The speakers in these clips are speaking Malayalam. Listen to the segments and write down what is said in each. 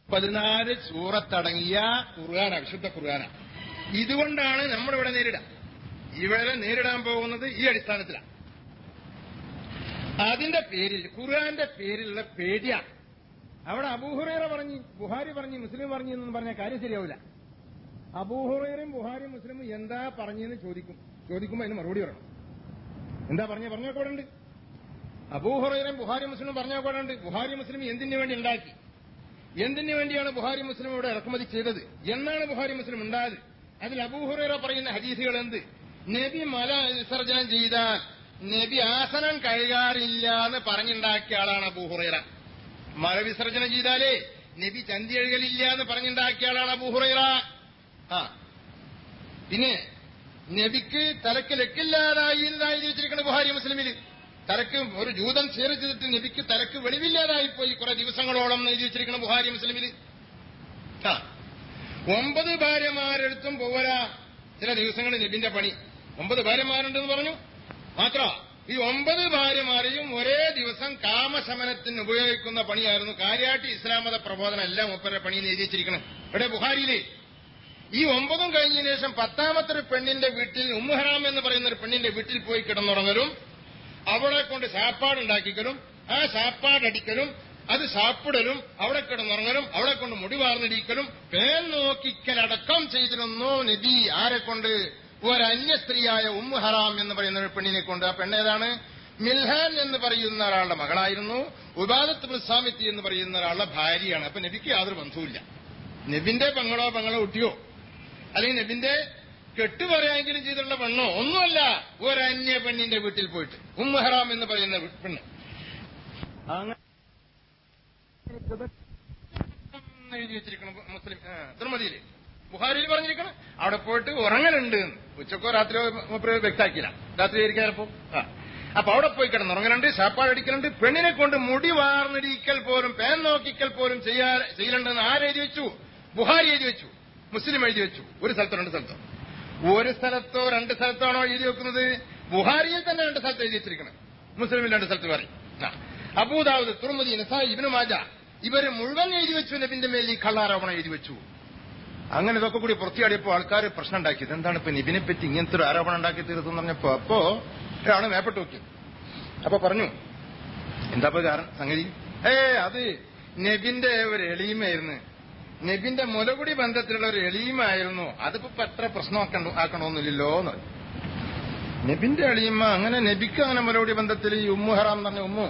പതിനാല് സൂറത്തടങ്ങിയ ഖുർആന വിശുദ്ധ ഖുർആന ഇതുകൊണ്ടാണ് നമ്മളിവിടെ നേരിടുക ഇവിടെ നേരിടാൻ പോകുന്നത് ഈ അടിസ്ഥാനത്തിലാണ് അതിന്റെ പേരിൽ ഖുർആന്റെ പേരിലുള്ള പേടിയാണ് അവിടെ അബൂഹുറേറ പറഞ്ഞു ബുഹാരി പറഞ്ഞു മുസ്ലിം പറഞ്ഞു എന്നൊന്നും പറഞ്ഞ കാര്യം ശരിയാവില്ല അബൂഹുറേറയും ബുഹാരിയും മുസ്ലിമും എന്താ പറഞ്ഞെന്ന് ചോദിക്കും ചോദിക്കുമ്പോൾ അതിന് മറുപടി പറയണം എന്താ പറഞ്ഞ പറഞ്ഞോക്കോടുണ്ട് അബൂഹുറൈറയും ബുഹാരി മുസ്ലിമും പറഞ്ഞോക്കോടുണ്ട് ബുഹാരി മുസ്ലിം എന്തിനു വേണ്ടി ഉണ്ടാക്കി എന്തിനു വേണ്ടിയാണ് ബുഹാരി മുസ്ലിം ഇവിടെ ഇറക്കുമതി ചെയ്തത് എന്നാണ് ബുഹാരി മുസ്ലിം ഉണ്ടായത് അതിൽ അബൂഹുറൈറ പറയുന്ന ഹദീസുകൾ എന്ത് നബി മല വിസർജനം ചെയ്താൽ നബി ആസനം കഴുകാറില്ല എന്ന് പറഞ്ഞുണ്ടാക്കിയ ആളാണ് അബൂഹുറൈറ മല വിസർജനം ചെയ്താലേ നബി ചന്തി എഴുകലില്ല എന്ന് പറഞ്ഞുണ്ടാക്കിയ ആളാണ് അബൂഹുറൈറ ആ പിന്നെ നബിക്ക് തലക്ക് ലക്കില്ലാതായി എന്നതായി ചോദിച്ചിരിക്കുന്നത് ബുഹാരി മുസ്ലിമിൽ തലക്ക് ഒരു ജൂതൻ ഷെയർ ചെയ്തിട്ട് നബിക്ക് തലക്ക് വെളിവില്ലാതായി പോയി കുറെ ദിവസങ്ങളോളം എന്ന് എഴുതി വെച്ചിരിക്കുന്ന ബുഹാരി മുസ്ലിമിൽ ആ ഒമ്പത് ഭാര്യമാരെടുത്തും പോവരാ ചില ദിവസങ്ങളിൽ നബിന്റെ പണി ഒമ്പത് ഭാര്യമാരുണ്ടെന്ന് പറഞ്ഞു മാത്ര ഈ ഒമ്പത് ഭാര്യമാരെയും ഒരേ ദിവസം കാമശമനത്തിന് ഉപയോഗിക്കുന്ന പണിയായിരുന്നു കാര്യാട്ടി ഇസ്ലാം മത പ്രബോധനം എല്ലാം ഒപ്പര പണിയിൽ എഴുതി വെച്ചിരിക്കണം ഇവിടെ ബുഹാരിയിലെ ഈ ഒമ്പതും കഴിഞ്ഞതിന് ശേഷം പത്താമത്തെ ഒരു പെണ്ണിന്റെ വീട്ടിൽ ഉമ്മുഹറാം എന്ന് പറയുന്ന ഒരു പെണ്ണിന്റെ വീട്ടിൽ പോയി കിടന്നുറങ്ങലും അവളെ കൊണ്ട് സാപ്പാടുണ്ടാക്കിക്കലും ആ സാപ്പാടടിക്കലും അത് സാപ്പിടലും അവിടെ കിടന്നുറങ്ങലും അവളെ കൊണ്ട് മുടി വാർന്നിടിക്കലും പേൻ നോക്കിക്കലടക്കം ചെയ്തിരുന്നു നബി ആരെ കൊണ്ട് ഒരന്യ സ്ത്രീയായ ഉമ്മു ഹറാം എന്ന് പറയുന്ന ഒരു പെണ്ണിനെ കൊണ്ട് ആ പെണ്ണേതാണ് മിൽഹാൻ എന്ന് പറയുന്ന ഒരാളുടെ മകളായിരുന്നു ഉബാദത്ത് മുസാമിത്തി എന്ന് പറയുന്ന ഒരാളുടെ ഭാര്യയാണ് അപ്പൊ നബിക്ക് യാതൊരു ബന്ധവുമില്ല നബിന്റെ പെങ്ങളോ പെങ്ങളോ കുട്ടിയോ അല്ലെങ്കിൽ നബിന്റെ കെട്ട് പറയാമെങ്കിലും ചെയ്തിട്ടുള്ള പെണ്ണോ ഒന്നുമല്ല ഒരന്യ പെണ്ണിന്റെ വീട്ടിൽ പോയിട്ട് ഉമ്മഹറാം എന്ന് പറയുന്ന പെണ്ണ് അങ്ങനെ എഴുതി വെച്ചിരിക്കണം മുസ്ലിം തിരുമതിയില് ബുഹാരിയിൽ പറഞ്ഞിരിക്കണം അവിടെ പോയിട്ട് ഉറങ്ങലുണ്ട് എന്ന്. ഉച്ചക്കോ രാത്രിയോ മൂപ്പര് വ്യക്താക്കില്ല രാത്രി ആയിരിക്കും ചിലപ്പോ ആ അപ്പൊ അവിടെ പോയി കിടന്ന് ഉറങ്ങലുണ്ട് ശാപ്പാടടിക്കലുണ്ട് പെണ്ണിനെ കൊണ്ട് മുടി വാർന്നിടിക്കൽ പോലും പേൻ നോക്കിക്കൽ പോലും ചെയ്യാ ചെയ്യലുണ്ടെന്ന് ആരെഴുതി വെച്ചു ബുഹാരി എഴുതി വെച്ചു മുസ്ലിം എഴുതി വെച്ചു ഒരു സ്ഥലത്തോ രണ്ട് സ്ഥലത്തോ ഒരു സ്ഥലത്തോ രണ്ട് സ്ഥലത്താണോ എഴുതി വെക്കുന്നത് ബുഹാരിയിൽ തന്നെ രണ്ട് സ്ഥലത്ത് എഴുതി വെച്ചിരിക്കണം മുസ്ലിമിൽ രണ്ട് സ്ഥലത്ത് പറയും ആ. അബൂദാവൂദ് തുറമുദി നസായി ഇബിനു മാജ ഇവര് മുഴുവൻ എഴുതി വെച്ചു നബിന്റെ മേൽ ഈ കള്ളാരോപണം എഴുതി വെച്ചു അങ്ങനെ ഇതൊക്കെ കൂടി പുറത്തിയാടിയപ്പോ ആൾക്കാർ പ്രശ്നം ഉണ്ടാക്കിയത് എന്താണ് ഇപ്പൊ നിബിനെ പറ്റി ഇങ്ങനത്തെ ഒരു ആരോപണം ഉണ്ടാക്കി തീർത്തെന്ന് പറഞ്ഞപ്പോ അപ്പോ ഒരാള് മേപ്പെട്ട് നോക്കി അപ്പൊ പറഞ്ഞു എന്താ ഇപ്പൊ കാരണം സംഗതി ഏ അത് നബിന്റെ ഒരു എളിമയായിരുന്നു നബിന്റെ മുലകുടി ബന്ധത്തിലുള്ള ഒരു എളിമയായിരുന്നു അതിപ്പോ ഇപ്പൊ എത്ര പ്രശ്നമാക്കണ്ട ആക്കണമെന്നില്ലല്ലോ എന്ന് പറഞ്ഞു. നബിന്റെ എളിമ അങ്ങനെ നബിക്ക് അങ്ങനെ മുലകുടി ബന്ധത്തിൽ ഈ ഉമ്മു ഹറാം എന്ന് പറഞ്ഞ ഉമ്മു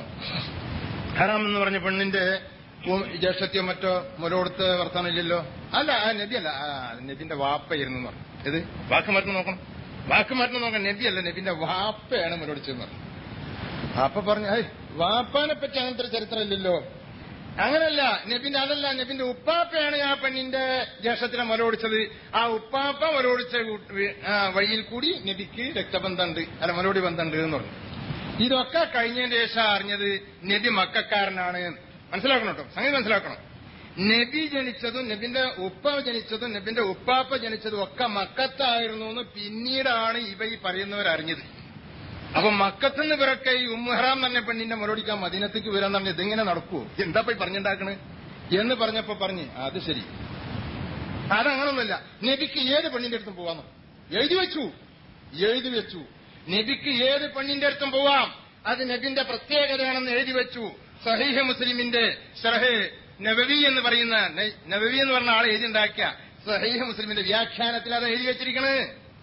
ഹറാം എന്ന് പറഞ്ഞ പെണ്ണിന്റെ ഉം- ജ്യേഷ്ഠത്യോ മറ്റോ മുല കൊടുത്ത് വർത്താനില്ലല്ലോ അല്ല ആ നബി അല്ല ആ, നബിന്റെ വാപ്പയായിരുന്നു എന്ന് പറഞ്ഞു ഇത് വാക്ക് മാറ്റി നോക്കണം വാക്ക് മാറ്റി നോക്കണം നബി അല്ല നബിന്റെ വാപ്പയാണ് മുലൊടിച്ചതെന്ന് പറഞ്ഞു അപ്പൊ പറഞ്ഞു ഏയ് വാപ്പാനെ പറ്റി അങ്ങനത്തെ ഒരു ചരിത്രം ഇല്ലല്ലോ അങ്ങനല്ല നബിന്റെ അതല്ല നബിന്റെ ഉപ്പാപ്പയാണ് ആ പെണ്ണിന്റെ ജ്യേഷ്ഠത്തിനെ മുലൊടിച്ചത് ആ ഉപ്പാപ്പ മുലൊടിച്ച കൂട്ട്- ആ, വഴിയിൽ കൂടി നബിക്ക് രക്തബന്ധമുണ്ട് അല്ല മുലോടി ബന്ധമുണ്ട് എന്ന് പറഞ്ഞു ഇതൊക്കെ കഴിഞ്ഞതിന് ശേഷം അറിഞ്ഞത് നബി മക്കാരനാണ് മനസ്സിലാക്കണം കേട്ടോ സംഗതി മനസ്സിലാക്കണം നബി ജനിച്ചതും നബിന്റെ ഉപ്പ ജനിച്ചതും നബിന്റെ ഉപ്പാപ്പ ജനിച്ചതും ഒക്കെ മക്കത്തായിരുന്നു എന്ന് പിന്നീടാണ് ഇവ ഈ പറയുന്നവർ അറിഞ്ഞത് അപ്പൊ മക്കത്തുനിന്ന് ഇവരൊക്കെ ഈ ഉമ്മഹറാം തന്നെ പെണ്ണിന്റെ മുരടിക്കാൻ മദീനത്തേക്ക് വരാൻ പറഞ്ഞ ഇതെങ്ങനെ നടക്കുവോ എന്താ പോയി പറഞ്ഞുണ്ടാക്കണ് എന്ന് പറഞ്ഞപ്പോ പറഞ്ഞ് അത് ശരി അതങ്ങനൊന്നുമില്ല നബിക്ക് ഏത് പെണ്ണിന്റെ അടുത്തും പോവാന്ന് എഴുതി വെച്ചു എഴുതി വെച്ചു നബിക്ക് ഏത് പെണ്ണിന്റെ അടുത്തും പോവാം അത് നബിന്റെ പ്രത്യേകതയാണെന്ന് എഴുതി വെച്ചു സഹീഹ മുസ്ലിമിന്റെ ഷറഹ് നബവി എന്ന് പറയുന്ന ന- നബവി എന്ന് പറഞ്ഞ ആളെ എഴുതി ഉണ്ടാക്കിയ സഹീഹ മുസ്ലിമിന്റെ വ്യാഖ്യാനത്തിൽ അത് എഴുതി വെച്ചിരിക്കണേ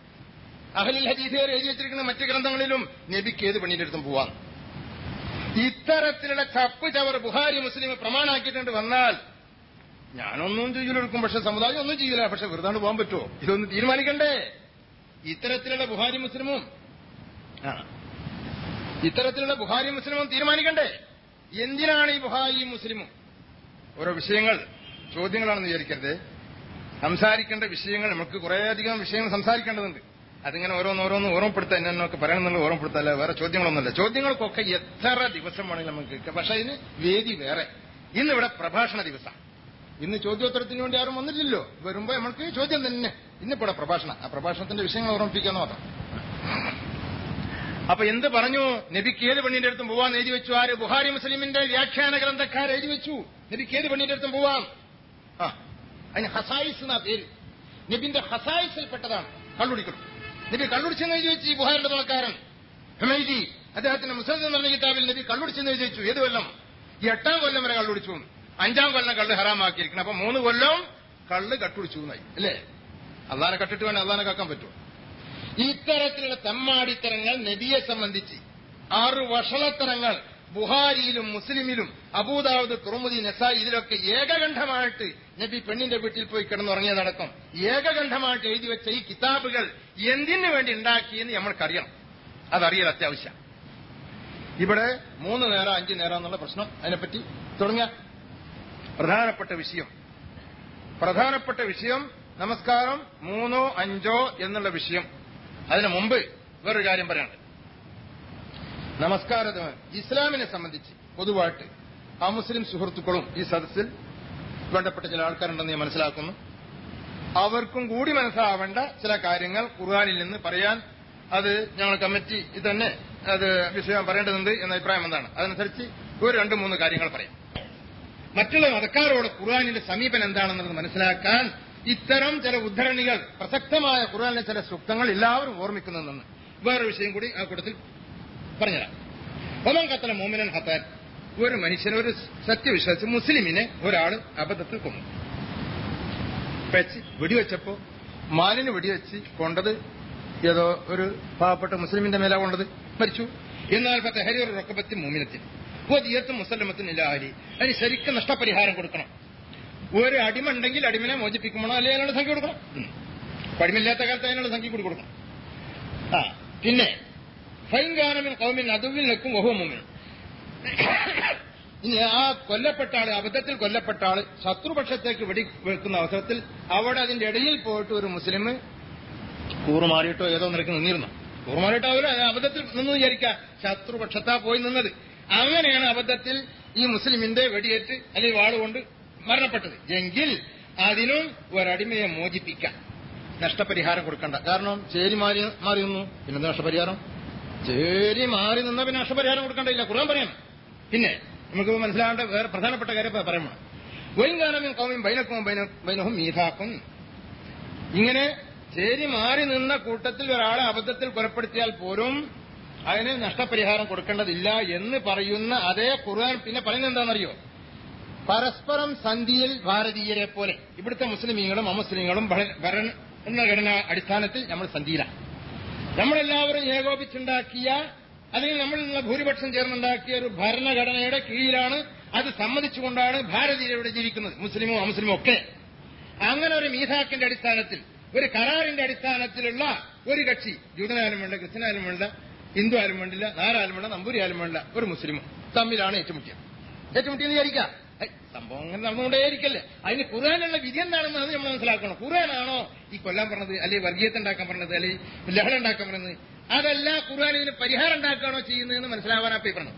അഹലുൽ ഹദീസുകാർ എഴുതി വെച്ചിരിക്കുന്ന മറ്റു ഗ്രന്ഥങ്ങളിലും നബിക്ക് ഏത് പെണ്ണിന്റെ അടുത്തും പോവാം ഇത്തരത്തിലുള്ള ചപ്പ് ചവർ ബുഹാരി മുസ്ലിം പ്രമാണാക്കിയിട്ടുണ്ട് വന്നാൽ ഞാനൊന്നും ചെയ്യലെടുക്കും പക്ഷെ സമുദായം ഒന്നും ചെയ്യില്ല പക്ഷെ വെറുതെ പോകാൻ പറ്റുമോ ഇതൊന്ന് തീരുമാനിക്കണ്ടേ ഇത്തരത്തിലുള്ള ബുഹാരി മുസ്ലിമും ആ. ഇത്തരത്തിലുള്ള ബുഹാരി മുസ്ലിമും തീരുമാനിക്കണ്ടേ എന്തിനാണ് ഈ ബുഹാരി മുസ്ലിമും ഓരോ വിഷയങ്ങൾ ചോദ്യങ്ങളാണെന്ന് വിചാരിക്കരുത് സംസാരിക്കേണ്ട വിഷയങ്ങൾ നമുക്ക് കുറേയധികം വിഷയങ്ങൾ സംസാരിക്കേണ്ടതുണ്ട് അതിങ്ങനെ ഓരോന്ന് ഓരോന്ന് ഓർമ്മപ്പെടുത്താൻ എന്നൊക്കെ പറയണമെന്നുള്ള ഓർമ്മപ്പെടുത്തല്ല വേറെ ചോദ്യങ്ങളൊന്നുമല്ല ചോദ്യങ്ങൾക്കൊക്കെ എത്ര ദിവസം വേണമെങ്കിലും നമുക്ക് കേൾക്കാം പക്ഷെ അതിന് വേദി വേറെ ഇന്നിവിടെ പ്രഭാഷണ ദിവസം ഇന്ന് ചോദ്യോത്തരത്തിന് വേണ്ടി ആരും വന്നില്ലല്ലോ വരുമ്പോ നമുക്ക് ചോദ്യം തന്നെ ഇന്നിപ്പോ ഇവിടെ പ്രഭാഷണം ആ പ്രഭാഷണത്തിന്റെ വിഷയങ്ങൾ ഓർമ്മിപ്പിക്കാന്ന് മാത്രം അപ്പൊ എന്ത് പറഞ്ഞു നബിക്ക് ഏത് പെണ്ണിന്റെ അടുത്തും പോവാൻ എഴുതി വെച്ചു ആര് ബുഹാരി മുസ്ലിമിന്റെ വ്യാഖ്യാന ഗ്രന്ഥക്കാർ എഴുതി വെച്ചു നബിക്ക് ഏത് പെണ്ണിന്റെ അടുത്തും പോവാം ആ അതിന് ഹസായിസ് എന്നാ പേര് നബിന്റെ ഹസായിസിൽപ്പെട്ടതാണ് കള്ളുടിക്കണം നബി കള്ളുടിച്ചെന്ന് എഴുതി വെച്ച് ഈ ബുഹാരിന്റെ തുണക്കാരൻ ഹുമൈദി അദ്ദേഹത്തിന്റെ മുസ്ലിം എന്ന് പറഞ്ഞ കിതാബിൽ നബി കള്ളുടിച്ചെന്ന് എഴുതി വെച്ചു ഏത് കൊല്ലം ഈ എട്ടാം കൊല്ലം വരെ കള്ളുടിച്ചു എന്ന്. അഞ്ചാം കൊല്ലം കള്ള് ഹറാമാക്കിയിരിക്കണം അപ്പൊ മൂന്ന് കൊല്ലം കള്ള് കട്ടുടിച്ചു എന്നായി അല്ലേ അള്ളാനെ കട്ടിട്ട് വേണം അള്ളാനെ കാക്കാൻ പറ്റുമോ ഇത്തരത്തിലുള്ള തെമ്മാടിത്തരങ്ങൾ നബിയെ സംബന്ധിച്ച് ആറ് വഷളത്തരങ്ങൾ ബുഹാരിയിലും മുസ്ലിമിലും അബൂദാവൂദ് തുറമുദി നസായി ഇതിലൊക്കെ ഏകകണ്ഠമായിട്ട് നബി പെണ്ണിന്റെ വീട്ടിൽ പോയി കിടന്നുറങ്ങിയതടക്കം ഏകകണ്ഠമായിട്ട് എഴുതി വെച്ച ഈ കിതാബുകൾ എന്തിനു വേണ്ടി ഉണ്ടാക്കിയെന്ന് നമ്മൾക്കറിയണം അതറിയൽ അത്യാവശ്യം ഇവിടെ മൂന്ന് നേരം അഞ്ച് നേരം എന്നുള്ള പ്രശ്നം അതിനെപ്പറ്റി തുടങ്ങിയ പ്രധാനപ്പെട്ട വിഷയം പ്രധാനപ്പെട്ട വിഷയം നമസ്കാരം മൂന്നോ അഞ്ചോ എന്നുള്ള വിഷയം അതിനു മുമ്പ് വേറൊരു കാര്യം പറയാനുണ്ട് നമസ്കാരത്തിന് ഇസ്ലാമിനെ സംബന്ധിച്ച് പൊതുവായിട്ട് ആ മുസ്ലിം സുഹൃത്തുക്കളും ഈ സദസ്സിൽ വേണ്ടപ്പെട്ട ചില ആൾക്കാരുണ്ടെന്ന് ഞാൻ മനസ്സിലാക്കുന്നു അവർക്കും കൂടി മനസ്സിലാവേണ്ട ചില കാര്യങ്ങൾ ഖുർആാനിൽ നിന്ന് പറയാൻ അത് ഞങ്ങൾ കമ്മിറ്റി തന്നെ അത് വിഷയം പറയേണ്ടതുണ്ട് എന്ന അഭിപ്രായം എന്താണ് അതനുസരിച്ച് ഒരു രണ്ട് മൂന്ന് കാര്യങ്ങൾ പറയാം മറ്റുള്ള മതക്കാരോട് ഖുർആാനിന്റെ സമീപനം എന്താണെന്നുള്ളത് മനസ്സിലാക്കാൻ ഇത്തരം ചില ഉദ്ധരണികൾ പ്രസക്തമായ ഖുർആാനിലെ ചില സൂക്തങ്ങൾ എല്ലാവരും ഓർമ്മിക്കുന്നതെന്ന് വേറെ വിഷയം കൂടി ആ കൂട്ടത്തിൽ പറഞ്ഞുതരാം ഒന്നാം കത്തല മോമിനൻ ഹത്താൻ ഒരു മനുഷ്യൻ ഒരു സത്യവിശ്വാസി മുസ്ലിമിനെ ഒരാൾ അബദ്ധത്തിൽ കൊന്നു വെച്ച് വെടിവെച്ചപ്പോ മാലിന് വെടിവെച്ച് കൊണ്ടത് ഏതോ ഒരു പാവപ്പെട്ട മുസ്ലിമിന്റെ മേലാ കൊണ്ടത് മരിച്ചു എന്നാൽ ഹരിയർ റൊക്കബത്തി മൂമിനത്തിൽ ഓതിയത്തും മുസല്ലമത്തിന് ഇല്ലാഹരി അതിന് ശരിക്കും നഷ്ടപരിഹാരം കൊടുക്കണം ഒരു അടിമ ഉണ്ടെങ്കിൽ അടിമനെ മോചിപ്പിക്കുമ്പോഴോ അല്ലെങ്കിൽ അതിനുള്ള സംഖ്യ കൊടുക്കണം ഉം. അടിമില്ലാത്ത കാലത്ത് അതിനുള്ള സംഖ്യ കൂടി കൊടുക്കണം ആ പിന്നെ ഫൈൻഗാനമിൻ കൗമിൻ അതുവിൽ നിൽക്കും വഹുമുമിൻ ഇനി ആ കൊല്ലപ്പെട്ട ആള് അബദ്ധത്തിൽ കൊല്ലപ്പെട്ട ആള് ശത്രുപക്ഷത്തേക്ക് വെടി വെക്കുന്ന അവസരത്തിൽ അവിടെ അതിന്റെ ഇടയിൽ പോയിട്ട് ഒരു മുസ്ലിം കൂറുമാറിയിട്ടോ ഏതോ നിരക്ക് നിന്നിരുന്നു കൂറുമാറിയിട്ടോ അവര് അബദ്ധത്തിൽ നിന്ന് വിചാരിക്കുക ശത്രുപക്ഷത്താ പോയി നിന്നത് അങ്ങനെയാണ് അബദ്ധത്തിൽ ഈ മുസ്ലിമിന്റെ വെടിയേറ്റ് അല്ലെങ്കിൽ വാളുകൊണ്ട് മരണപ്പെട്ടത് എങ്കിൽ അതിനും ഒരടിമയെ മോചിപ്പിക്കാം നഷ്ടപരിഹാരം കൊടുക്കണ്ട കാരണം ചേരി മാറി മാറി നിന്നു പിന്നെന്താ നഷ്ടപരിഹാരം ചേരി മാറി നിന്ന പിന്നെ നഷ്ടപരിഹാരം കൊടുക്കണ്ടില്ല ഖുർആൻ പറയണം പിന്നെ നമുക്ക് മനസ്സിലാവേണ്ട വേറെ പ്രധാനപ്പെട്ട കാര്യം ഇപ്പൊ പറയുമ്പോൾ വൈകാലമിൻ കൗമിൻ ബൈനക്കും ബൈനഹും മീതാക്കും ഇങ്ങനെ ചേരി മാറി നിന്ന കൂട്ടത്തിൽ ഒരാളെ അബദ്ധത്തിൽ കൊലപ്പെടുത്തിയാൽ പോലും അതിന് നഷ്ടപരിഹാരം കൊടുക്കേണ്ടതില്ല എന്ന് പറയുന്ന അതേ ഖുർആൻ പിന്നെ പറയുന്നത് എന്താണെന്നറിയോ പരസ്പരം സന്ധിയിൽ ഭാരതീയരെ പോലെ ഇവിടുത്തെ മുസ്ലിമീങ്ങളും അമുസ്ലിങ്ങളും ഭര- ഭരണഘടന അടിസ്ഥാനത്തിൽ നമ്മൾ സന്ധിയിലാണ് നമ്മളെല്ലാവരും ഏകോപിച്ചുണ്ടാക്കിയ അല്ലെങ്കിൽ നമ്മളിൽ നിന്നുള്ള ഭൂരിപക്ഷം ചേർന്നുണ്ടാക്കിയ ഒരു ഭരണഘടനയുടെ കീഴിലാണ് അത് സമ്മതിച്ചുകൊണ്ടാണ് ഭാരതീയർ ഇവിടെ ജീവിക്കുന്നത് മുസ്ലിമും അമുസ്ലിമും ഒക്കെ അങ്ങനെ ഒരു മീഥാക്കിന്റെ അടിസ്ഥാനത്തിൽ ഒരു കരാറിന്റെ അടിസ്ഥാനത്തിലുള്ള ഒരു കക്ഷി ജൂതനായാലും വേണ്ട ക്രിസ്ത്യനായാലും വേണ്ട ഹിന്ദു ആയാലും വേണ്ടില്ല നാരായാലും വേണ്ട നമ്പൂരി ആയാലും വേണ്ട ഒരു മുസ്ലിമും തമ്മിലാണ് ഏറ്റുമുട്ടിയത് ഏറ്റുമുട്ടിയെന്ന് വിചാരിക്കാം ഹൈ, സംഭവം അങ്ങനെ നടന്നുകൊണ്ടേയിരിക്കല്ലേ അതിന് ഖുർആാനുള്ള വിധി എന്താണെന്ന് അത് നമ്മൾ മനസ്സിലാക്കണം ഖുർആനാണോ ഈ കൊല്ലാൻ പറഞ്ഞത് അല്ലെങ്കിൽ വർഗീയത ഉണ്ടാക്കാൻ പറഞ്ഞത് അല്ലെങ്കിൽ ലഹള ഉണ്ടാക്കാൻ പറഞ്ഞത് അതല്ല ഖുർആൻ ഇതിന് പരിഹാരം ഉണ്ടാക്കുകയാണോ ചെയ്യുന്നതെന്ന് മനസ്സിലാവാനാ പോയി പറഞ്ഞത്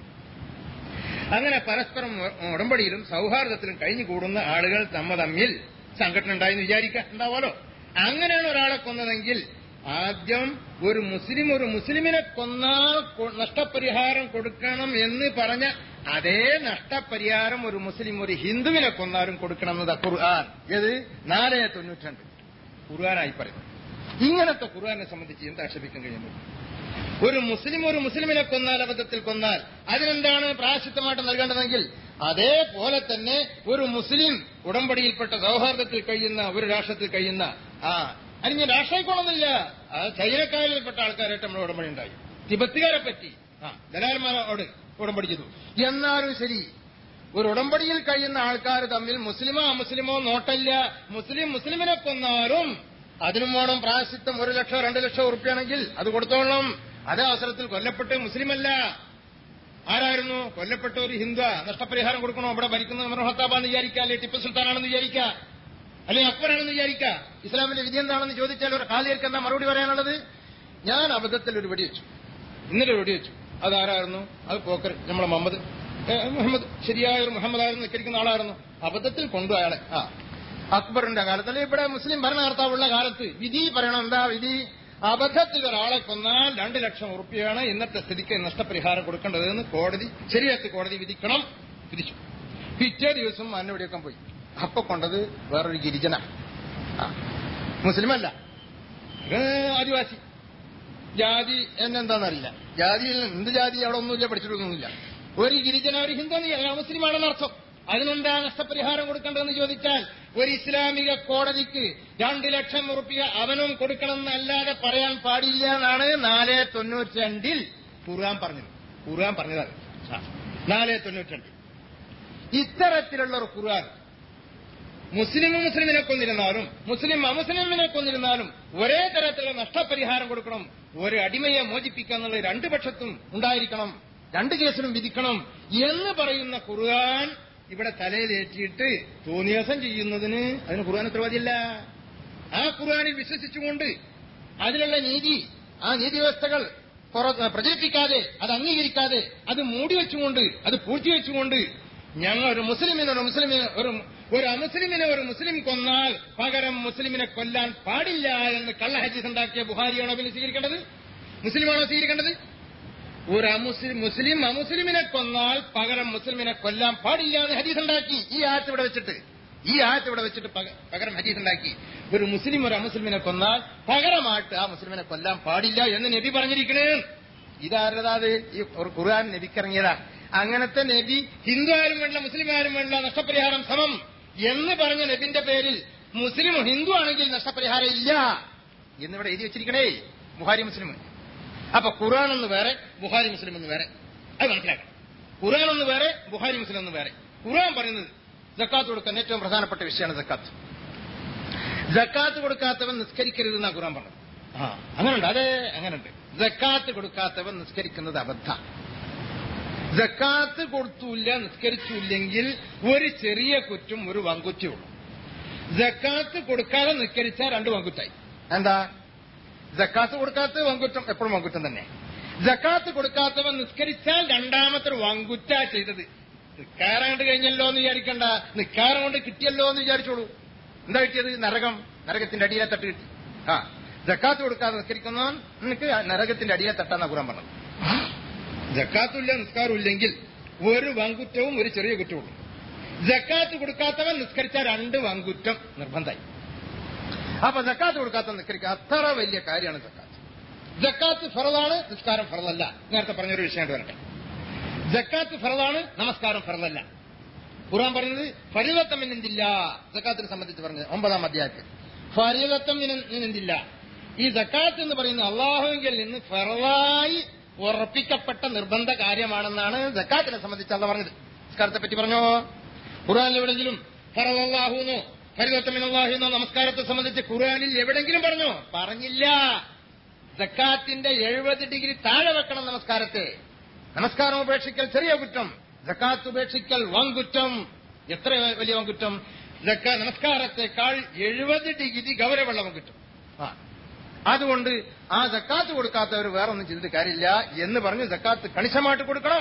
അങ്ങനെ പരസ്പരം ഉടമ്പടിയിലും സൗഹാർദ്ദത്തിലും കഴിഞ്ഞുകൂടുന്ന ആളുകൾ തമ്മ തമ്മിൽ സംഘടന ഉണ്ടായെന്ന് വിചാരിക്കാം ഉണ്ടാവാലോ അങ്ങനെയാണ് ഒരാളെ കൊന്നതെങ്കിൽ ആദ്യം ഒരു മുസ്ലിം ഒരു മുസ്ലിമിനെ കൊന്നാൽ കൊ- നഷ്ടപരിഹാരം കൊടുക്കണം എന്ന് പറഞ്ഞ അതേ നഷ്ടപരിഹാരം ഒരു മുസ്ലിം ഒരു ഹിന്ദുവിനെ കൊന്നാലും കൊടുക്കണം എന്നത് ഖുർആൻ ഏത് നാല് തൊണ്ണൂറ്റിരണ്ട് ഖുർആനായി പറയുന്നു ഇങ്ങനത്തെ ഖുർആനെ സംബന്ധിച്ച് എന്ത് ആക്ഷേപിക്കാൻ കഴിയുന്നു ഒരു മുസ്ലിം ഒരു മുസ്ലിമിനെ കൊന്നാൽ അബദ്ധത്തിൽ കൊന്നാൽ അതിനെന്താണ് പ്രായശിത്തമായിട്ട് നൽകേണ്ടതെങ്കിൽ അതേപോലെ തന്നെ ഒരു മുസ്ലിം ഉടമ്പടിയിൽപ്പെട്ട സൗഹാർദ്ദത്തിൽ കഴിയുന്ന ഒരു രാഷ്ട്രത്തിൽ കഴിയുന്ന ആ അതിന് രാഷ്ട്രീയക്കൊള്ളുന്നില്ല ആ ചൈനക്കാരിൽപ്പെട്ട ആൾക്കാരായിട്ട് നമ്മൾ ഉടമ്പടി ഉണ്ടായി തിബത്തുകാരെ പറ്റി ആ ദലാൽമാരോട് ഉടമ്പടി ചെയ്തു എന്നാലും ശരി ഒരു ഉടമ്പടിയിൽ കഴിയുന്ന ആൾക്കാർ തമ്മിൽ മുസ്ലിമോ അമുസ്ലിമോ നോട്ടല്ല മുസ്ലിം മുസ്ലിമിനെ കൊന്നാലും അതിനും വേണം പ്രായശിത്തം ഒരു ലക്ഷം രണ്ട് ലക്ഷം ഉറുപ്പ്യാണെങ്കിൽ അത് കൊടുത്തോളണം അതേ അവസരത്തിൽ കൊല്ലപ്പെട്ട് മുസ്ലിമല്ല ആരായിരുന്നു കൊല്ലപ്പെട്ട ഒരു ഹിന്ദു നഷ്ടപരിഹാരം കൊടുക്കണോ അവിടെ ഭരിക്കുന്നത് ഉമർ ഹത്താബാന്ന് വിചാരിക്കുക അല്ലെങ്കിൽ ടിപ്പു സുൽത്താനാണെന്ന് വിചാരിക്കുക അല്ലെങ്കിൽ അക്ബറാണെന്ന് വിചാരിക്കുക ഇസ്ലാമിന്റെ വിധി എന്താണെന്ന് ചോദിച്ചാൽ ഒരു ഖാലിയർക്ക് എന്താ മറുപടി പറയാനുള്ളത് ഞാൻ അബദ്ധത്തിൽ ഒരു വെടിവെച്ചു ഇന്നലെ ഒരു വെടിവെച്ചു അതാരായിരുന്നു അത് പോക്കർ നമ്മളെ മുഹമ്മദ് ഏ, മുഹമ്മദ് ശരിയായ ഒരു മുഹമ്മദ് ആയിരുന്നു നിൽക്കരിക്കുന്ന ആളായിരുന്നു അബദ്ധത്തിൽ കൊണ്ടു അയാളെ ആ അക്ബറിന്റെ കാലത്ത് അല്ലെങ്കിൽ ഇവിടെ മുസ്ലിം ഭരണകർത്താവുള്ള കാലത്ത് വിധി പറയണം എന്താ വിധി അബദ്ധത്തിൽ ഒരാളെ കൊന്നാൽ രണ്ട് ലക്ഷം ഉറുപ്പിയാണ് ഇന്നത്തെ സ്ഥിതിക്ക് നഷ്ടപരിഹാരം കൊടുക്കേണ്ടതെന്ന് കോടതി ശരിയത്ത് കോടതി വിധിക്കണം വിധിച്ചു പിറ്റേ ദിവസം അന്നെ വെടിവെക്കാൻ പോയി അപ്പൊ കൊണ്ടത് വേറൊരു ഗിരിജന ആ. മുസ്ലിമല്ല ഇത് ആദിവാസി ജാതി എന്നെന്താണെന്നറിയില്ല ജാതിയിൽ എന്ത് ജാതി അവിടെ ഒന്നുമില്ല പഠിച്ചിട്ടൊന്നുമില്ല ഒരു ഗിരിജന ഒരു ഹിന്ദു മുസ്ലിമാണെന്ന് അർത്ഥം അതിനെന്താ നഷ്ടപരിഹാരം കൊടുക്കേണ്ടതെന്ന് ചോദിച്ചാൽ ഒരു ഇസ്ലാമിക കോടതിക്ക് രണ്ട് ലക്ഷം റുപ്യ അവനും കൊടുക്കണമെന്നല്ലാതെ പറയാൻ പാടില്ല എന്നാണ് നാല് തൊണ്ണൂറ്റി രണ്ടിൽ ഖുർആൻ പറഞ്ഞത് ഖുർആൻ പറഞ്ഞതാണ് ആ, നാല് തൊണ്ണൂറ്റി രണ്ട് ഇത്തരത്തിലുള്ള ഒരു ഖുർആൻ മുസ്ലിം മുസ്ലിമിനെ കൊന്നിരുന്നാലും മുസ്ലിം അമുസ്ലിമിനെ കൊന്നിരുന്നാലും ഒരേ തരത്തിലുള്ള നഷ്ടപരിഹാരം കൊടുക്കണം ഒരു അടിമയെ മോചിപ്പിക്കുക എന്നുള്ളത് രണ്ടു പക്ഷത്തും ഉണ്ടായിരിക്കണം രണ്ട് കേസിലും വിധിക്കണം എന്ന് പറയുന്ന ഖുർആൻ ഇവിടെ തലയിലേറ്റിയിട്ട് തോന്നിയാസം ചെയ്യുന്നതിന് അതിന് ഖുർആൻ ഉത്തരവാദിയല്ല ആ ഖുർആനിൽ വിശ്വസിച്ചുകൊണ്ട് അതിലുള്ള നീതി ആ നീതി വ്യവസ്ഥകൾ പുറ- പ്രചരിപ്പിക്കാതെ അത് അംഗീകരിക്കാതെ അത് മൂടിവെച്ചുകൊണ്ട് അത് പൂഴ്ത്തിവെച്ചുകൊണ്ട് ഞങ്ങൾ ഒരു മുസ്ലിമിനെ ഒരു മുസ്ലിമിനെ ഒരു ഒരു അമുസ്ലിമിനെ ഒരു മുസ്ലിം കൊന്നാൽ പകരം മുസ്ലിമിനെ കൊല്ലാൻ പാടില്ല എന്ന് കള്ള ഹദീസ് ഉണ്ടാക്കിയ ബുഹാരിയാണോ പിന്നെ സ്വീകരിക്കേണ്ടത് മുസ്ലിമാണോ സ്വീകരിക്കേണ്ടത് ഒരു അമുസ്ലിം മുസ്ലിം അമുസ്ലിമിനെ കൊന്നാൽ പകരം മുസ്ലിമിനെ കൊല്ലാൻ പാടില്ല എന്ന് ഹദീസ് ഉണ്ടാക്കി ഈ ആയത്ത് ഇവിടെ വെച്ചിട്ട് ഈ ആയത്ത് ഇവിടെ വെച്ചിട്ട് പക- പകരം ഹദീസ് ഉണ്ടാക്കി ഒരു മുസ്ലിം ഒരു അമുസ്ലിമിനെ കൊന്നാൽ പകരമായിട്ട് ആ മുസ്ലിമിനെ കൊല്ലാൻ പാടില്ല എന്ന് നബി പറഞ്ഞിരിക്കണേ ഇതാരതാത് ഈ ഒരു ഖുർആൻ നബിക്കിറങ്ങിയതാ അങ്ങനത്തെ നബി ഹിന്ദു ആരും വേണ്ട മുസ്ലിം ആരും വേണ്ട നഷ്ടപരിഹാരം സമം എന്ന് പറഞ്ഞ നബിന്റെ പേരിൽ മുസ്ലിം ഹിന്ദു ആണെങ്കിൽ നഷ്ടപരിഹാരം ഇല്ല എന്നിവിടെ എഴുതി വെച്ചിരിക്കണേ ബുഹാരി മുസ്ലിം അപ്പൊ ഖുർആൻ ഒന്ന് വേറെ ബുഹാരി മുസ്ലിം ഒന്ന് വേറെ അത് മനസ്സിലാക്കണം ഖുർആൻ ഒന്ന് വേറെ ബുഹാരി മുസ്ലിം ഒന്ന് വേറെ ഖുർആൻ പറയുന്നത് ജക്കാത്ത് കൊടുക്കാൻ ഏറ്റവും പ്രധാനപ്പെട്ട വിഷയമാണ് ജക്കാത്ത് ജക്കാത്ത് കൊടുക്കാത്തവൻ നിസ്കരിക്കരുത് എന്നാ ഖുർആൻ പറഞ്ഞത് ആ അങ്ങനുണ്ട് അതെ അങ്ങനുണ്ട് ജക്കാത്ത് കൊടുക്കാത്തവൻ നിസ്കരിക്കുന്നത് അബദ്ധ ജക്കാത്ത് കൊടുത്തൂല്ല നിസ്കരിച്ചില്ലെങ്കിൽ ഒരു ചെറിയ കുറ്റും ഒരു വങ്കുറ്റേ ഉള്ളൂ ജക്കാത്ത് കൊടുക്കാതെ നിസ്കരിച്ചാൽ രണ്ട് വങ്കുറ്റായി എന്താ ജക്കാത്ത് കൊടുക്കാത്ത വങ്കുറ്റം എപ്പോഴും വങ്കുറ്റം തന്നെ ജക്കാത്ത് കൊടുക്കാത്തവൻ നിസ്കരിച്ചാൽ രണ്ടാമത്തെ ഒരു വങ്കുറ്റ ചെയ്തത് നിക്കാരം കൊണ്ട് കഴിഞ്ഞല്ലോ എന്ന് വിചാരിക്കണ്ട നിക്കാരം കൊണ്ട് കിട്ടിയല്ലോ എന്ന് വിചാരിച്ചോളൂ എന്താ കിട്ടിയത് നരകം നരകത്തിന്റെ അടിയിലെ തട്ട് കിട്ടി ആ ജക്കാത്ത് കൊടുക്കാതെ നിസ്കരിക്കുന്നവൻ നിനക്ക് നരകത്തിന്റെ അടിയിലെ തട്ടാന്നാ കുറാൻ പറഞ്ഞത് ജക്കാത്തുമില്ല നിസ്കാരം ഇല്ലെങ്കിൽ ഒരു വങ്കുറ്റവും ഒരു ചെറിയ കുറ്റവും ജക്കാത്ത് കൊടുക്കാത്തവൻ നിസ്കരിച്ച രണ്ട് വങ്കുറ്റം നിർബന്ധമായി അപ്പൊ ജക്കാത്ത് കൊടുക്കാത്ത നിസ്കരിക്കുക അത്ര വലിയ കാര്യമാണ് ജക്കാത്ത് ജക്കാത്ത് ഫറലാണ് നിസ്കാരം ഫറലല്ല നേരത്തെ പറഞ്ഞൊരു വിഷയം വരട്ടെ ജക്കാത്ത് ഫറലാണ് നമസ്കാരം ഫറലല്ല ഖുർആൻ പറയുന്നത് ഫരീദത്തം നിന്നില്ല ജക്കാത്തിനെ സംബന്ധിച്ച് പറഞ്ഞത് ഒമ്പതാം അധ്യായത്തിൽ ഫരീദത്തം നിന്നില്ല ഈ ജക്കാത്ത് എന്ന് പറയുന്നത് അള്ളാഹുവിൽ നിന്ന് ഫറലായി ഉറപ്പിക്കപ്പെട്ട നിർബന്ധ കാര്യമാണെന്നാണ് ജക്കാത്തിനെ സംബന്ധിച്ച് അല്ല പറഞ്ഞത് നിസ്കാരത്തെ പറ്റി പറഞ്ഞോ ഖുർആനിൽ എവിടെങ്കിലും ഫറലാഹുന്നോ ഫരീദത്തമിനല്ലാഹുന്നോ നമസ്കാരത്തെ സംബന്ധിച്ച് ഖുർആനിൽ എവിടെങ്കിലും പറഞ്ഞോ പറഞ്ഞില്ല ജക്കാത്തിന്റെ എഴുപത് ഡിഗ്രി താഴെ വെക്കണം നമസ്കാരത്തെ നമസ്കാരം ഉപേക്ഷിക്കൽ ചെറിയ കുറ്റം ജക്കാത്ത് ഉപേക്ഷിക്കൽ വൻകുറ്റം എത്ര വലിയ വൻകുറ്റം ജക്ക നമസ്കാരത്തെക്കാൾ എഴുപത് ഡിഗ്രി ഗൗരവമുള്ള വൻകുറ്റം ആ അതുകൊണ്ട് ആ ജക്കാത്ത് കൊടുക്കാത്തവർ വേറെ ഒന്നും ചെയ്തിട്ട് കാര്യമില്ല എന്ന് പറഞ്ഞ് ജക്കാത്ത് കണിശമായിട്ട് കൊടുക്കണം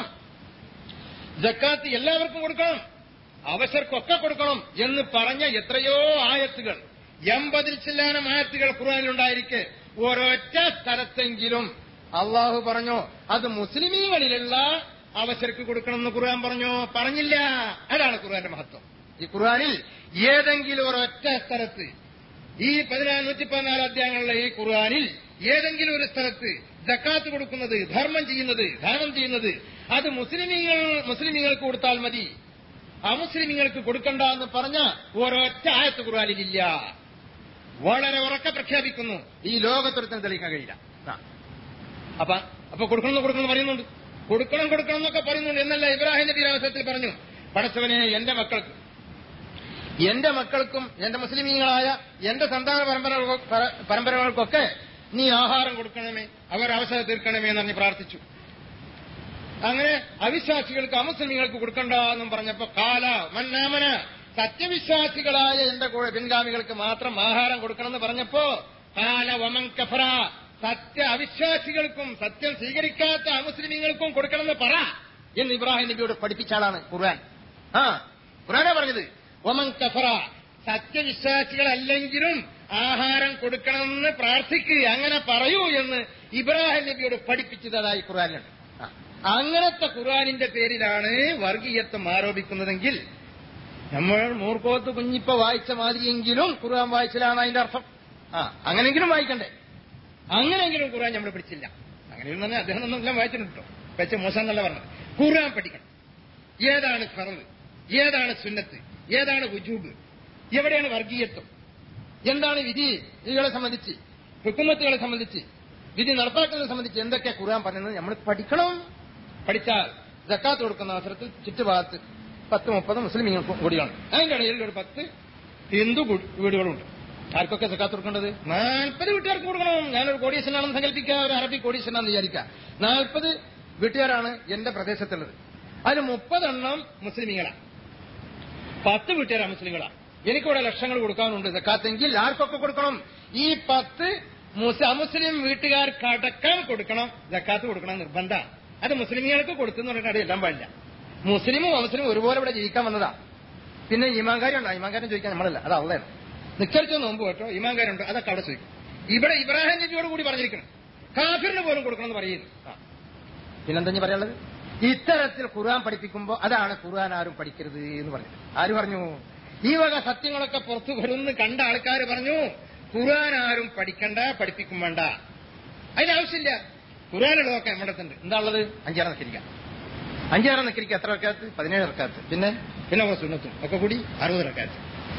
ജക്കാത്ത് എല്ലാവർക്കും കൊടുക്കണം അവശർക്കൊക്കെ കൊടുക്കണം എന്ന് പറഞ്ഞ എത്രയോ ആയത്തുകൾ എൺപതിൽ ചില്ലാനം ആയത്തുകൾ ഖുർആാനിലുണ്ടായിരിക്കെ ഒരൊറ്റ സ്ഥലത്തെങ്കിലും അള്ളാഹു പറഞ്ഞോ അത് മുസ്ലിമീങ്ങളിലുള്ള അവസരക്ക് കൊടുക്കണമെന്ന് ഖുർആൻ പറഞ്ഞോ പറഞ്ഞില്ല അതാണ് ഖുർആന്റെ മഹത്വം ഈ ഖുർആനിൽ ഏതെങ്കിലും ഒരൊറ്റ സ്ഥലത്ത് ഈ പതിനാല് നൂറ്റി പതിനാല് അധ്യായങ്ങളിലെ ഈ ഖുർആനിൽ ഏതെങ്കിലും ഒരു സ്ഥലത്ത് ജക്കാത്ത് കൊടുക്കുന്നത് ധർമ്മം ചെയ്യുന്നത് ധർമ്മം ചെയ്യുന്നത് അത് മുസ്ലിമീങ്ങൾ മുസ്ലിമീങ്ങൾക്ക് കൊടുത്താൽ മതി അമുസ്ലിമീങ്ങൾക്ക് കൊടുക്കണ്ട എന്ന് പറഞ്ഞ ഒരൊറ്റ ആയത്ത് ഖുർആനിലില്ല വളരെ ഉറക്കെ പ്രഖ്യാപിക്കുന്നു ഈ ലോകത്തൊരുത്തിന് തെളിയിക്കാൻ കഴിയില്ല ആ. അപ്പൊ അപ്പൊ കൊടുക്കണം കൊടുക്കണം പറയുന്നുണ്ട് കൊടുക്കണം കൊടുക്കണം എന്നൊക്കെ പറയുന്നുണ്ട് എന്നല്ല ഇബ്രാഹിം നബി അവസരത്തിൽ പറഞ്ഞു പടച്ചവനെ എന്റെ മക്കൾക്ക് എന്റെ മക്കൾക്കും എന്റെ മുസ്ലിമീങ്ങളായ എന്റെ സന്താന പരമ്പരകൾക്കൊ- പര- പരമ്പരകൾക്കൊക്കെ നീ ആഹാരം കൊടുക്കണമേ അവർ അവസരം തീർക്കണമേ എന്ന് പറഞ്ഞ് പ്രാർത്ഥിച്ചു അങ്ങനെ അവിശ്വാസികൾക്ക് അമുസ്ലിമീങ്ങൾക്ക് കൊടുക്കണ്ട എന്നും പറഞ്ഞപ്പോ കാല മന്നാമന സത്യവിശ്വാസികളായ എന്റെ കൂടെ പിൻഗാമികൾക്ക് മാത്രം ആഹാരം കൊടുക്കണമെന്ന് പറഞ്ഞപ്പോ കാല വമൻ കഫറ സത്യ അവിശ്വാസികൾക്കും സത്യം സ്വീകരിക്കാത്ത അമുസ്ലിമീങ്ങൾക്കും കൊടുക്കണമെന്ന് പറ എന്ന് ഇബ്രാഹിം നബിയോട് പഠിപ്പിച്ച ആളാണ് ഖുർആൻ ആ ഖുർആനാ പറഞ്ഞത് ഒമൻ കഫറ സത്യവിശ്വാസികളല്ലെങ്കിലും ആഹാരം കൊടുക്കണമെന്ന് പ്രാർത്ഥിക്കുക അങ്ങനെ പറയൂ എന്ന് ഇബ്രാഹിം നബിയോട് പഠിപ്പിച്ചതായി ഖുർആനിലുണ്ട് ആ. അങ്ങനത്തെ ഖുർആനിന്റെ പേരിലാണ് വർഗീയത്വം ആരോപിക്കുന്നതെങ്കിൽ നമ്മൾ മൂർക്കോത്ത് കുഞ്ഞിപ്പ വായിച്ച മാതിരിയെങ്കിലും ഖുർആൻ വായിച്ചിലാണ് അതിന്റെ അർത്ഥം ആ അങ്ങനെങ്കിലും വായിക്കണ്ടേ അങ്ങനെയെങ്കിലും ഖുർആൻ നമ്മൾ പഠിച്ചില്ല അങ്ങനെയും തന്നെ അദ്ദേഹം ഒന്നും എല്ലാം വായിച്ചിട്ടുണ്ട് കേട്ടോ വെച്ച മോശം എന്നല്ല പറഞ്ഞത് ഖുർആൻ പഠിക്കണം ഏതാണ് ഫറവ് ഏതാണ് സുന്നത്ത് ഏതാണ് വുജൂബ് എവിടെയാണ് വർഗീയത്വം എന്താണ് വിധി വിധികളെ സംബന്ധിച്ച് ഹുക്കുമത്തുകളെ സംബന്ധിച്ച് വിധി നടപ്പാക്കുന്നതിനെ സംബന്ധിച്ച് എന്തൊക്കെ ഖുർആൻ പറയുന്നത് നമ്മൾ പഠിക്കണം പഠിച്ചാൽ ജക്കാത്ത് കൊടുക്കുന്ന അവസരത്തിൽ ചുറ്റുഭാഗത്ത് പത്ത് മുപ്പത് മുസ്ലിം കൂടിയാണ് അതിന്റെ ഇടയിൽ ഒരു പത്ത് ഹിന്ദു കു- വീടുകളുണ്ട് ആർക്കൊക്കെ ജക്കാത്ത് കൊടുക്കേണ്ടത് നാൽപ്പത് വീട്ടുകാർക്ക് കൊടുക്കണം ഞാനൊരു കോടീശ്വരനാണെന്ന് സങ്കല്പിക്കുക ഒരു അറബി കോടീശ്വരനാണെന്ന് വിചാരിക്കുക നാൽപ്പത് വീട്ടുകാരാണ് എന്റെ പ്രദേശത്തുള്ളത് അതിൽ മുപ്പതെണ്ണം മുസ്ലിമീങ്ങളാണ് പത്ത് വീട്ടുകാരാ മുസ്ലിങ്ങളാ എനിക്കിവിടെ ലക്ഷങ്ങൾ കൊടുക്കാനുണ്ട് സക്കാത്തെങ്കിൽ ആർക്കൊക്കെ കൊടുക്കണം ഈ പത്ത് മുസ് അമുസ്ലിം വീട്ടുകാർക്കടക്കം കൊടുക്കണം ജക്കാത്ത് കൊടുക്കണം നിർബന്ധ അത് മുസ്ലിമുകൾക്ക് കൊടുത്തെന്ന് പറഞ്ഞിട്ട് എല്ലാം പാടില്ല മുസ്ലിമും അമുസ്ലിമും ഒരുപോലെ ഇവിടെ ജീവിക്കാൻ വന്നതാ പിന്നെ ഈമാൻകാരി ഉണ്ടോ ഈമാൻകാരൻ ചോദിക്കാൻ നമ്മളല്ല അത് അവളാണ് നിക്കരിച്ച നോമ്പ് കേട്ടോ ഈമാൻകാരുണ്ടോ അതൊക്കെ അവിടെ ചോദിക്കും ഇവിടെ ഇബ്രാഹിം നബിയോട് കൂടി പറഞ്ഞിരിക്കണം കാഫിറിന് പോലും കൊടുക്കണം എന്ന് പറയുന്നു ആ. പിന്നെന്താ ഇനി പറയാനുള്ളത് ഇത്തരത്തിൽ ഖുർആൻ പഠിപ്പിക്കുമ്പോൾ അതാണ് ഖുർആൻ ആരും പഠിക്കരുത് എന്ന് പറഞ്ഞു ആര് പറഞ്ഞു ഈ വക സത്യങ്ങളൊക്കെ പുറത്തു വരുമെന്ന് കണ്ട ആൾക്കാർ പറഞ്ഞു ഖുർആൻ ആരും പഠിക്കണ്ട പഠിപ്പിക്കും വേണ്ട അതിനാവശ്യമില്ല ഖുർആനുള്ളതൊക്കെ നമ്മുടെ അടുത്തുണ്ട് എന്താ ഉള്ളത് അഞ്ചാറ് നിക്കരിക്കാം അഞ്ചാറ് നിക്കരിക്കുക എത്ര റക്കാത്ത് പതിനേഴ് റക്കാത്ത് പിന്നെ പിന്നെ കുറെ സുന്നത്തും ഒക്കെ കൂടി അറുപത് റക്കാത്ത്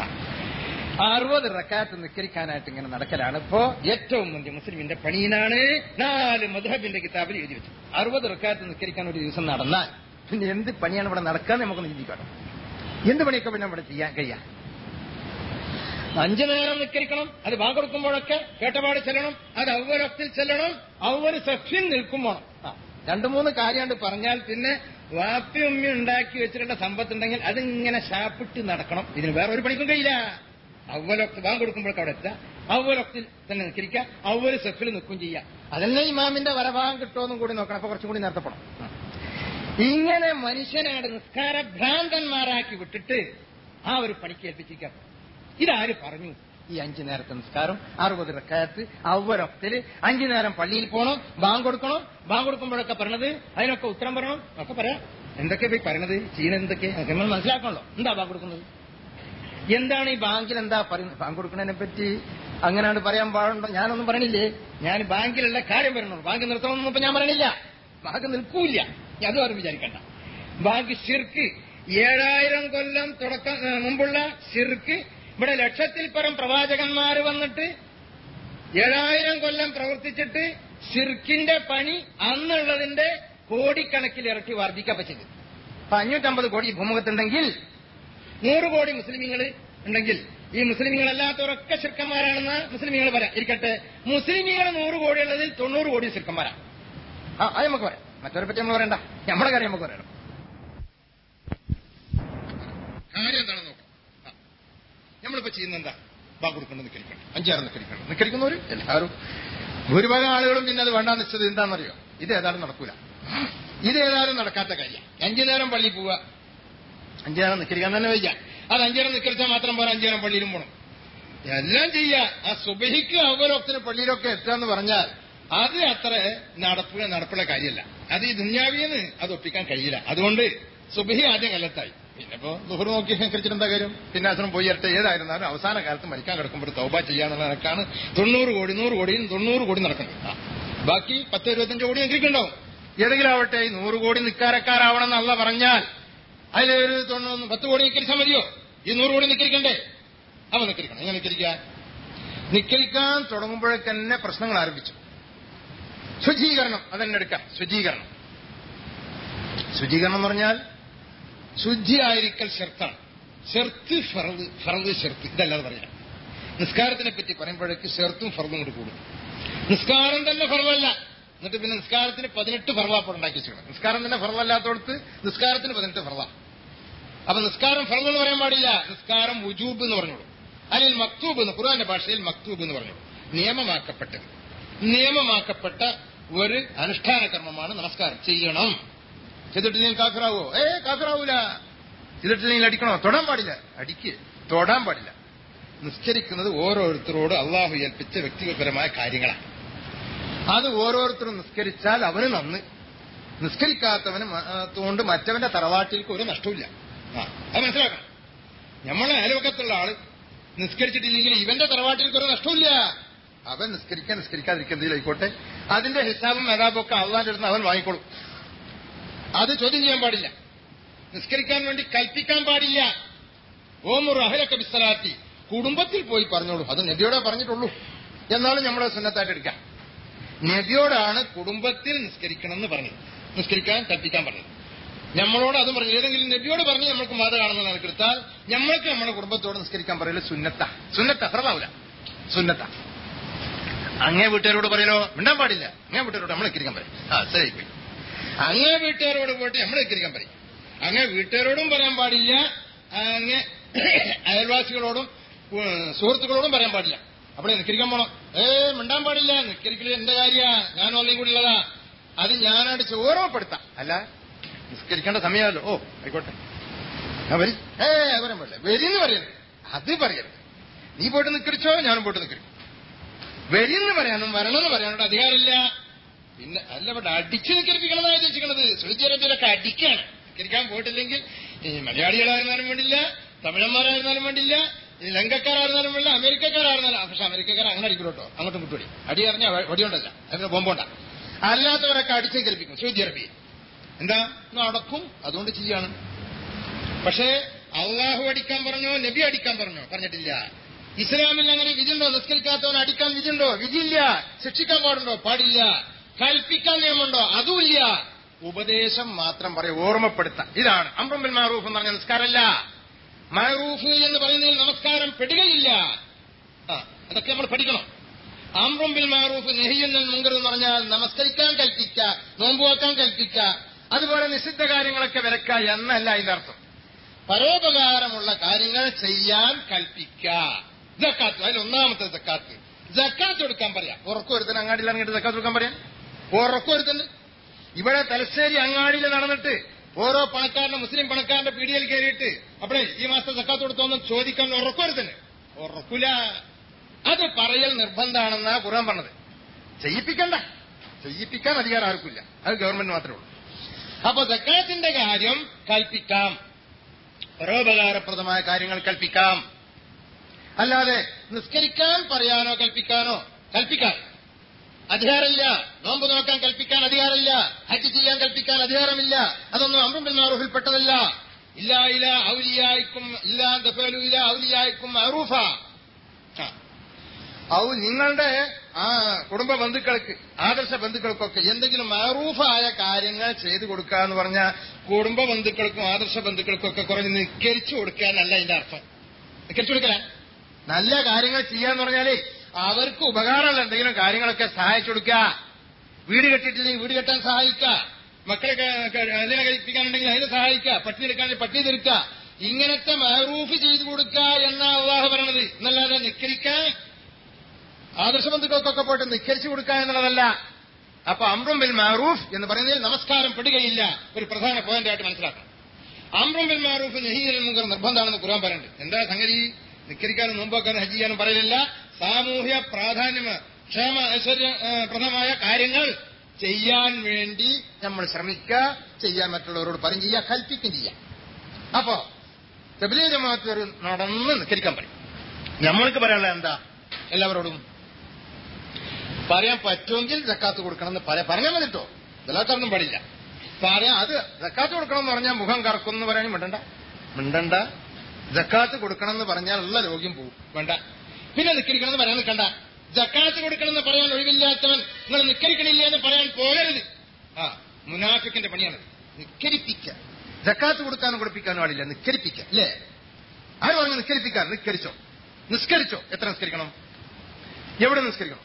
അറുപത് റക്കാത്ത് നിക്കരിക്കാനായിട്ട് ഇങ്ങനെ നടക്കലാണ് ഇപ്പോ ഏറ്റവും മുന്തിയ മുസ്ലിമിന്റെ പണിയിനാണ് നാല് മധുഹബിന്റെ കിതാബിൽ എഴുതി വെച്ചത് അറുപത് റക്കാത്ത് നിക്കരിക്കാൻ ഒരു ദിവസം നടന്നാൽ പിന്നെ എന്ത് പണിയാണ് ഇവിടെ നടക്കാൻ നമുക്കൊന്ന് ചിന്തിക്കണം എന്ത് പണിയൊക്കെ പിന്നെ ഇവിടെ ചെയ്യാൻ കഴിയാം അഞ്ചു നേരം നിക്കരിക്കണം അത് ബാങ്ക് കൊടുക്കുമ്പോഴൊക്കെ കേട്ടപാട് ചെല്ലണം അത് ഔവലത്തിൽ ചെല്ലണം ഔവല് സെക്ഷൻ നിൽക്കും വേണം ആ, രണ്ടു മൂന്ന് കാര്യമാണ്ട് പറഞ്ഞാൽ പിന്നെ വാപ്പി ഉമ്മി ഉണ്ടാക്കി വെച്ചിട്ടുള്ള സമ്പത്തുണ്ടെങ്കിൽ അതിങ്ങനെ ശാപ്പിട്ട് നടക്കണം ഇതിന് വേറെ ഒരു പണിക്കും കഴിയില്ല ഔവലൊക്ത് ബാങ്ക് കൊടുക്കുമ്പോഴൊക്കെ അവിടെ എത്താം ഔവലൊക്തിൽ തന്നെ നിൽക്കരിക്കുക ഔവല് സെഫിൽ നിൽക്കും ചെയ്യാം അതന്നെ ഇമാമിന്റെ വരഭാഗം കിട്ടുമെന്നും കൂടി നോക്കണം അപ്പൊ കുറച്ചും കൂടി നേരത്തെ പോണം ആ. ഇങ്ങനെ മനുഷ്യനാട് നിസ്കാര ഭ്രാന്തന്മാരാക്കി വിട്ടിട്ട് ആ ഒരു പണിക്ക് ഏൽപ്പിച്ചിരിക്കാം ഇതാര് പറഞ്ഞു ഈ അഞ്ചു നേരത്തെ നിസ്കാരം അറുപത് റക്കായത്ത് അവരൊക്തില് അഞ്ചു നേരം പള്ളിയിൽ പോകണം ബാങ്ക് കൊടുക്കണം ബാങ്ക് കൊടുക്കുമ്പോഴൊക്കെ പറഞ്ഞത് അതിനൊക്കെ ഉത്തരം പറയണം ഒക്കെ പറയാം എന്തൊക്കെ പോയി പറയണത് ചെയ്യുന്നത് എന്തൊക്കെ അതൊക്കെ നമ്മൾ മനസ്സിലാക്കണല്ലോ എന്താ ബാങ്ക് കൊടുക്കുന്നത് എന്താണ് ഈ ബാങ്കിൽ എന്താ പറയുന്നത് ബാങ്ക് കൊടുക്കുന്നതിനെ പറ്റി അങ്ങനെയാണ് പറയാൻ പാടുണ്ടോ ഞാനൊന്നും പറയണില്ലേ ഞാൻ ബാങ്കിലുള്ള കാര്യം പറയണുള്ളൂ ബാങ്ക് നിർത്തണമെന്നൊന്നും ഇപ്പൊ ഞാൻ പറയണില്ല ബാങ്ക് നിൽക്കൂല അതും ആരും വിചാരിക്കണ്ട ബാങ്ക് ഷിർക്ക് ഏഴായിരം കൊല്ലം തുടക്കം ഏ, മുമ്പുള്ള ഷിർക്ക് ഇവിടെ ലക്ഷത്തിൽ പരം പ്രവാചകന്മാർ വന്നിട്ട് ഏഴായിരം കൊല്ലം പ്രവർത്തിച്ചിട്ട് ഷിർക്കിന്റെ പണി അന്നുള്ളതിന്റെ കോടിക്കണക്കിൽ ഇറക്കി വർദ്ധിക്കാൻ പറ്റിയത് അപ്പൊ അഞ്ഞൂറ്റമ്പത് കോടി ഈ ഭൂമുഖത്തുണ്ടെങ്കിൽ നൂറ് കോടി മുസ്ലിമീങ്ങൾ ഉണ്ടെങ്കിൽ ഈ മുസ്ലിമീങ്ങളല്ലാത്തവരൊക്കെ ശിർക്കന്മാരാണെന്ന് മുസ്ലിമീങ്ങൾ പറയാം ഇരിക്കട്ടെ മുസ്ലിമീങ്ങൾ നൂറ് കോടി ഉള്ളതിൽ തൊണ്ണൂറ് കോടി ശിർക്കന്മാരാണ് ആ അത് നമുക്ക് പറയാം മറ്റവരെ പറ്റി നമ്മൾ പറയണ്ട നമ്മുടെ കാര്യം നമുക്ക് പറയണം കാര്യം എന്താണെന്ന് നോക്കാം ആ. നമ്മളിപ്പോ ചെയ്യുന്ന എന്താ ബാ കൊടുക്കണം നിക്കരിക്കണം അഞ്ചാറ് നിക്കരിക്കണം നിക്കരിക്കുന്നവര് എല്ലാവരും ഭൂരിഭാഗം ആളുകളും പിന്നെ അത് വേണ്ടാന്ന് വെച്ചത് എന്താണെന്നറിയോ ഇത് ഏതായാലും നടക്കൂല ഇത് ഏതായാലും നടക്കാത്ത കാര്യം അഞ്ചു നേരം പള്ളിയിൽ പോവുക അഞ്ചു നേരം നിക്കരിക്കാൻ തന്നെ വയ്യ അത് അഞ്ചു നേരം നിക്കരിച്ചാൽ മാത്രം പോരാ അഞ്ചു നേരം പള്ളിയിലും പോകണം എല്ലാം ചെയ്യാ ആ സുബഹിക്ക് അവരൊക്കെ പള്ളിയിലൊക്കെ എത്താന്ന് പറഞ്ഞാൽ അത് അത്ര നടപ്പുക നടപ്പുള്ള കാര്യമല്ല അത് ഈ ദുന്യാവിന്ന് അത് ഒപ്പിക്കാൻ കഴിയില്ല അതുകൊണ്ട് സുബഹി ആദ്യം കല്ലത്തായി പിന്നെ ഇപ്പോ ദുഹർ നോക്കി അനുസരിച്ചിട്ട് എന്താ കാര്യം പിന്നെ അസുരം പോയി ഇരട്ടെ ഏതായിരുന്നാലും അവസാന കാലത്ത് മരിക്കാൻ കിടക്കുമ്പോൾ തൗബ ചെയ്യാന്നുള്ള നിലക്കാണ് തൊണ്ണൂറ് കോടി നൂറ് കോടിയും തൊണ്ണൂറ് കോടി നടക്കുന്നത് ആ. ബാക്കി പത്ത് ഇരുപത്തഞ്ച് കോടി നിൽക്കുന്നുണ്ടാവും ഏതെങ്കിലും ആവട്ടെ ഈ നൂറ് കോടി നിക്കാരക്കാരാവണം എന്നല്ല പറഞ്ഞാൽ അതിലൊരു തൊണ്ണൂറ് പത്ത് കോടി നിക്കരിച്ചാൽ മതിയോ ഈ നൂറ് കോടി നിക്കരിക്കണ്ടേ അവ നിക്കരിക്കണം എങ്ങനെ നിക്കരിക്കാൻ നിക്കരിക്കാൻ തുടങ്ങുമ്പോഴേക്ക് തന്നെ പ്രശ്നങ്ങൾ ആരംഭിച്ചു ശുചീകരണം അതെന്നെ എടുക്കാം ശുചീകരണം ശുചീകരണം എന്ന് പറഞ്ഞാൽ ശുദ്ധിയായിരിക്കൽ ഷെർത്താണ് ഷെർത്ത് ഫറത് ഫറത് ഷെർത്ത് ഇതല്ലാതെ പറയാം നിസ്കാരത്തിനെ പറ്റി പറയുമ്പോഴേക്ക് ഷെർത്തും ഫറതും കൂടി കൂടും നിസ്കാരം തന്നെ ഫറവല്ല എന്നിട്ട് പിന്നെ നിസ്കാരത്തിന് പതിനെട്ട് ഫറവാപ്പോൾ ഉണ്ടാക്കി വെച്ചിട്ടുണ്ട് നിസ്കാരം തന്നെ ഫറവല്ലാത്തടത്ത് നിസ്കാരത്തിന് പതിനെട്ട് ഫറവ അപ്പൊ നിസ്കാരം ഫറവ് എന്ന് പറയാൻ പാടില്ല നിസ്കാരം വുജൂബ് എന്ന് പറഞ്ഞോളൂ അല്ലെങ്കിൽ മക്തൂബ് എന്ന് ഖുർആന്റെ ഭാഷയിൽ മക്തൂബ് എന്ന് പറഞ്ഞോളൂ നിയമമാക്കപ്പെട്ടത് നിയമമാക്കപ്പെട്ട ഒരു അനുഷ്ഠാന കർമ്മമാണ് നമസ്കാരം ചെയ്യണം ചെയ്തിട്ടില്ലെങ്കിൽ കാക്കറാവോ ഏ കാക്കറാവൂല ചെയ്തിട്ടില്ലെങ്കിൽ അടിക്കണോ തൊടാൻ പാടില്ല അടിക്ക് തൊടാൻ പാടില്ല നിസ്കരിക്കുന്നത് ഓരോരുത്തരോട് അള്ളാഹു ഏൽപ്പിച്ച വ്യക്തിപരമായ കാര്യങ്ങളാണ് അത് ഓരോരുത്തരും നിസ്കരിച്ചാൽ അവന് നന്ന് നിസ്കരിക്കാത്തവന് മ- ആ, കൊണ്ട് മറ്റവന്റെ തറവാട്ടിലേക്ക് ഒരു നഷ്ടമില്ല ആ അത് മനസ്സിലാക്കണം നമ്മളെ അയൽവക്കത്തുള്ള ആള് നിസ്കരിച്ചിട്ടില്ലെങ്കിൽ ഇവന്റെ തറവാട്ടിൽ ഒരു നഷ്ടമില്ല അവൻ നിസ്കരിക്കാൻ നിസ്കരിക്കാതിരിക്കുന്നതിലായിക്കോട്ടെ അതിന്റെ ഹിസാബും മെതാബും ഒക്കെ അള്ളാന്റെ അടുത്ത് അവൻ വാങ്ങിക്കോളും അത് ചോദ്യം ചെയ്യാൻ പാടില്ല നിസ്കരിക്കാൻ വേണ്ടി കൽപ്പിക്കാൻ പാടില്ല ഓമുർ അഹലക്ക ബിസ്സലാത്തി കുടുംബത്തിൽ പോയി പറഞ്ഞോളൂ അത് നബിയോടെ പറഞ്ഞിട്ടുള്ളൂ എന്നാലും നമ്മുടെ സുന്നത്തായിട്ട് എടുക്കാം നബിയോടാണ് കുടുംബത്തിൽ നിസ്കരിക്കണമെന്ന് പറഞ്ഞത് നിസ്കരിക്കാൻ കൽപ്പിക്കാൻ പറഞ്ഞത് നമ്മളോട് അതും പറഞ്ഞു ഏതെങ്കിലും നബിയോട് പറഞ്ഞ് നമ്മൾക്ക് മാത കാണുന്ന നിലക്കെടുത്താൽ നമ്മൾക്ക് നമ്മുടെ കുടുംബത്തോട് നിസ്കരിക്കാൻ പറയല് സുന്നത്ത സുന്നത്ത അഫറതാവില്ല സുന്നത്ത അങ്ങേ വീട്ടുകാരോട് പറയലോ മിണ്ടാൻ പാടില്ല അങ്ങേ വീട്ടുകാരോട് നമ്മൾ നിസ്കരിക്കാൻ പറയും ആ ശരി പോയി അങ്ങേ വീട്ടുകാരോട് പോയിട്ട് നമ്മൾ നിസ്കരിക്കാൻ പറയും അങ്ങേ വീട്ടുകാരോടും പറയാൻ പാടില്ല അങ്ങേ അയൽവാസികളോടും ഉം, സുഹൃത്തുക്കളോടും പറയാൻ പാടില്ല അവിടെ നിസ്കരിക്കാൻ പോണം ഏ മിണ്ടാൻ പാടില്ല നിസ്കരിക്കല് എന്റെ കാര്യ ഞാൻ ഓൺലൈൻ കൂടി ഉള്ളതാ അത് ഞാനടിച്ച് ഓർമ്മപ്പെടുത്താം അല്ല നിസ്കരിക്കേണ്ട സമയമല്ലോ ഓ ആയിക്കോട്ടെ ആ വരി ഏ അത് പറയാൻ പാടില്ല വരിന്ന് പറയരുത് അത് പറയരുത് നീ പോയിട്ട് നിസ്കരിച്ചോ ഞാനും പോയിട്ട് നിസ്കരിക്കും വരിന്ന് പറയാനും വരണമെന്ന് പറയാനോട് അധികാരമില്ല പിന്നെ അല്ല ഇവിടെ അടിച്ചു നിസ്കരിപ്പിക്കണമെന്നാണ് ഉദ്ദേശിക്കുന്നത് സൗദി അറേബ്യയിലൊക്കെ അടിക്കാണ് നിസ്കരിക്കാൻ പോയിട്ടില്ലെങ്കിൽ ഈ മലയാളികളായിരുന്നാലും വേണ്ടില്ല തമിഴന്മാരായിരുന്നാലും വേണ്ടില്ല ഈ ലങ്കക്കാരായിരുന്നാലും വേണ്ടില്ല അമേരിക്കക്കാരായിരുന്നാലും പക്ഷെ അമേരിക്കക്കാർ അങ്ങനെ അടിക്കും കേട്ടോ അങ്ങോട്ടും ഇങ്ങോട്ടും അടി അടി അറിഞ്ഞാൽ വടിയുണ്ടല്ല അതിന് ബോംബുണ്ട അല്ലാത്തവരൊക്കെ അടിച്ചു നിസ്കരിപ്പിക്കും സൗദി അറേബ്യയിൽ എന്താ നടക്കും അതുകൊണ്ട് ചെയ്യാണ് പക്ഷേ അള്ളാഹു അടിക്കാൻ പറഞ്ഞോ നബി അടിക്കാൻ പറഞ്ഞോ പറഞ്ഞിട്ടില്ല ഇസ്ലാമിൽ അങ്ങനെ വിധിയുണ്ടോ നിസ്കരിക്കാത്തവൻ അടിക്കാൻ വിധിയുണ്ടോ വിധിയില്ല ശിക്ഷിക്കാൻ പാടുണ്ടോ പാടില്ല കൽപ്പിക്കാൻ നിയമമുണ്ടോ അതുമില്ല ഉപദേശം മാത്രം പറയും ഓർമ്മപ്പെടുത്താം ഇതാണ് അമ്രംബിൽ മാറൂഫ് എന്ന് പറഞ്ഞ നിസ്കാരമല്ല മാറൂഫ് എന്ന് പറയുന്നതിൽ നമസ്കാരം പെടുകയില്ല ആ അതൊക്കെ നമ്മൾ പഠിക്കണം അമ്രംബിൽ മാറൂഫ് നെഹിയെന്ന മുങ്കർ എന്ന് പറഞ്ഞാൽ നമസ്കരിക്കാൻ കൽപ്പിക്ക നോമ്പുവാക്കാൻ കൽപ്പിക്ക അതുപോലെ നിഷിദ്ധ കാര്യങ്ങളൊക്കെ വിലക്ക എന്നല്ല അതിന്റെ അർത്ഥം പരോപകാരമുള്ള കാര്യങ്ങൾ ചെയ്യാൻ കൽപ്പിക്ക ജക്കാത്ത് അതിൽ ഒന്നാമത്തെ ജക്കാത്ത് ജക്കാത്ത് കൊടുക്കാൻ പറയാം ഉറക്കൊരുത്തൻ അങ്ങാടിയിൽ ഇറങ്ങിയിട്ട് ജക്കാത്ത് കൊടുക്കാൻ പറയാം ഉറക്കൊരുത്തന് ഇവിടെ തലശ്ശേരി അങ്ങാടിയിൽ നടന്നിട്ട് ഓരോ പണക്കാരന്റെ മുസ്ലിം പണക്കാരന്റെ പീടികയിൽ കയറിയിട്ട് അപ്പഴേ ഈ മാസത്തെ ജക്കാത്ത് കൊടുത്തോന്ന് ചോദിക്കാൻ ഉറക്കൊരുത്തന് ഉറക്കൂല അത് പറയൽ നിർബന്ധമാണെന്നാ ഖുർആൻ പറഞ്ഞത് ചെയ്യിപ്പിക്കണ്ട ചെയ്യിപ്പിക്കാൻ അധികാരം ആർക്കില്ല അത് ഗവൺമെന്റ് മാത്രമേ ഉള്ളൂ അപ്പൊ ജക്കാത്തിന്റെ കാര്യം കൽപ്പിക്കാം പരോപകാരപ്രദമായ കാര്യങ്ങൾ കൽപ്പിക്കാം അല്ലാതെ നിസ്കരിക്കാൻ പറയാനോ കൽപ്പിക്കാനോ കൽപ്പിക്കാം അധികാരമില്ല നോമ്പ് നോക്കാൻ കൽപ്പിക്കാൻ അധികാരമില്ല ഹജ്ജ് ചെയ്യാൻ കൽപ്പിക്കാൻ അധികാരമില്ല അതൊന്നും അമ്രുബിൽ മാറൂഫിൽപ്പെട്ടതല്ല ഇല്ല ഇല ഔലിയായിക്കും ഇല്ല ദഫലു ഇല ഔലിയായിക്കും അറൂഫ ഔ നിങ്ങളുടെ ആ കുടുംബ ബന്ധുക്കൾക്ക് ആദർശ ബന്ധുക്കൾക്കൊക്കെ എന്തെങ്കിലും മാറൂഫായ കാര്യങ്ങൾ ചെയ്തു കൊടുക്കുക എന്ന് പറഞ്ഞാൽ കുടുംബ ബന്ധുക്കൾക്കും ആദർശ ബന്ധുക്കൾക്കും ഒക്കെ കുറഞ്ഞ് നിക്കരിച്ചു കൊടുക്കാനല്ല അതിന്റെ അർത്ഥം നിക്കരിച്ചു കൊടുക്കല നല്ല കാര്യങ്ങൾ ചെയ്യാന്ന് പറഞ്ഞാലേ അവർക്ക് ഉപകാരമുള്ള എന്തെങ്കിലും കാര്യങ്ങളൊക്കെ സഹായിച്ചു കൊടുക്കുക വീട് കെട്ടിയിട്ടില്ലെങ്കിൽ വീട് കെട്ടാൻ സഹായിക്കുക മക്കളെ അതിനെ കഴിപ്പിക്കാനുണ്ടെങ്കിൽ അതിനെ സഹായിക്കുക പട്ടിണി എടുക്കാണെങ്കിൽ പട്ടിണി തീർക്കുക ഇങ്ങനത്തെ മാറൂഫ് ചെയ്തു കൊടുക്കുക എന്നാ അള്ളാഹു പറയണത് എന്നല്ലാതെ നിക്കരിക്കാൻ ആദർശ ബന്ധുക്കൾക്കൊക്കെ പോയിട്ട് നിക്കരിച്ചു കൊടുക്കുക എന്നുള്ളതല്ല അപ്പൊ അമ്രും ബിൽ മാറൂഫ് എന്ന് പറയുന്നതിൽ നമസ്കാരം പെടുകയില്ല ഒരു പ്രധാന പോയിന്റ് ആയിട്ട് മനസ്സിലാക്കണം അമ്രും ബിൽ മാറൂഫ് നെഹിയൽ മുങ്കർ നിർബന്ധമാണെന്ന് ഖുർആൻ പറയുന്നുണ്ട് എന്താ സംഗതി നിക്കരിക്കാനും നോമ്പാക്കാനും ഹജ്ജ് ചെയ്യാനും പറയലില്ല സാമൂഹ്യ പ്രാധാന്യം ക്ഷേമ ഐശ്വര്യ പ്രദമായ കാര്യങ്ങൾ ചെയ്യാൻ വേണ്ടി നമ്മൾ ശ്രമിക്കുക ചെയ്യാൻ മറ്റുള്ളവരോട് പറയും ചെയ്യുക കൽപ്പിക്കും ചെയ്യാം അപ്പോ തബിലീ ജമാഅത്ത് ഒരു നടന്ന് നിസ്കരിക്കാൻ പറയും നമ്മൾക്ക് പറയാനുള്ള എന്താ എല്ലാവരോടും പറയാൻ പറ്റുമെങ്കിൽ ജക്കാത്ത് കൊടുക്കണമെന്ന് പറയാൻ പറഞ്ഞാൽ മതി കേട്ടോ ജലാത്തൊന്നും പാടില്ല പറയാം അത് ജക്കാത്ത് കൊടുക്കണം എന്ന് പറഞ്ഞാൽ മുഖം കറക്കും എന്ന് പറയാനും മിണ്ടണ്ട മിണ്ടണ്ട ജക്കാത്ത് കൊടുക്കണം എന്ന് പറഞ്ഞാൽ ഉള്ള രോഗ്യം പോകും വേണ്ട പിന്നെ നിക്കരിക്കണം എന്ന് പറയാൻ നിൽക്കണ്ട ജക്കാത്ത് കൊടുക്കണം എന്ന് പറയാൻ ഒഴിവില്ലാത്തവൻ നിങ്ങൾ നിക്കരിക്കണില്ല എന്ന് പറയാൻ പോകരുത് ആ മുനാഫിക്കിന്റെ പണിയാണ് നിക്കരിപ്പിക്ക ജക്കാത്ത് കൊടുക്കാനും കൊടുപ്പിക്കാനും പാടില്ല നിക്കരിപ്പിക്ക അല്ലേ ആര് പറഞ്ഞു നിസ്കരിപ്പിക്കാൻ നിസ്കരിച്ചോ നിസ്കരിച്ചോ എത്ര നിസ്കരിക്കണം എവിടെ നിസ്കരിക്കണം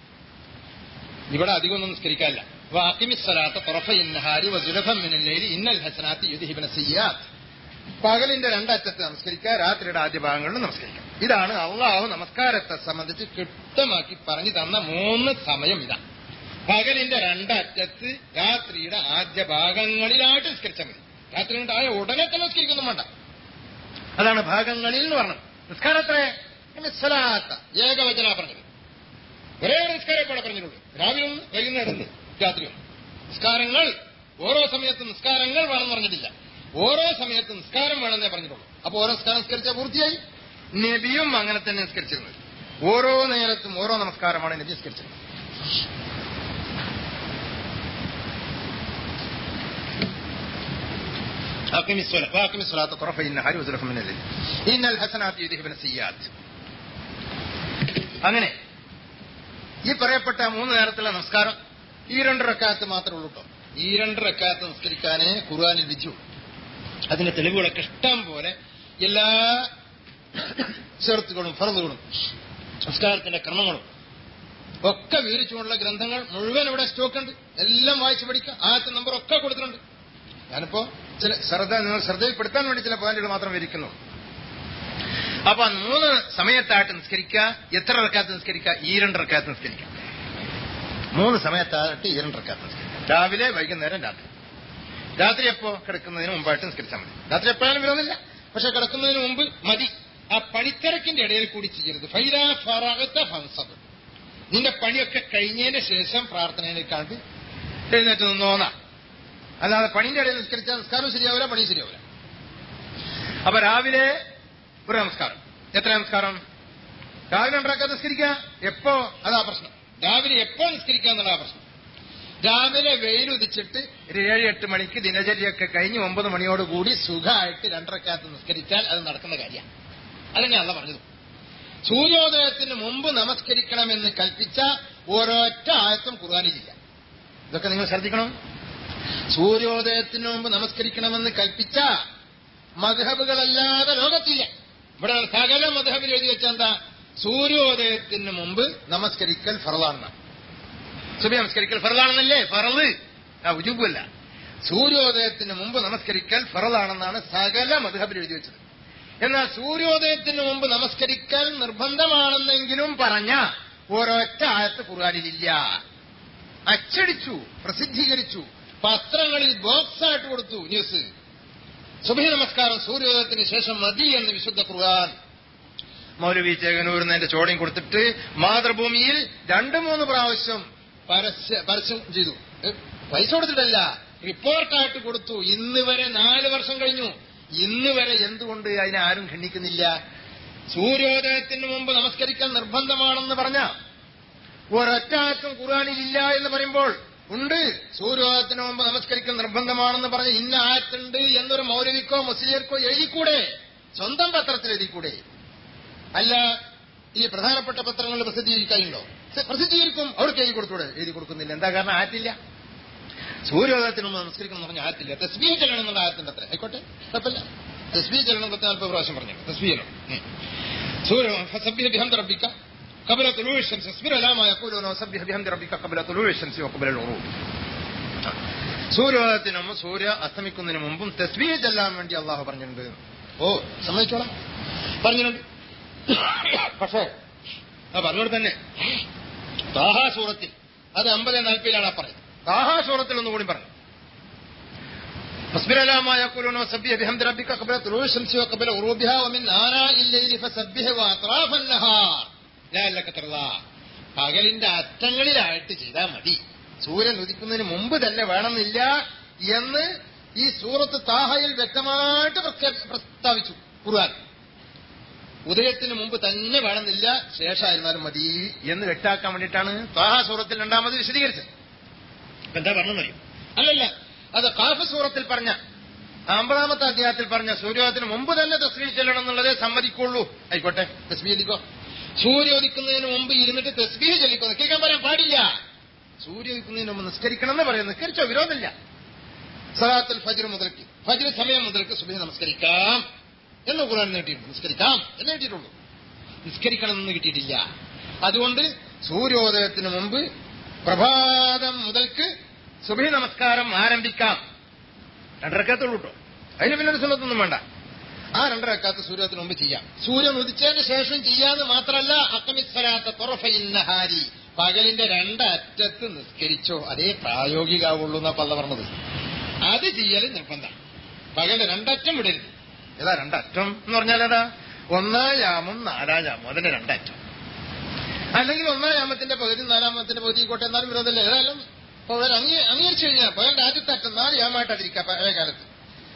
ഇവിടെ അധികമൊന്നും നിസ്കരിക്കാനില്ല വാക്കിമിസ്വലാത്ത തുറഫയിന്നഹാരി വസുലഭം മിനല്ലേലി ഇന്നൽ ഹസനാത്തി യുധിബിന സിയാത്ത് പകലിന്റെ രണ്ടറ്റത്ത് നമസ്കരിക്കുക രാത്രിയുടെ ആദ്യ ഭാഗങ്ങളിൽ നമസ്കരിക്കാം ഇതാണ് അള്ളാഹു നമസ്കാരത്തെ സംബന്ധിച്ച് കൃത്യമാക്കി പറഞ്ഞു തന്ന മൂന്ന് സമയം ഇതാണ് പകലിന്റെ രണ്ടറ്റത്ത് രാത്രിയുടെ ആദ്യ ഭാഗങ്ങളിലായിട്ട് നിസ്കരിച്ചാൽ മതി രാത്രി ഉണ്ടായ ഉടനെ തന്നെ നിസ്കരിക്കൊന്നും വേണ്ട അതാണ് ഭാഗങ്ങളിൽ എന്ന് പറഞ്ഞത് നിസ്കാരത്രേ സ്വലാത്ത ഏകവചന പറഞ്ഞത് ഒരേ ഒരു നിസ്കാരം ഇവിടെ പറഞ്ഞിട്ടുള്ളൂ രാവിലെ ഒന്ന് വൈകുന്നേരം ഒന്ന് രാത്രി ഒന്ന് നിസ്കാരങ്ങൾ ഓരോ സമയത്തും നിസ്കാരങ്ങൾ വേണമെന്ന് പറഞ്ഞിട്ടില്ല ഓരോ സമയത്തും നിസ്കാരം വേണമെന്നേ പറഞ്ഞിട്ടുള്ളൂ അപ്പൊ ഓരോ നിസ്കാരം നിസ്കരിച്ചാൽ പൂർത്തിയായി നബിയും അങ്ങനെ തന്നെ നിസ്കരിച്ചിരുന്നത് ഓരോ നേരത്തും ഓരോ നമസ്കാരമാണ് നബി നിസ്കരിച്ചിരുന്നത് أقم الصلاة وأقم الصلاة طرفي النهار وزلفا من الليل إن الحسنات يذهبن السيئات അങ്ങനെ ഈ പറയപ്പെട്ട മൂന്ന് നേരത്തുള്ള നമസ്കാരം ഈ രണ്ട് റക്കാത്ത് മാത്രമേ ഉള്ളൂ കേട്ടോ ഈ രണ്ട് റക്കാത്ത് നിസ്കരിക്കാനേ ഖുർആാനിൽ വിധിച്ചു അതിന്റെ തെളിവുകളൊക്കെ ഇഷ്ടം പോലെ എല്ലാ ഷെർത്തുകളും ഫറന്നുകളും സംസ്കാരത്തിന്റെ ക്രമങ്ങളും ഒക്കെ വിവരിച്ചുകൊണ്ടുള്ള ഗ്രന്ഥങ്ങൾ മുഴുവൻ ഇവിടെ സ്റ്റോക്ക് ഉണ്ട് എല്ലാം വായിച്ചു പഠിക്കാം ആദ്യത്തെ നമ്പർ ഒക്കെ കൊടുത്തിട്ടുണ്ട് ഞാനിപ്പോ ചില ശ്രദ്ധ നിങ്ങൾ ശ്രദ്ധയിൽപ്പെടുത്താൻ വേണ്ടി ചില പോയിന്റുകൾ മാത്രം വിരിക്കുന്നു അപ്പൊ മൂന്ന് സമയത്തായിട്ട് നിസ്കരിക്കുക എത്ര റക്കാത്ത് നിസ്കരിക്കുക ഈ രണ്ട് റക്കാത്ത് നിസ്കരിക്കുക മൂന്ന് സമയത്തായിട്ട് ഈ രണ്ട് റക്കാത്ത് നിസ്കരിക്കുക രാവിലെ വൈകുന്നേരം രാത്രി രാത്രി എപ്പോ കിടക്കുന്നതിന് മുമ്പായിട്ട് നിസ്കരിച്ചാൽ മതി രാത്രി എപ്പോഴാലും വിരോധമില്ല പക്ഷെ കിടക്കുന്നതിന് മുമ്പ് മതി ആ പണിത്തിരക്കിന്റെ ഇടയിൽ കൂടി ചെയ്യരുത് ഫൈലാ ഫറാഗത്ത ഫൻസബ് നിന്റെ പണിയൊക്കെ കഴിഞ്ഞതിന് ശേഷം പ്രാർത്ഥനയിലേക്കാണ്ട് എഴുന്നേറ്റ് നിന്നോന്ന അല്ലാതെ പണിന്റെ ഇടയിൽ നിസ്കരിച്ചാൽ നിസ്കാരം ശരിയാവില്ല പണി ശരിയാവില്ല അപ്പൊ രാവിലെ ഒരു നമസ്കാരം എത്ര നമസ്കാരം രാവിലെ ഉണ്ടാക്കാൻ നിസ്കരിക്കുക എപ്പോ അതാ പ്രശ്നം രാവിലെ എപ്പോ നിസ്കരിക്കുക എന്നുള്ള പ്രശ്നം രാവിലെ വെയിലുദിച്ചിട്ട് ഒരു ഏഴ് എട്ട് മണിക്ക് ദിനചര്യയൊക്കെ കഴിഞ്ഞ് ഒമ്പത് മണിയോടുകൂടി സുഖമായിട്ട് രണ്ടരക്കാലത്ത് നിസ്കരിച്ചാൽ അത് നടക്കുന്ന കാര്യമാണ് അതന്നെയല്ല പറഞ്ഞത് സൂര്യോദയത്തിന് മുമ്പ് നമസ്കരിക്കണമെന്ന് കൽപ്പിച്ച ഓരോറ്റ ആയത്തും ഖുർആാനിലില്ല ഇതൊക്കെ നിങ്ങൾ ശ്രദ്ധിക്കണം സൂര്യോദയത്തിന് മുമ്പ് നമസ്കരിക്കണമെന്ന് കൽപ്പിച്ച മധുഹബുകളല്ലാതെ ലോകത്തില്ല ഇവിടെ സകല മധുഹബിൽ എഴുതി വെച്ച എന്താ സൂര്യോദയത്തിന് മുമ്പ് നമസ്കരിക്കൽ ഫറലാണെന്നാണ് സുബി നമസ്കരിക്കൽ ഫറലാണെന്നല്ലേ ഫറല് ആ ഉജുബല്ല സൂര്യോദയത്തിന് മുമ്പ് നമസ്കരിക്കൽ ഫറലാണെന്നാണ് സകല മധുഹബിൽ എഴുതി വെച്ചത് എന്നാൽ സൂര്യോദയത്തിന് മുമ്പ് നമസ്കരിക്കൽ നിർബന്ധമാണെന്നെങ്കിലും പറഞ്ഞ ഒരൊറ്റ ആയത്ത് ഖുർആാനിലില്ല അച്ചടിച്ചു പ്രസിദ്ധീകരിച്ചു പത്രങ്ങളിൽ ബോക്സ് ആയിട്ട് കൊടുത്തു ന്യൂസ് സുബഹി നമസ്കാരം സൂര്യോദയത്തിന് ശേഷം മതി എന്ന് വിശുദ്ധ ഖുർആൻ മൗലവി ചേകനൂരിന്ന് എന്റെ ചോദ്യം കൊടുത്തിട്ട് മാതൃഭൂമിയിൽ രണ്ടു മൂന്ന് പ്രാവശ്യം പരസ്യ പരസ്യം ചെയ്തു ഏ, പൈസ കൊടുത്തിട്ടല്ല റിപ്പോർട്ടായിട്ട് കൊടുത്തു ഇന്ന് വരെ നാല് വർഷം കഴിഞ്ഞു ഇന്ന് വരെ എന്തുകൊണ്ട് അതിനെ ആരും ഖണ്ഡിക്കുന്നില്ല സൂര്യോദയത്തിന് മുമ്പ് നമസ്കരിക്കാൻ നിർബന്ധമാണെന്ന് പറഞ്ഞ ഒരൊറ്റ ആയത്തും ഖുർആാനിലില്ല എന്ന് പറയുമ്പോൾ ഉണ്ട് സൂര്യോദയത്തിന് മുമ്പ് നമസ്കരിക്കൽ നിർബന്ധമാണെന്ന് പറഞ്ഞ് ഇന്ന ആയത്തുണ്ട് എന്നൊരു മൗലവിക്കോ മുസ്ലിയർക്കോ എഴുതിക്കൂടെ സ്വന്തം പത്രത്തിൽ എഴുതിക്കൂടെ അല്ല ഈ പ്രധാനപ്പെട്ട പത്രങ്ങളിൽ പ്രസിദ്ധീകരിക്കാനുണ്ടോ സ- പ്രസിദ്ധീകരിക്കും അവർക്ക് എഴുതി കൊടുത്തൂടെ എഴുതി കൊടുക്കുന്നില്ല എന്താ കാരണം ആയത്തില്ല സൂര്യോദയത്തിന് മുമ്പ് നമസ്കരിക്കണം എന്ന് പറഞ്ഞ ആയത്തില്ല തസ്ബീഹ് ചെല്ലണം എന്നുള്ള ആയത്തിന്റെ അത്ര ആയിക്കോട്ടെ കുഴപ്പമില്ല തസ്ബീഹ് ചെല്ലണം പത്ത് നാൽപ്പത് പ്രാവശ്യം പറഞ്ഞു തസ്ബീഹ് ചെല്ലണം ഉം. സൂര്യ فسبح بحمد ربك قبل طلوع الشمس اصبر على ما يقولون وسبح بحمد ربك قبل طلوع الشمس وقبل الغروب സൂര്യോദയത്തിന് മുമ്പ് സൂര്യ അസ്തമിക്കുന്നതിന് മുമ്പും തസ്ബീഹ് ചെല്ലാൻ വേണ്ടി അള്ളാഹു പറഞ്ഞിട്ടുണ്ട് ഓ സമ്മതിച്ചോളാം പറഞ്ഞിട്ടുണ്ട് പക്ഷേ ആ പറഞ്ഞോട് തന്നെ താഹാ സൂറത്തിൽ അത് അമ്പത് നാൽപ്പതിലാണ് ആ പറയുന്നത് താഹാ സൂറത്തിൽ ഒന്നുകൂടി പറഞ്ഞു فاصبر على ما يقولون وسبح بحمد ربك قبل طلوع الشمس وقبل غروبها ومن آناء الليل فسبح وأطراف النهار لعلك ترضى പകലിന്റെ അറ്റങ്ങളിലായിട്ട് ചെയ്താൽ മതി സൂര്യൻ ഉദിക്കുന്നതിന് മുമ്പ് തന്നെ വേണമെന്നില്ല എന്ന് ഈ സൂറത്ത് താഹയിൽ വ്യക്തമായിട്ട് പ്രഖ്യാ- പ്രസ്താവിച്ചു ഖുർആൻ ഉദയത്തിന് മുമ്പ് തന്നെ വേണമെന്നില്ല ശേഷമായിരുന്നാലും മതി എന്ന് വ്യക്തമാക്കാൻ വേണ്ടിയിട്ടാണ് താഹ സൂറത്തിൽ രണ്ടാമത് വിശദീകരിച്ചത് ഇപ്പൊ എന്താ പറഞ്ഞറിയും അല്ലല്ല അത് കാഫ് സൂറത്തിൽ പറഞ്ഞ അമ്പതാമത്തെ അധ്യായത്തിൽ പറഞ്ഞ സൂര്യോദയത്തിന് മുമ്പ് തന്നെ തസ്ബീഹ് ചെല്ലണം എന്നുള്ളതേ സമ്മതിക്കുള്ളൂ ആയിക്കോട്ടെ തസ്ബീഹ് ചൊല്ലിക്കോ സൂര്യ ഉദിക്കുന്നതിന് മുമ്പ് ഇരുന്നിട്ട് തസ്ബീഹ് ചൊല്ലിക്കോ നിസ്കരിക്കാൻ പറയാൻ പാടില്ല സൂര്യ ഉദിക്കുന്നതിന് മുമ്പ് നിസ്കരിക്കണം എന്ന് പറയുന്നത് നിസ്കരിച്ചോ വിരോധമില്ല സലാത്തുൽ ഫജ്ർ മുതൽക്ക് ഫജ്ർ സമയം മുതൽക്ക് സുബഹി നമസ്കരിക്കാം എന്ന് ഖുർആൻ നീട്ടിയിട്ടുണ്ട് നിസ്കരിക്കാം എന്ന് നീട്ടിയിട്ടുള്ളൂ നിസ്കരിക്കണം എന്ന് കിട്ടിയിട്ടില്ല അതുകൊണ്ട് സൂര്യോദയത്തിന് മുമ്പ് പ്രഭാതം മുതൽക്ക് സുബഹി നമസ്കാരം ആരംഭിക്കാം രണ്ടരക്കാത്തുള്ളൂ കേട്ടോ അതിന് പിന്നെ ഒരു സുന്നത്തൊന്നും വേണ്ട ആ രണ്ടരക്കാത്ത് സൂര്യോദയത്തിന് മുമ്പ് ചെയ്യാം സൂര്യൻ ഉദിച്ചതിന് ശേഷം ചെയ്യാന്ന് മാത്രമല്ല അക്കമിസ്വരാത്ത തുറഫയിന്നഹാരി പകലിന്റെ രണ്ടറ്റത്ത് നിസ്കരിച്ചോ അതേ പ്രായോഗികാവുള്ളൂ എന്നാ പള്ള പറഞ്ഞത് അത് ചെയ്യൽ നിർബന്ധം പകലിന്റെ രണ്ടറ്റം വിടരുത് ഏതാ രണ്ടറ്റം എന്ന് പറഞ്ഞാൽ ഏതാ ഒന്നാം യാമം നാലാം യാമം അതിന്റെ രണ്ടറ്റം അല്ലെങ്കിൽ ഒന്നാം യാമത്തിന്റെ പകുതി നാലാമത്തിന്റെ പകുതി കോട്ടെ എന്നാലും വിരോധമില്ല ഏതായാലും പകൽ അംഗീ- അംഗീകരിച്ചു കഴിഞ്ഞാൽ പകലിന്റെ ആദ്യത്തെ അറ്റം നാല് യാമായിട്ട് അതിരിക്കാം പഴയ കാലത്ത്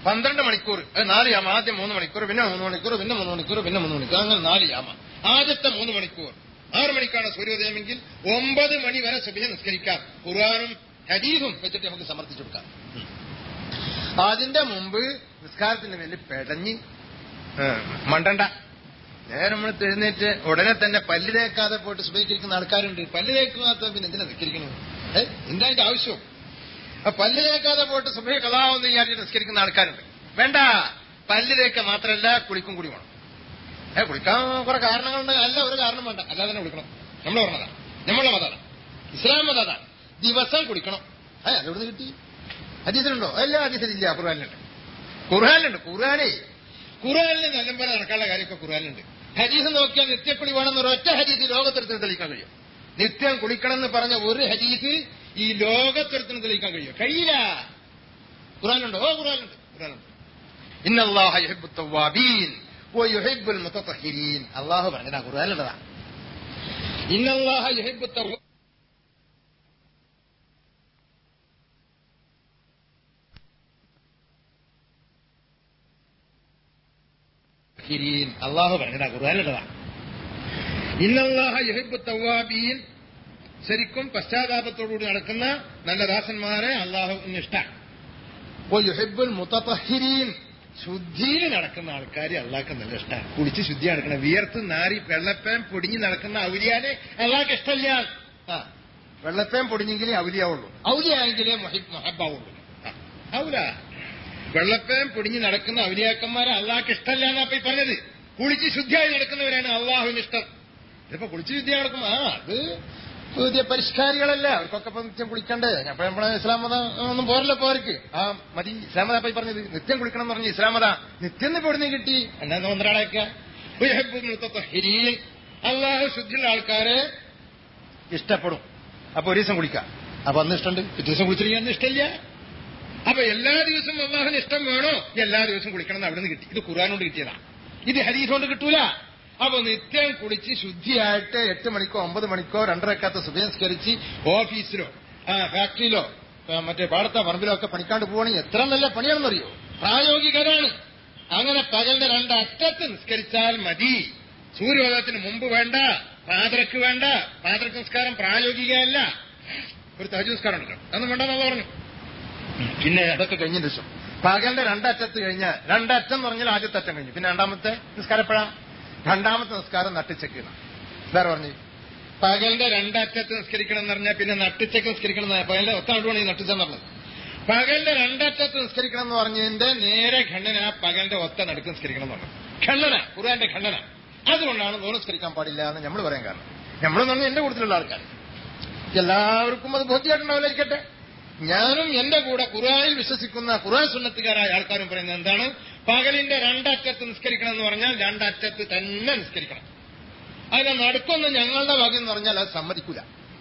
പന്ത്രണ്ട് മണിക്കൂർ അത് നാല് യാമ ആദ്യം മൂന്ന് മണിക്കൂർ പിന്നെ മൂന്ന് മണിക്കൂർ പിന്നെ മൂന്ന് മണിക്കൂർ പിന്നെ മൂന്ന് മണിക്കൂർ അങ്ങനെ നാല് യാമ ആദ്യത്തെ മൂന്ന് മണിക്കൂർ ആറ് മണിക്കാണ് സൂര്യോദയമെങ്കിൽ ഒമ്പത് മണി വരെ സുബഹി നിസ്കരിക്കാം ഖുർആാനും ഹദീസും വെച്ചിട്ട് നമുക്ക് സമർത്ഥിച്ചു കൊടുക്കാം അതിന്റെ മുമ്പ് നിസ്കാരത്തിന്റെ മേലിൽ പെടഞ്ഞ് ഏ, മണ്ടണ്ട നേരെ നമ്മൾ എഴുന്നേറ്റ് ഉടനെ തന്നെ പല്ല് തേക്കാതെ പോയിട്ട് സുബഹിക്കിരിക്കുന്ന ആൾക്കാരുണ്ട് പല്ല് തേക്കാത്ത പിന്നെ എന്തിനാ നിസ്കരിക്കണു ഏ എന്താ അതിന്റെ ആവശ്യം ആ പല്ല് തേക്കാതെ പോയിട്ട് സുബഹി കഥാവെന്ന് വിചാരിച്ച് നിസ്കരിക്കുന്ന ആൾക്കാരുണ്ട് വേണ്ട പല്ല് തേക്ക മാത്രമല്ല കുളിക്കും കൂടി വേണം ഏ കുളിക്കാൻ കുറെ കാരണങ്ങളുണ്ട് അല്ല ഒരു കാരണം വേണ്ട അല്ലാതെ തന്നെ കുളിക്കണം നമ്മൾ പറഞ്ഞതാ നമ്മളെ മതാണ് ഇസ്ലാം മത അതാണ് ദിവസം കുളിക്കണം ഏ അതെവിടുന്ന് കിട്ടി ഹദീസിലുണ്ടോ അല്ല ഹദീസിലില്ല ഖുർആാനിലുണ്ട് ഖുർആാനിലുണ്ട് ഖുർആാനേ ഖുർആാനിൽ നല്ലപോലെ നടക്കാനുള്ള കാര്യമൊക്കെ ഖുർആാനിലുണ്ട് ഹദീസ് നോക്കിയാൽ നിത്യക്കുളി വേണമെന്ന് ഒരൊറ്റ ഹദീസ് ലോകത്തെടുത്ത് തെളിയിക്കാൻ കഴിയും നിത്യം കുളിക്കണം എന്ന് പറഞ്ഞ ഒരു ഹദീസ് ഈ ലോകത്തെടുത്തിന് തെളിയിക്കാൻ കഴിയും കഴിയില്ല ഖുർആാനുണ്ടോ ഓ ഖുർആാനുണ്ട് ഖുർആാനുണ്ട് ഇന്നല്ലാഹ യുഹിബ്ബു തവ്വാബീൻ വയുഹിബ്ബുൽ മുതതഹിരീൻ അല്ലാഹു പറഞ്ഞതാ ഖുർആനിലുള്ളതാ ഇന്നല്ലാഹ യുഹിബ്ബു തവ്വാ ഹിരീൻ അള്ളാഹു പറഞ്ഞതാ ഖുർആനിലുള്ളതാ ഇന്നല്ലാഹ യുഹിബ്ബു തവ്വാബീൻ ശരിക്കും പശ്ചാത്താപത്തോടുകൂടി നടക്കുന്ന നല്ല ദാസന്മാരെ അള്ളാഹുവിന് ഇഷ്ടമാണ് ഓ യുഹിബുൽ മുത്തഹിരീൻ ശുദ്ധിയിൽ നടക്കുന്ന ആൾക്കാരെ അള്ളാഹ്ക്ക് നല്ല ഇഷ്ടമാണ് കുളിച്ച് ശുദ്ധി നടക്കണം വിയർത്ത് നാരി വെള്ളപ്പേം പൊടിഞ്ഞ് നടക്കുന്ന ഔലിയാനെ അള്ളാഹ്ക്ക് ഇഷ്ടമില്ല ആ വെള്ളപ്പേം പൊടിഞ്ഞെങ്കിലേ ഔലിയാവുള്ളൂ ഔലിയായെങ്കിലേ മൊഹബാവുള്ളൂ ഔല വെള്ളപ്പേം പൊടിഞ്ഞ് നടക്കുന്ന ഔലിയാക്കന്മാരെ അള്ളാഹ്ക്ക് ഇഷ്ടമല്ല എന്നാ ഇപ്പൊ ഈ പറഞ്ഞത് കുളിച്ച് ശുദ്ധിയായി നടക്കുന്നവരാണ് അള്ളാഹുവിന് ഇഷ്ടം ഇതിപ്പോ കുളിച്ച് ശുദ്ധിയായി നടക്കുമ്പോ ആ അത് പുതിയ പരിഷ്കാരികളല്ല അവർക്കൊക്കെ ഇപ്പൊ നിത്യം കുളിക്കണ്ടേ അപ്പൊ നമ്മളെ ഇസ്ലാം മതം ഒന്നും പോരല്ലോ ഇപ്പൊ അവർക്ക് ആ മതി ഇസ്ലാം മത പോയി പറഞ്ഞത് നിത്യം കുളിക്കണം എന്ന് പറഞ്ഞ് ഇസ്ലാം മത നിത്യം പൊടുന്ന കിട്ടി എന്നാ ഒന്നരാളാക്ക അള്ളാഹു ശുദ്ധിയുള്ള ആൾക്കാരെ ഇഷ്ടപ്പെടും അപ്പൊ ഒരു ദിവസം കുളിക്കാം അപ്പൊ അന്ന് ഇഷ്ടമുണ്ട് പിറ്റേ ദിവസം കുളിച്ചില്ലെങ്കിൽ അന്ന് ഇഷ്ടമില്ല അപ്പൊ എല്ലാ ദിവസവും അള്ളാഹുന് ഇഷ്ടം വേണോ എല്ലാ ദിവസവും കുളിക്കണം എന്ന് അവിടെ നിന്ന് കിട്ടി ഇത് ഖുർആൻ കൊണ്ട് കിട്ടിയതാ ഇത് ഹരീസ് കൊണ്ട് കിട്ടൂല അപ്പൊ നിത്യം കുളിച്ച് ശുദ്ധിയായിട്ട് എട്ട് മണിക്കോ ഒമ്പത് മണിക്കോ രണ്ടരക്കാത്ത സുബംസ്കരിച്ച് ഓഫീസിലോ ആ ഫാക്ടറിയിലോ ആ, മറ്റേ പാടത്ത പറമ്പിലോ ഒക്കെ പണിക്കാണ്ട് പോവാണെങ്കിൽ എത്ര നല്ല പണിയാണെന്നറിയോ പ്രായോഗികരാണ് അങ്ങനെ പകലിന്റെ രണ്ട് അറ്റത്ത് നിസ്കരിച്ചാൽ മതി സൂര്യോദയത്തിന് മുമ്പ് വേണ്ട പാതിരക്ക് വേണ്ട പാതിരക്ക് നിസ്കാരം പ്രായോഗികമല്ല ഒരു തഹജ് നിസ്കാരം ഉണ്ടല്ലോ അതൊന്നും വേണ്ടെന്നാ പറഞ്ഞു പിന്നെ അതൊക്കെ കഴിഞ്ഞ ദിവസം പകലിന്റെ രണ്ടറ്റത്ത് കഴിഞ്ഞാൽ രണ്ടറ്റം എന്ന് പറഞ്ഞാൽ ആദ്യത്തെ അറ്റം കഴിഞ്ഞു പിന്നെ രണ്ടാമത്തെ നിസ്കാരപ്പെടാം രണ്ടാമത്തെ നിസ്കാരം നട്ടിച്ചെക്കണം വേറെ പറഞ്ഞു പകലിന്റെ രണ്ടറ്റത്ത് നിസ്കരിക്കണം എന്ന് പറഞ്ഞാൽ പിന്നെ നട്ടിച്ചക്ക് നിസ്കരിക്കണം എന്ന് പകലിന്റെ ഒത്ത നടുവാണ് ഈ നട്ടിച്ചെന്ന് പറഞ്ഞത് പകലിന്റെ രണ്ടറ്റത്ത് നിസ്കരിക്കണം എന്ന് പറഞ്ഞതിന്റെ നേരെ ഖണ്ഡന പകലിന്റെ ഒത്ത നടുക്ക് നിസ്കരിക്കണം എന്ന് പറഞ്ഞു ഖണ്ഡന ഖുർആന്റെ ഖണ്ഡന അതുകൊണ്ടാണ് നൂറ് നിസ്കരിക്കാൻ പാടില്ല എന്ന് നമ്മൾ പറയാൻ കാരണം നമ്മളെന്ന് പറഞ്ഞാൽ എന്റെ കൂട്ടത്തിലുള്ള ആൾക്കാർ എല്ലാവർക്കും അത് ബോധ്യമായിട്ടുണ്ടാവില്ലായിരിക്കട്ടെ ഞാനും എന്റെ കൂടെ ഖുർആനിൽ വിശ്വസിക്കുന്ന ഖുർആൻ സുന്നത്തുകാരായ ആൾക്കാരും പറയുന്നത് എന്താണ് പകലിന്റെ രണ്ടറ്റത്ത് നിസ്കരിക്കണം എന്ന് പറഞ്ഞാൽ രണ്ടറ്റത്ത് തന്നെ നിസ്കരിക്കണം അതിനെ നടുക്കൊന്ന് ഞങ്ങളുടെ വക എന്ന് പറഞ്ഞാൽ അത് സമ്മതിക്കൂല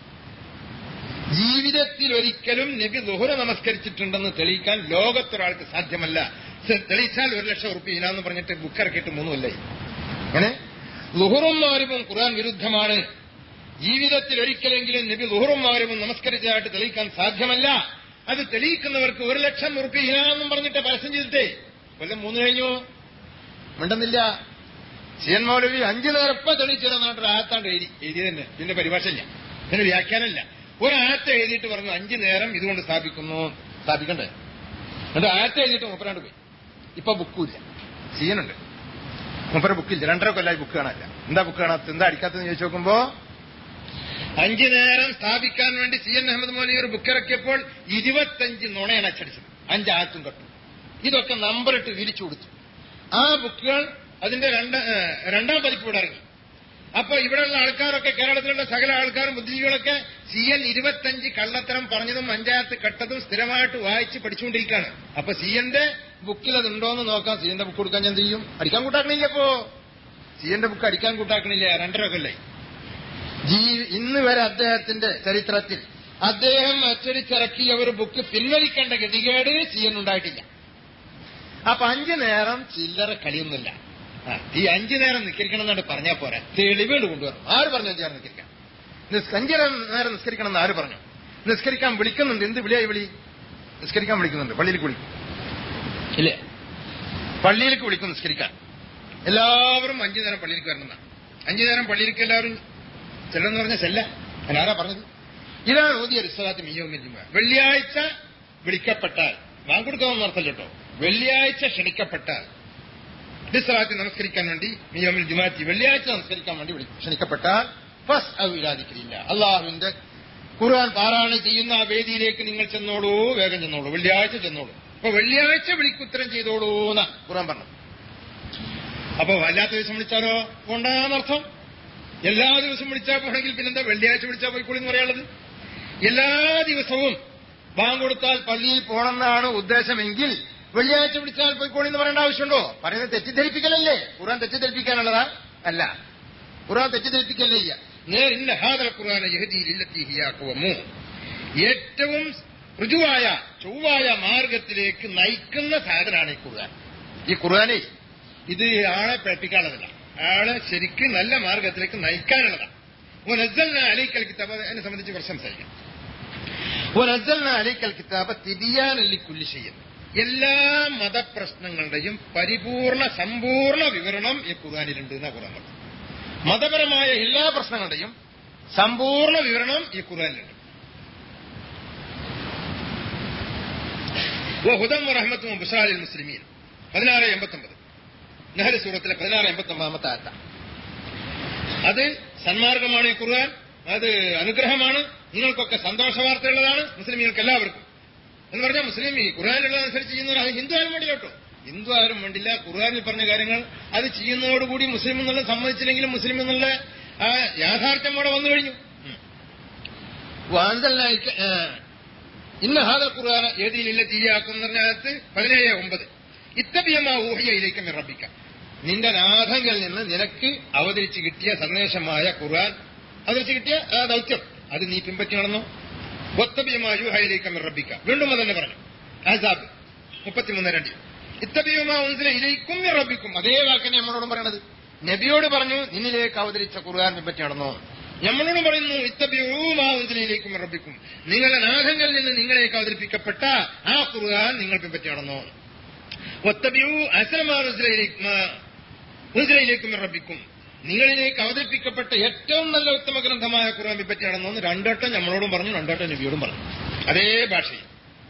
ജീവിതത്തിൽ ഒരിക്കലും നബി ദുഹുര നമസ്കരിച്ചിട്ടുണ്ടെന്ന് തെളിയിക്കാൻ ലോകത്തൊരാൾക്ക് സാധ്യമല്ല സ- തെളിയിച്ചാൽ ഒരു ലക്ഷം ഉറുപ്പിക ഇനാന്ന് പറഞ്ഞിട്ട് ബുക്കിറക്കിയിട്ട് മൂന്നുമല്ലേ അങ്ങനെ ലുഹുറും മാരുവും ഖുർആൻ വിരുദ്ധമാണ് ജീവിതത്തിൽ ഒരിക്കലെങ്കിലും നബി ലുഹുറും മാരുവും നമസ്കരിച്ചതായിട്ട് തെളിയിക്കാൻ സാധ്യമല്ല അത് തെളിയിക്കുന്നവർക്ക് ഒരു ലക്ഷം ഉറുപ്പിക ഇനാന്നും പറഞ്ഞിട്ട് പരസ്യം ചെയ്തിട്ടേ കൊല്ലം മൂന്ന് കഴിഞ്ഞു മിണ്ടുന്നില്ല സിയൻ മൗലവി അഞ്ചു നേരപ്പ തെളിയിച്ചിരുന്നായിട്ട് ആയത്താണ്ട് എഴുതി എഴുതി തന്നെ ഇതിന്റെ പരിഭാഷയില്ല ഇതിന് വ്യാഖ്യാനമില്ല ഒരായത്ത് എഴുതിയിട്ട് പറഞ്ഞു അഞ്ചു നേരം ഇതുകൊണ്ട് സ്ഥാപിക്കുന്നു സ്ഥാപിക്കണ്ടേ എന്നിട്ട് ആയത്ത് എഴുതിയിട്ട് മുപ്പരാണ്ട് പോയി ഇപ്പൊ ബുക്കുമില്ല സിയനുണ്ട് മുപ്പര ബുക്കില്ല രണ്ടര കൊല്ലായി ബുക്ക് കാണാനില്ല എന്താ ബുക്ക് കാണാത്ത എന്താ അടിക്കാത്തെന്ന് ചോദിച്ചു നോക്കുമ്പോ അഞ്ചു നേരം സ്ഥാപിക്കാൻ വേണ്ടി സി എൻ അഹമ്മദ് മോലി ഒരു ബുക്ക് ഇറക്കിയപ്പോൾ ഇരുപത്തഞ്ച് നുണയാണ് അച്ചടിച്ചത് അഞ്ചാത്തും കട്ടു ഇതൊക്കെ നമ്പറിട്ട് വിരിച്ചു കൊടുത്തു ആ ബുക്കുകൾ അതിന്റെ രണ്ട് ഏ, രണ്ടാം പതിപ്പ് ഇവിടെ ഇറങ്ങി അപ്പൊ ഇവിടെയുള്ള ആൾക്കാരൊക്കെ കേരളത്തിലുള്ള സകല ആൾക്കാരും ബുദ്ധിജീവികളൊക്കെ സി എൻ ഇരുപത്തഞ്ച് കള്ളത്തരം പറഞ്ഞതും അഞ്ചായത്ത് കെട്ടതും സ്ഥിരമായിട്ട് വായിച്ച് പഠിച്ചുകൊണ്ടിരിക്കുകയാണ് അപ്പൊ സി എന്റെ ബുക്കിൽ അതുണ്ടോന്ന് നോക്കാം സി എന്റെ ബുക്ക് കൊടുക്കാൻ ഞാൻ എന്ത് ചെയ്യും അടിക്കാൻ കൂട്ടാക്കണില്ല അപ്പോ സി എന്റെ ബുക്ക് അടിക്കാൻ കൂട്ടാക്കണില്ല രണ്ടര കൊല്ലായി ജീ- ഇന്ന് വരെ അദ്ദേഹത്തിന്റെ ചരിത്രത്തിൽ അദ്ദേഹം അച്ചടിച്ചിറക്കിയ ഒരു ബുക്ക് പിൻവലിക്കേണ്ട ഗതികേട് സി എൻ ഉണ്ടായിട്ടില്ല അപ്പൊ അഞ്ചു നേരം ചില്ലറ കളിയൊന്നുമില്ല ആ, ഈ അഞ്ചു നേരം നിസ്കരിക്കണം എന്നാണ് പറഞ്ഞാൽ പോരാ തെളിവുകൾ കൊണ്ടുവരണം ആര് പറഞ്ഞു അഞ്ചു നേരം നിസ്കരിക്കാം നിസ്- അഞ്ചു നേരം നേരം നിസ്കരിക്കണം എന്ന് ആര് പറഞ്ഞു നിസ്കരിക്കാൻ വിളിക്കുന്നുണ്ട് എന്ത് വിളിയായി വിളി നിസ്കരിക്കാൻ വിളിക്കുന്നുണ്ട് പള്ളിയിൽ വിളിക്കും ഇല്ലേ പള്ളിയിലേക്ക് വിളിക്കും നിസ്കരിക്കാൻ എല്ലാവരും അഞ്ചു നേരം പള്ളിയിലേക്ക് വരണമെന്നാണ് അഞ്ചു നേരം പള്ളിയിലേക്ക് എല്ലാവരും ചെല്ലെന്ന് പറഞ്ഞ ചെല്ല ഞാനാരാ പറഞ്ഞത് ഇതാണ് ഓതിയ റിസ്വലാത്ത് മിയോമിൽ ജുമ വെള്ളിയാഴ്ച വിളിക്കപ്പെട്ടാൽ വാങ്കൊടുക്കാമെന്ന് അർത്ഥം കേട്ടോ വെള്ളിയാഴ്ച ക്ഷണിക്കപ്പെട്ടാൽ ഡിസ്വലാത്ത് നമസ്കരിക്കാൻ വേണ്ടി മിയോമിൽ ജുമാറ്റി വെള്ളിയാഴ്ച നമസ്കരിക്കാൻ വേണ്ടി വിളി- ക്ഷണിക്കപ്പെട്ടാൽ ഫസ് അത് വിരാതിക്കില്ല അള്ളാഹുവിന്റെ ഖുർആൻ പാരായണം ചെയ്യുന്ന ആ വേദിയിലേക്ക് നിങ്ങൾ ചെന്നോളൂ വേഗം ചെന്നോളൂ വെള്ളിയാഴ്ച ചെന്നോളൂ അപ്പൊ വെള്ളിയാഴ്ച വിളിക്കുത്തരം ചെയ്തോളൂ എന്നാ ഖുർആൻ പറഞ്ഞു അപ്പൊ അല്ലാത്ത ദിവസം വിളിച്ചാലോ കൊണ്ടാന്നർത്ഥം എല്ലാ ദിവസവും വിളിച്ചാൽ പോണെങ്കിൽ പിന്നെന്താ വെള്ളിയാഴ്ച വിളിച്ചാൽ പോയിക്കോളി എന്ന് പറയാനുള്ളത് എല്ലാ ദിവസവും ബാങ്ക് കൊടുത്താൽ പള്ളിയിൽ പോകണമെന്നാണ് ഉദ്ദേശമെങ്കിൽ വെള്ളിയാഴ്ച വിളിച്ചാൽ പോയിക്കോളി എന്ന് പറയേണ്ട ആവശ്യമുണ്ടോ പറയുന്നത് തെറ്റിദ്ധരിപ്പിക്കലല്ലേ ഖുർആൻ തെറ്റിദ്ധരിപ്പിക്കാനുള്ളതാ അല്ല ഖുർആൻ തെറ്റിദ്ധരിപ്പിക്കല്ലേ ഇല്ല നേർ ഇന്ന ഹാദൽ ഖുർആൻ യഹദീലില്ലത്തിഹിയാക്കുവമു ഏറ്റവും ഋജുവായ ചൊവ്വായ മാർഗത്തിലേക്ക് നയിക്കുന്ന സാധനമാണ് ഈ ഖുർആൻ ഈ ഖുർആനെ ഇത് ആളെ പ്രേപ്പിക്കാനുള്ളതല്ല ആളെ ശരിക്കും നല്ല മാർഗത്തിലേക്ക് നയിക്കാനുള്ളതാണ് നസ്സൽന അലൈക്കൽ കിതാബ് അതിനെ സംബന്ധിച്ച് കുറച്ച് സംസാരിക്കാം നസ്സൽന അലൈക്കൽ കിതാബ് തിബിയാനല്ലി കുല്ലി ചെയ്യുന്നു എല്ലാ മതപ്രശ്നങ്ങളുടെയും പരിപൂർണ സമ്പൂർണ്ണ വിവരണം ഈ ഖുർആാനിലുണ്ട് എന്നാ ഖുർആൻ പറഞ്ഞത്. മതപരമായ എല്ലാ പ്രശ്നങ്ങളുടെയും സമ്പൂർണ്ണ വിവരണം ഈ ഖുർആാനിലുണ്ട് ഹുദം റഹ്മത്തും ബുഷാലിൽ മുസ്ലിമീൻ പതിനാറ് എൺപത്തൊമ്പത് നെഹ്റു സൂറത്തിലെ പതിനാറ് എൺപത്തൊമ്പതാമത്തെ ആറ്റ അത് സന്മാർഗമാണ് ഈ ഖുർആൻ അത് അനുഗ്രഹമാണ് നിങ്ങൾക്കൊക്കെ സന്തോഷ വാർത്തയുള്ളതാണ് മുസ്ലിമീങ്ങൾക്ക് എല്ലാവർക്കും എന്ന് പറഞ്ഞാൽ മുസ്ലിം ഈ ഖുർആാനുള്ളതനുസരിച്ച് ചെയ്യുന്നവർ അത് ഹിന്ദു ആരും വേണ്ടില്ല കേട്ടോ ഹിന്ദു ആരും വേണ്ടില്ല ഖുർആാനിൽ പറഞ്ഞ കാര്യങ്ങൾ അത് ചെയ്യുന്നതോടുകൂടി മുസ്ലിം എന്നുള്ള സമ്മതിച്ചില്ലെങ്കിലും മുസ്ലിം എന്നുള്ള ആ യാഥാർത്ഥ്യം അവിടെ വന്നു കഴിഞ്ഞു ഉം. വാന്തലിനായിക്ക- ആ, ഇന്ന ഹാദ ഖുർആൻ ഏതിയിലില്ല തീയാക്കും എന്ന് പറഞ്ഞകത്ത് പതിനേഴ് ഒമ്പത് ഇത്തബിയമാ ഊഹിയയിലേക്ക് റബ്ബിക്കാം നിന്റെ നാഥങ്കിൽ നിന്ന് നിനക്ക് അവതരിച്ച് കിട്ടിയ സന്ദേശമായ ഖുർആൻ അവതരിച്ച് കിട്ടിയ ആ ദൗത്യം അത് നീ പിൻപറ്റി നടന്നു ഒത്തബിയമാ യൂഹയിലേക്ക് റബ്ബിക്കാം വീണ്ടും അത് തന്നെ പറഞ്ഞു ആസാബ് മുപ്പത്തിമൂന്ന് രണ്ട് ഇത്തബിയമാ ഉൻസില ഇലയിക്കും റബ്ബിക്കും അതേ വാക്കിനെ നമ്മളോടും പറയണത് നബിയോട് പറഞ്ഞു നിന്നിലേക്ക് അവതരിച്ച ഖുർആൻ പിൻപറ്റി നടന്നു നമ്മളോട് പറയുന്നു ഇത്തബിയൂമാ ഉൻസിലയിലേക്കും റബ്ബിക്കും നിങ്ങളുടെ നാഥങ്ങളിൽ നിന്ന് നിങ്ങളേക്ക് അവതരിപ്പിക്കപ്പെട്ട ആ ഖുർആൻ നിങ്ങൾ പിൻപറ്റി നടന്നു ഒത്തബിയൂ അസലമാ ഉൻസിലയിലേക്കും റബ്ബിക്കും നിങ്ങളിലേക്ക് അവതരിപ്പിക്കപ്പെട്ട ഏറ്റവും നല്ല ഉത്തമ ഗ്രന്ഥമായ ഖുർആൻ പിൻപറ്റി നടന്നു എന്ന് രണ്ടോട്ടം നമ്മളോടും പറഞ്ഞു രണ്ടോട്ടം നബിയോടും പറഞ്ഞു അതേ ഭാഷയിൽ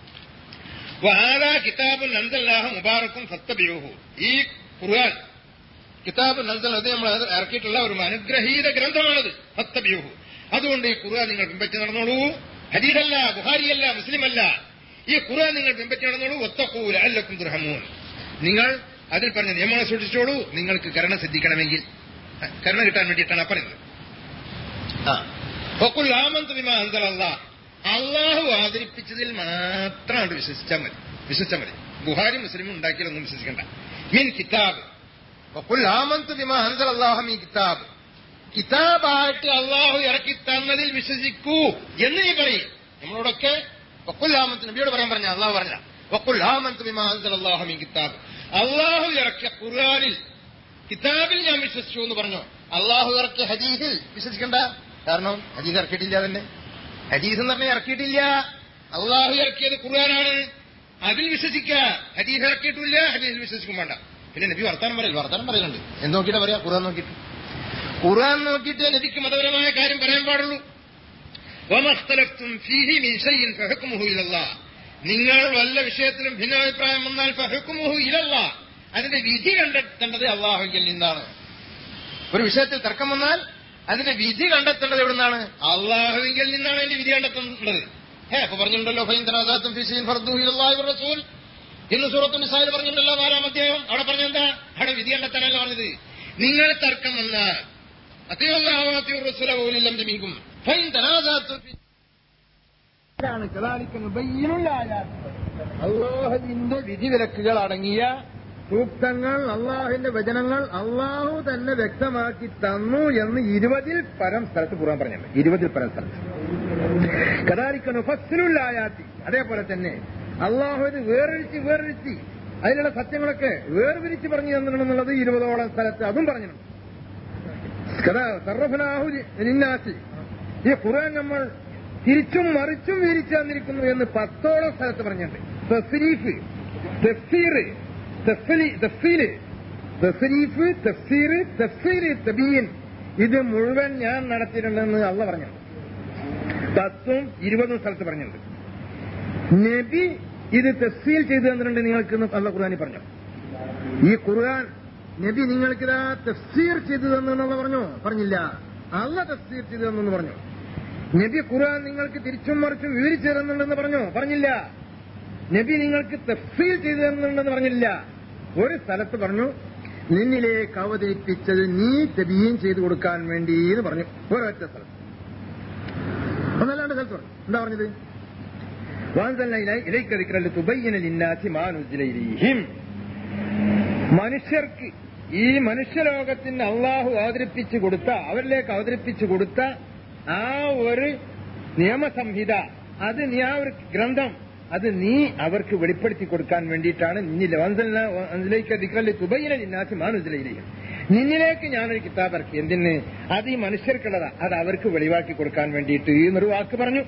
വഹാദ കിതാബ് നന്ദല്ലാഹ മുബാറക്കും ഫത്തബിയൂഹു ഈ ഖുർആൻ കിതാബ് നന്ദൽ അത് നമ്മൾ ഇറക്കിയിട്ടുള്ള ഒരു അനുഗ്രഹീത ഗ്രന്ഥമാണത് ഫത്തബിയൂഹു അതുകൊണ്ട് ഈ ഖുർആൻ നിങ്ങൾ പിൻപറ്റി നടന്നോളൂ ഹദീദല്ല ബുഹാരിയല്ല മുസ്ലിമല്ല ഈ ഖുർആൻ നിങ്ങൾ പിൻപറ്റി നടന്നോളൂ ഒത്തക്കൂല അല്ലക്കും ദുർഹമൂൻ നിങ്ങൾ അതിൽ പറഞ്ഞ നിയമങ്ങളെ സൂക്ഷിച്ചോളൂ നിങ്ങൾക്ക് കരുണ സിദ്ധിക്കണമെങ്കിൽ കരുണ കിട്ടാൻ വേണ്ടിയിട്ടാണ് ആ പറയുന്നത് ആ ഫക്കുൽ ആമന്ത് ബിമാ അൻസലല്ലാ അള്ളാഹു അവതരിപ്പിച്ചതിൽ മാത്രമാണ് വിശ്വസിച്ചാൽ മതി വിശ്വസിച്ചാൽ മതി ബുഹാരി മുസ്ലിം ഉണ്ടാക്കിയാലൊന്നും വിശ്വസിക്കണ്ട മീൻ കിതാബ് വഖുൽ ആമന്തു ബിമാ അൻസലല്ലാഹു മീൻ കിതാബ് കിതാബായിട്ട് അള്ളാഹു ഇറക്കി തന്നതിൽ വിശ്വസിക്കൂ എന്ന് നീ പറയും നമ്മളോടൊക്കെ വക്കുൽ ആമന്ത് നബിയോട് പറയാൻ പറഞ്ഞ അള്ളാഹു പറഞ്ഞ വക്കുൽ ആമന്തു ബിമാ അൻസലല്ലാഹു മീൻ കിതാബ് അള്ളാഹു ഇറക്കിയ ഖുർആനിൽ കിതാബിൽ ഞാൻ വിശ്വസിച്ചു എന്ന് പറഞ്ഞു അള്ളാഹു ഇറക്കിയ ഹദീസിൽ വിശ്വസിക്കണ്ട കാരണം ഹദീസ് ഇറക്കിയിട്ടില്ല തന്നെ ഹദീസ് എന്ന് പറഞ്ഞാൽ ഇറക്കിയിട്ടില്ല അള്ളാഹു ഇറക്കിയത് ഖുർആനാണ് അതിൽ വിശ്വസിക്കുക ഹദീസ് ഇറക്കിയിട്ടില്ല ഹദീസിൽ വിശ്വസിക്കും വേണ്ട പിന്നെ നബി വർത്താനം പറയില്ല വർത്താനം പറയുന്നുണ്ട് എന്ത് നോക്കിയിട്ടാ പറയാ ഖുർആൻ നോക്കിയിട്ട് ഖുർആൻ നോക്കിയിട്ട് നബിക്ക് മതപരമായ കാര്യം പറയാൻ പാടുള്ളൂ വമഖ്തലഫ്തും ഫീഹി മിൻ ശൈഇൻ ഫഹുക്മുഹു ഇലല്ലാഹ് നിങ്ങൾ വല്ല വിഷയത്തിലും ഭിന്നാഭിപ്രായം വന്നാൽ ഫഹുക്മുഹു ഇലല്ലാഹ് അതിന്റെ വിധി കണ്ടെത്തേണ്ടത് അള്ളാഹുവിൽ നിന്നാണ് ഒരു വിഷയത്തിൽ തർക്കം വന്നാൽ അതിന്റെ വിധി കണ്ടെത്തേണ്ടത് എവിടുന്നാണ് അള്ളാഹുവിൽ നിന്നാണ് അതിന്റെ വിധി കണ്ടെത്തേണ്ടത് ഹേ അപ്പൊ പറഞ്ഞിട്ടുണ്ടല്ലോ ഫൈൻ തനാസാത്തും ഫിസീൻ ഫർദു ഇലല്ലാഹി വറസൂൽ ഇന്ന് സൂറത്തു നിസായിൽ പറഞ്ഞിട്ടുണ്ടല്ലോ നാലാം അധ്യായം അവിടെ പറഞ്ഞെന്താ അവിടെ വിധി കണ്ടെത്താനല്ല പറഞ്ഞത് നിങ്ങൾ തർക്കം വന്നാൽ അത്യുറസുലും ഫൈൻ തനാസാത്തും അള്ളാഹുവിന്റെ വിധിവിലക്കുകൾ അടങ്ങിയ സൂക്തങ്ങൾ അള്ളാഹുവിന്റെ വചനങ്ങൾ അള്ളാഹു തന്നെ വ്യക്തമാക്കി തന്നു എന്ന് ഇരുപതിൽ പരം സ്ഥലത്ത് ഖുർആൻ പറഞ്ഞിട്ടുണ്ട് ഇരുപതിൽ പരം സ്ഥലത്ത് കഥാരിക്കണു ഫസ്ലുല്ലായാത്തി അതേപോലെ തന്നെ അള്ളാഹു ഇത് വേർതിരിച്ച് വേർതിരിച്ച് അതിലുള്ള സത്യങ്ങളൊക്കെ വേർതിരിച്ച് പറഞ്ഞു തന്നിട്ടുണ്ടെന്നുള്ളത് ഇരുപതോളം സ്ഥലത്ത് അതും പറഞ്ഞിട്ടുണ്ട് കഥാ സർവഫനാഹു നിന്നാസി ഈ ഖുർആൻ നമ്മൾ തിരിച്ചും മറിച്ചും വിരിച്ചു തന്നിരിക്കുന്നു എന്ന് പത്തോളം സ്ഥലത്ത് പറഞ്ഞിട്ടുണ്ട് തസ്രീഫ് തഫ്സീർ തഫ്സലി- തഫ്സീല് തസ്രീഫ് തഫ്സീർ തഫ്സീർ തബീൻ ഇത് മുഴുവൻ ഞാൻ നടത്തിയിട്ടുണ്ടെന്ന് അള്ള പറഞ്ഞു പത്തും ഇരുപതും സ്ഥലത്ത് പറഞ്ഞിട്ടുണ്ട് നബി ഇത് തഫ്സീൽ ചെയ്തു തന്നിട്ടുണ്ട് നിങ്ങൾക്ക് എന്ന് അള്ള ഖുർആാനി പറഞ്ഞു ഈ ഖുർആൻ നബി നിങ്ങൾക്കിതാ തഫ്സീർ ചെയ്തു തന്നെന്നുള്ള പറഞ്ഞു പറഞ്ഞില്ല അള്ള തഫ്സീർ ചെയ്തു തന്നെന്ന് പറഞ്ഞു നബി ഖുർആൻ നിങ്ങൾക്ക് തിരിച്ചും മറിച്ചും വിവരിച്ചു തരുന്നുണ്ടെന്ന് പറഞ്ഞു പറഞ്ഞില്ല നബി നിങ്ങൾക്ക് തഫ്സീൽ ചെയ്തു തരുന്നുണ്ടെന്ന് പറഞ്ഞില്ല ഒരു സ്ഥലത്ത് പറഞ്ഞു നിന്നിലേക്ക് അവതരിപ്പിച്ചത് നീ തബീൻ ചെയ്തു കൊടുക്കാൻ വേണ്ടി എന്ന് പറഞ്ഞു ഒരൊറ്റ സ്ഥലത്ത് ഒന്നല്ലാണ്ട് സ്ഥലത്ത് പറഞ്ഞു എന്താ പറഞ്ഞത് وأنزلنا إلي- إليك ذكرا لتبين للناس ما نزل إليهم മനുഷ്യർക്ക് ഈ മനുഷ്യലോകത്തിന് അള്ളാഹു അവതരിപ്പിച്ചു കൊടുത്ത അവരിലേക്ക് അവതരിപ്പിച്ചു കൊടുത്ത ആ ഒരു നിയമസംഹിത അത് നീ ആ ഒരു ഗ്രന്ഥം അത് നീ അവർക്ക് വെളിപ്പെടുത്തി കൊടുക്കാൻ വേണ്ടിയിട്ടാണ് നിന്നില്ല വൻസലിലേക്ക് ദിക്കല്ലേ തുബൈന ലിന്നാസി മാനുസിലേക്ക് നിന്നിലേക്ക് ഞാനൊരു കിതാബ് ഇറക്കി എന്തിന് അത് ഈ മനുഷ്യർക്കുള്ളതാ അത് അവർക്ക് വെളിവാക്കി കൊടുക്കാൻ വേണ്ടിയിട്ട് എന്നൊരു വാക്ക് പറഞ്ഞു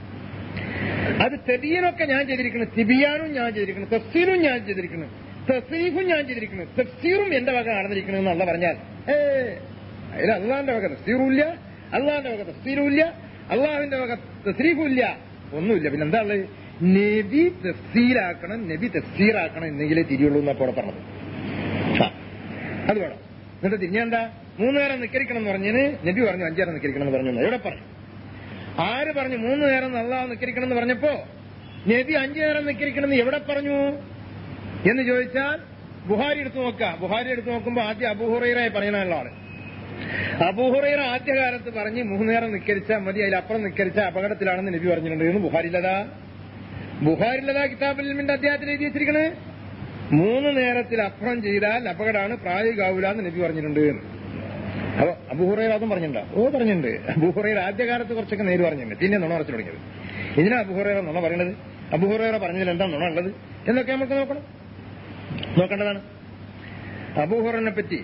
അത് തെബിയനൊക്കെ ഞാൻ ചെയ്തിരിക്കുന്നു തിബിയാനും ഞാൻ ചെയ്തിരിക്കുന്നു തഫ്സീലും ഞാൻ ചെയ്തിരിക്കുന്നു തസ്രീഫും ഞാൻ ചെയ്തിരിക്കുന്നു തഫ്സീറും എന്റെ വക നടന്നിരിക്കുന്നു എന്നുള്ള പറഞ്ഞാൽ ഏ അതിൽ അള്ളാന്റെ വക തഫ്സീറും ഇല്ല അള്ളാന്റെ വക തഫ്സീറും ഇല്ല അള്ളാഹുവിന്റെ വക തസ്രീഫും ഇല്ല ഒന്നുമില്ല പിന്നെ എന്താ ഉള്ളത് നബി തഫ്സീലാക്കണം നബി തഫ്സീറാക്കണം എന്നെങ്കിലേ തിരിയുള്ളൂ എന്നാ അവിടെ പറഞ്ഞത് ആ, അത് വേണം എന്നിട്ട് തിരിഞ്ഞാണ്ടാ മൂന്ന് നേരം നിക്കരിക്കണം എന്ന് പറഞ്ഞതിന് നബി പറഞ്ഞു അഞ്ചേരം നിക്കരിക്കണം എന്ന് പറഞ്ഞു എന്ന് എവിടെ പറഞ്ഞു ആര് പറഞ്ഞു മൂന്ന് നേരം അള്ളാഹ് നിക്കരിക്കണം എന്ന് പറഞ്ഞപ്പോ നബി അഞ്ചു നേരം നിക്കരിക്കണം എന്ന് എവിടെ പറഞ്ഞു എന്ന് ചോദിച്ചാൽ ബുഹാരി എടുത്തു നോക്കുക ബുഹാരി എടുത്തു നോക്കുമ്പോ ആദ്യം അബുഹുറൈറായി പറയുന്ന ആള് അബൂഹുറൈറ ആദ്യകാലത്ത് പറഞ്ഞ് മൂന്ന് നേരം നിക്കരിച്ചാൽ മതി അതിലപ്പുറം നിക്കരിച്ചാൽ അപകടത്തിലാണെന്ന് നബി പറഞ്ഞിട്ടുണ്ട് എന്ന് ബുഹാരില്ലതാ ബുഹാരില്ലതാ കിതാബിൽ മിന്റെ അദ്ദേഹത്തിൽ എഴുതി വെച്ചിരിക്കണേ മൂന്ന് നേരത്തിൽ അപ്പുറം ചെയ്താൽ അപകടമാണ് പ്രായോഗികാവൂല എന്ന് നബി പറഞ്ഞിട്ടുണ്ട് എന്ന്. അപ്പൊ അബൂഹുറൈർ അതും പറഞ്ഞിട്ടുണ്ടോ ഓ പറഞ്ഞിട്ടുണ്ട് അബൂഹുറൈർ ആദ്യകാലത്ത് കുറച്ചൊക്കെ നേര് പറഞ്ഞിട്ടുണ്ട് പിന്നെ നുണ ഉറച്ചു തുടങ്ങിയത് ഇതിനാ അബൂഹുറൈറ നുണ പറയണത് അബൂഹുറൈറ പറഞ്ഞതിൽ എന്താ നുണ ഉള്ളത് എന്നൊക്കെ നമുക്ക് നോക്കണം നോക്കേണ്ടതാണ് അബൂഹുറനെ പറ്റി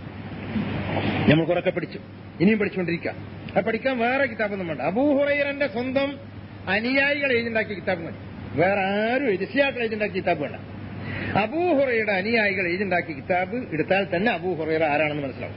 നമ്മൾ കുറക്കെ പഠിച്ചു ഇനിയും പഠിച്ചുകൊണ്ടിരിക്കുക അത് പഠിക്കാൻ വേറെ കിതാബൊന്നും വേണ്ട അബൂഹുറൈറന്റെ സ്വന്തം അനുയായികൾ എഴുതിണ്ടാക്കിയ കിതാബ് മതി വേറെ ആരും രക്ഷിതാക്കൾ എഴുതിണ്ടാക്കിയ കിതാബ് വേണ്ട അബൂഹുറയുടെ അനുയായികൾ എഴുതിണ്ടാക്കിയ കിതാബ് എടുത്താൽ തന്നെ അബൂഹുറൈറ ആരാണെന്ന് മനസ്സിലാവും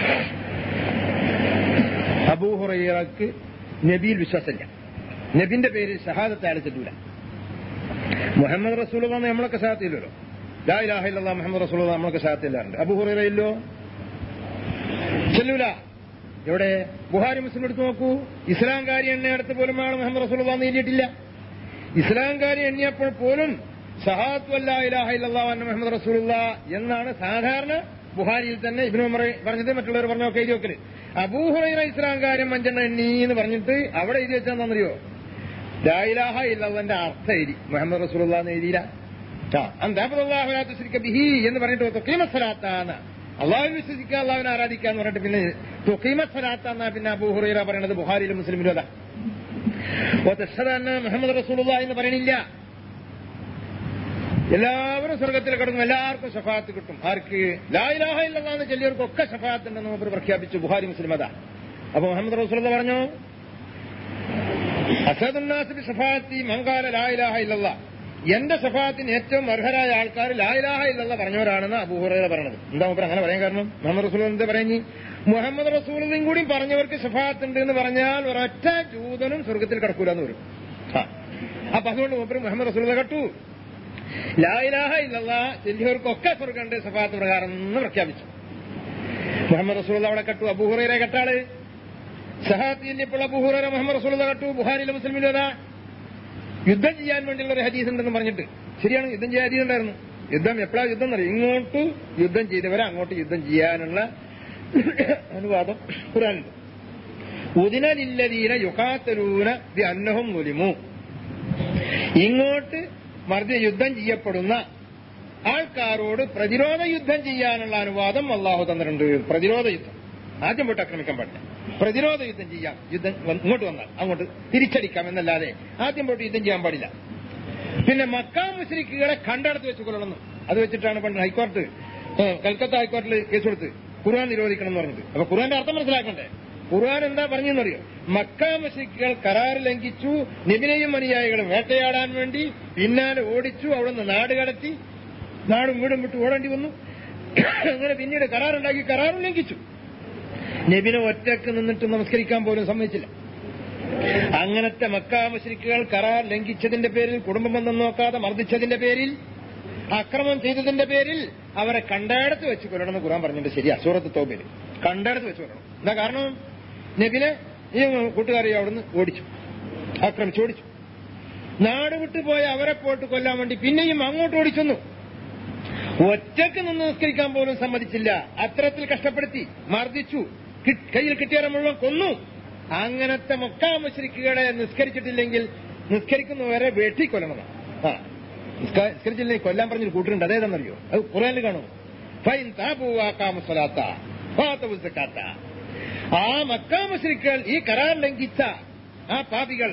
അബൂഹുറൈറക്ക് നബിയിൽ വിശ്വാസമില്ല നബിന്റെ പേര് ഷഹാദത്ത് അയാൾ ചെല്ലൂല മുഹമ്മദ് റസൂൽ നമ്മളൊക്കെ ഷഹാത്തില്ലല്ലോ ലാ ഇലാഹ ഇല്ലല്ലാ മുഹമ്മദ് റസൂൽ നമ്മളൊക്കെ ഷഹാത്തില്ലാറുണ്ട് അബൂഹുറൈറ ഇല്ലോ ചെല്ലൂല എവിടെ ബുഹാരി മുസ്ലിം എടുത്തു നോക്കൂ ഇസ്ലാംകാരി എണ്ണയടുത്ത് പോലും ആൾ മുഹമ്മദ് റസൂൽ എഴുതിയിട്ടില്ല ഇസ്ലാംകാരി എണ്ണിയപ്പോൾ പോലും ഷഹാത്തു അല്ലാ ഇലാഹ ഇല്ലല്ലാ അന്ന മുഹമ്മദ് റസൂലുള്ള എന്നാണ് സാധാരണ ബുഹാരിയിൽ തന്നെ ഇബ്നു ഉമർ പറഞ്ഞത് മറ്റുള്ളവർ പറഞ്ഞൊക്കെ എഴുതി വെക്കല് അബൂഹുറൈറ ഇസ്ലാംകാരൻ അഞ്ചെണ്ണ എണ്ണി എന്ന് പറഞ്ഞിട്ട് അവിടെ എഴുതി വെച്ചാന്നറിയോ ലാ ഇലാഹ ഇല്ലല്ലാന്റെ അർത്ഥം എഴുതി മുഹമ്മദ് റസൂലുള്ള എന്ന് എഴുതിയില്ല ആ, അന്താബുല്ലാഹു ലാ തുശ്രിക ബിഹി എന്ന് പറഞ്ഞിട്ട് തുഖീമ സലാത്താന്ന് അള്ളാഹു വിശ്വസിക്കുക അള്ളാഹുവിനെ ആരാധിക്കുക എന്ന് പറഞ്ഞിട്ട് പിന്നെ തുഖീമ സലാത്താന്നാ പിന്നെ അബൂഹുറൈറ പറയണത് ബുഹാരിയിലും മുസ്ലിമിലും അതാ ഓ തഷദാന്ന് മുഹമ്മദ് റസൂലുള്ള എന്ന് പറയണില്ല എല്ലാവരും സ്വർഗത്തിൽ കിടക്കും എല്ലാവർക്കും ഷഫാത്ത് കിട്ടും ആർക്ക് ലായിലാഹ ഇല്ലെന്ന് ചെല്ലിയവർക്കൊക്കെ ഷഫാത്ത് ഉണ്ടെന്ന് മൂപ്പർ പ്രഖ്യാപിച്ചു ബുഹാരി മുസ്ലിം അതാ അപ്പൊ മുഹമ്മദ് റസൂൽ പറഞ്ഞു അസദുന്നാസിബി ഷഫാത്തി മങ്കാല ലായിലാഹ ഇല്ലല്ല എന്റെ ഷഫാത്തിന് ഏറ്റവും അർഹരായ ആൾക്കാർ ലായിലാഹ ഇല്ലല്ല പറഞ്ഞവരാണെന്ന് അബൂഹുറ പറയണത് എന്താ മൂപ്പർ അങ്ങനെ പറയാൻ കാരണം മുഹമ്മദ് റസൂൽ എന്താ പറഞ്ഞു മുഹമ്മദ് റസൂലിനും കൂടി പറഞ്ഞവർക്ക് ഷഫാത്ത് ഉണ്ട് എന്ന് പറഞ്ഞാൽ ഒരൊറ്റ ജൂതനും സ്വർഗത്തിൽ കിടക്കൂലെന്ന് വരും ആ. അപ്പൊ അതുകൊണ്ട് മൂപ്പർ മുഹമ്മദ് റസൂൽ കട്ടു ലായിലാഹ ഇല്ലല്ല ചെല്ലിയവർക്കൊക്കെ സ്വർഗമുണ്ട് സഫാത്ത് പ്രകാരം എന്ന് പ്രഖ്യാപിച്ചു മുഹമ്മദ് റസൂൽ അവിടെ കട്ടു അബൂഹുറൈറെ കട്ടാള് ഷഹാത്ത് ചെല്ലിയപ്പോൾ അബൂഹുറൈറ മുഹമ്മദ് റസൂൽ കട്ടു ബുഹാരിയിലെ മുസ്ലിമിലും അതാ യുദ്ധം ചെയ്യാൻ വേണ്ടിയുള്ള ഒരു ഹദീസ് ഉണ്ടെന്ന് പറഞ്ഞിട്ട് ശരിയാണ് യുദ്ധം ചെയ്യാൻ ഹദീസ് ഉണ്ടായിരുന്നു യുദ്ധം എപ്പോഴാണ് യുദ്ധം എന്നറിയും ഇങ്ങോട്ട് യുദ്ധം ചെയ്തവരെ അങ്ങോട്ട് യുദ്ധം ചെയ്യാനുള്ള അനുവാദം ഖുറാനുണ്ട് ഉദിനലില്ലതീന യുഹാത്തലൂന ബി അന്നഹും മുലിമു ഇങ്ങോട്ട് മർദ്ദ യുദ്ധം ചെയ്യപ്പെടുന്ന ആൾക്കാരോട് പ്രതിരോധ യുദ്ധം ചെയ്യാനുള്ള അനുവാദം അള്ളാഹു തന്നിട്ടുണ്ട് പ്രതിരോധ യുദ്ധം ആദ്യം പോയിട്ട് ആക്രമിക്കാൻ പാടില്ല പ്രതിരോധ യുദ്ധം ചെയ്യാം യുദ്ധം വന്ന് ഇങ്ങോട്ട് വന്നാൽ അങ്ങോട്ട് തിരിച്ചടിക്കാം എന്നല്ലാതെ ആദ്യം പോയിട്ട് യുദ്ധം ചെയ്യാൻ പാടില്ല പിന്നെ മക്കാ മുസ്ലിക്കുകളെ കണ്ടടത്ത് വെച്ച് കൊല്ലണം അത് വെച്ചിട്ടാണ് പണ്ട് ഹൈക്കോടതി ഏ, കൽക്കത്ത ഹൈക്കോടതിയിൽ കേസ് കൊടുത്ത് ഖുർആൻ നിരോധിക്കണം എന്ന് പറഞ്ഞത് അപ്പൊ ഖുർആന്റെ അർത്ഥം മനസ്സിലാക്കണ്ടേ ഖുർആൻ എന്താ പറഞ്ഞെന്നറിയോ മക്ക മുസ്ലിക്കുകൾ കരാർ ലംഘിച്ചു നിബിനെയും അനുയായികളും വേട്ടയാടാൻ വേണ്ടി പിന്നാലെ ഓടിച്ചു അവിടുന്ന് നാട് കടത്തി നാടും വീടും വിട്ട് ഓടേണ്ടി വന്നു അങ്ങനെ പിന്നീട് കരാറുണ്ടാക്കി കരാറും ലംഘിച്ചു നബിനെ ഒറ്റക്ക് നിന്നിട്ട് നമസ്കരിക്കാൻ പോലും സമ്മതിച്ചില്ല അങ്ങനത്തെ മക്കാമശ്രിക്കുകൾ കരാർ ലംഘിച്ചതിന്റെ പേരിൽ കുടുംബബന്ധം നോക്കാതെ മർദ്ദിച്ചതിന്റെ പേരിൽ അക്രമം ചെയ്തതിന്റെ പേരിൽ അവരെ കണ്ടയിടത്ത് വെച്ച് കൊല്ലണമെന്ന് ഖുറാൻ പറഞ്ഞിട്ട് ശരിയാ സൂറത്ത് തോബിൽ കണ്ടയിടത്ത് വെച്ച് കൊല്ലണം എന്താ കാരണം നബിനെ ഈ കൂട്ടുകാരെ അവിടുന്ന് ഓടിച്ചു ആക്രമിച്ചു ഓടിച്ചു നാട് വിട്ടുപോയ അവരെ പോയിട്ട് കൊല്ലാൻ വേണ്ടി പിന്നെയും അങ്ങോട്ട് ഓടിച്ചെന്നു ഒറ്റക്ക് നിന്ന് നിസ്കരിക്കാൻ പോലും സമ്മതിച്ചില്ല അത്തരത്തിൽ കഷ്ടപ്പെടുത്തി മർദ്ദിച്ചു കി- കയ്യിൽ കിട്ടിയവരെ മുഴുവൻ കൊന്നു അങ്ങനത്തെ മൊക്കാമശ്രിക്കുകളെ നിസ്കരിച്ചിട്ടില്ലെങ്കിൽ നിസ്കരിക്കുന്നവരെ വെട്ടിക്കൊല്ലണം ആ നിസ്ക- നിസ്കരിച്ചില്ലെങ്കിൽ കൊല്ലാൻ പറഞ്ഞൊരു കൂട്ടരുണ്ട് അതേതാണെന്നറിയോ അത് ഖുറാനിൽ കാണും ഫൈൻ താപൂവാക്കാമസ്വലാത്ത ഫാത്തവുസക്കാത്ത ആ മക്കാമശ്രിക്കുകൾ ഈ കരാർ ലംഘിച്ച ആ പാപികൾ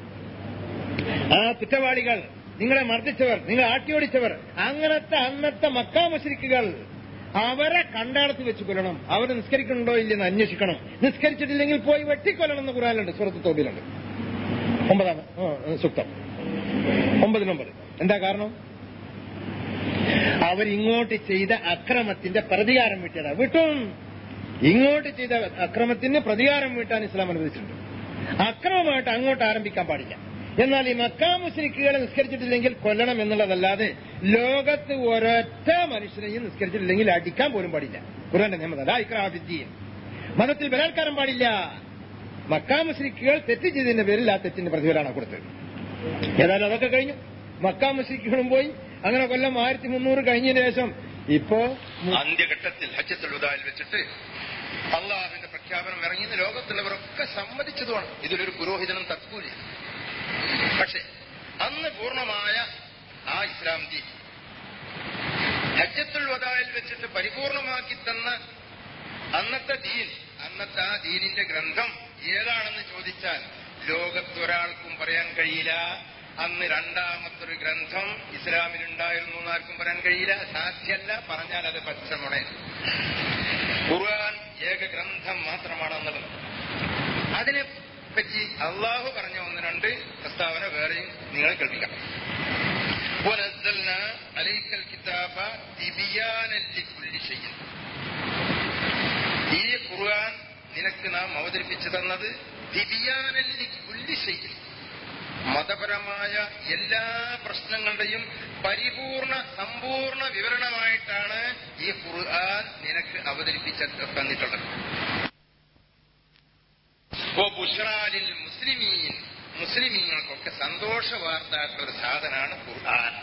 ആ കുറ്റവാളികൾ നിങ്ങളെ മർദ്ദിച്ചവർ നിങ്ങളെ ആട്ടിയോടിച്ചവർ അങ്ങനത്തെ അന്നത്തെ മക്കാമശ്രിക്കുകൾ അവരെ കണ്ടാടത്ത് വെച്ച് കൊല്ലണം അവർ നിസ്കരിക്കുന്നുണ്ടോ ഇല്ലെന്ന് അന്വേഷിക്കണം നിസ്കരിച്ചിട്ടില്ലെങ്കിൽ പോയി വെട്ടിക്കൊല്ലണം എന്ന് ഖുറാനിലുണ്ട് സുഹൃത്ത് തോബിലുണ്ട് ഒമ്പതാം ആ, സുക്തം ഒമ്പതിനൊമ്പത് എന്താ കാരണം അവരിങ്ങോട്ട് ചെയ്ത അക്രമത്തിന്റെ പ്രതികാരം വീട്ടിയതാ വിട്ടും ഇങ്ങോട്ട് ചെയ്ത അക്രമത്തിന് പ്രതികാരം വീട്ടാൻ ഇസ്ലാം അനുവദിച്ചിട്ടുണ്ട് അക്രമമായിട്ട് അങ്ങോട്ട് ആരംഭിക്കാൻ പാടില്ല എന്നാൽ ഈ മക്കാ മുസ്ലിക്കുകളെ നിസ്കരിച്ചിട്ടില്ലെങ്കിൽ കൊല്ലണം എന്നുള്ളതല്ലാതെ ലോകത്ത് ഒരൊറ്റ മനുഷ്യനെയും നിസ്കരിച്ചിട്ടില്ലെങ്കിൽ അടിക്കാൻ പോലും പാടില്ല ഖുർആന്റെ നിയമം അതാ ഇക്രാഫിദ്ദീൻ മതത്തിൽ ബലാത്കാരം പാടില്ല മക്കാ മുസ്ലിക്കുകൾ തെറ്റ് ചെയ്തതിന്റെ പേരിൽ ആ തെറ്റിന്റെ പ്രതിഫലമാണ് കൊടുത്തത് ഏതായാലും അതൊക്കെ കഴിഞ്ഞു മക്കാ മുസ്ലിക്കുകളും പോയി അങ്ങനെ കൊല്ലം ആയിരത്തി മുന്നൂറ് കഴിഞ്ഞതിന് ശേഷം ഇപ്പോ അന്ത്യഘട്ടത്തിൽ ഹജ്ജത്തുൽ ഉദായിൽ വെച്ചിട്ട് അള്ളാഹുവിന്റെ പ്രഖ്യാപനം ഇറങ്ങിയെന്ന് ലോകത്തുള്ളവരൊക്കെ സമ്മതിച്ചതുമാണ് ഇതിലൊരു പുരോഹിതനും തത്കൂല പക്ഷേ അന്ന് പൂർണ്ണമായ ആ ഇസ്ലാം ദീൻ ഹജ്ജത്തുൽ വദായിൽ വെച്ചിട്ട് പരിപൂർണമാക്കി തന്ന അന്നത്തെ ദീൻ അന്നത്തെ ആ ദീനിന്റെ ഗ്രന്ഥം ഏതാണെന്ന് ചോദിച്ചാൽ ലോകത്തൊരാൾക്കും പറയാൻ കഴിയില്ല അന്ന് രണ്ടാമത്തൊരു ഗ്രന്ഥം ഇസ്ലാമിലുണ്ടായിരുന്നു എന്ന് ആർക്കും പറയാൻ കഴിയില്ല സാധ്യല്ല പറഞ്ഞാൽ അത് പച്ചമുട ഖുർആൻ ഏക ഗ്രന്ഥം മാത്രമാണെന്നുള്ളത് അതിനെ പറ്റി അള്ളാഹു പറഞ്ഞ ഒന്ന് രണ്ട് പ്രസ്താവന വേറെയും നിങ്ങളെ കേൾപ്പിക്കാം ونزلنا عليك الكتاب تبيانا لكل شيء ഈ ഖുർആൻ നിനക്ക് നാം അവതരിപ്പിച്ചു തന്നത് ദിബിയാനല്ലി കുല്ലി ചെയ്യും മതപരമായ എല്ലാ പ്രശ്നങ്ങളുടെയും പരിപൂർണ സമ്പൂർണ്ണ വിവരണമായിട്ടാണ് ഈ ഖുർആൻ നിനക്ക് അവതരിപ്പിച്ച തന്നിട്ടുള്ളത് ഓ ബുഷറാലിൽ മുസ്ലിമീൻ മുസ്ലിമീങ്ങൾക്കൊക്കെ സന്തോഷ വാർത്താക്കളുടെ ഒരു സാധനമാണ് ഖുർആൻ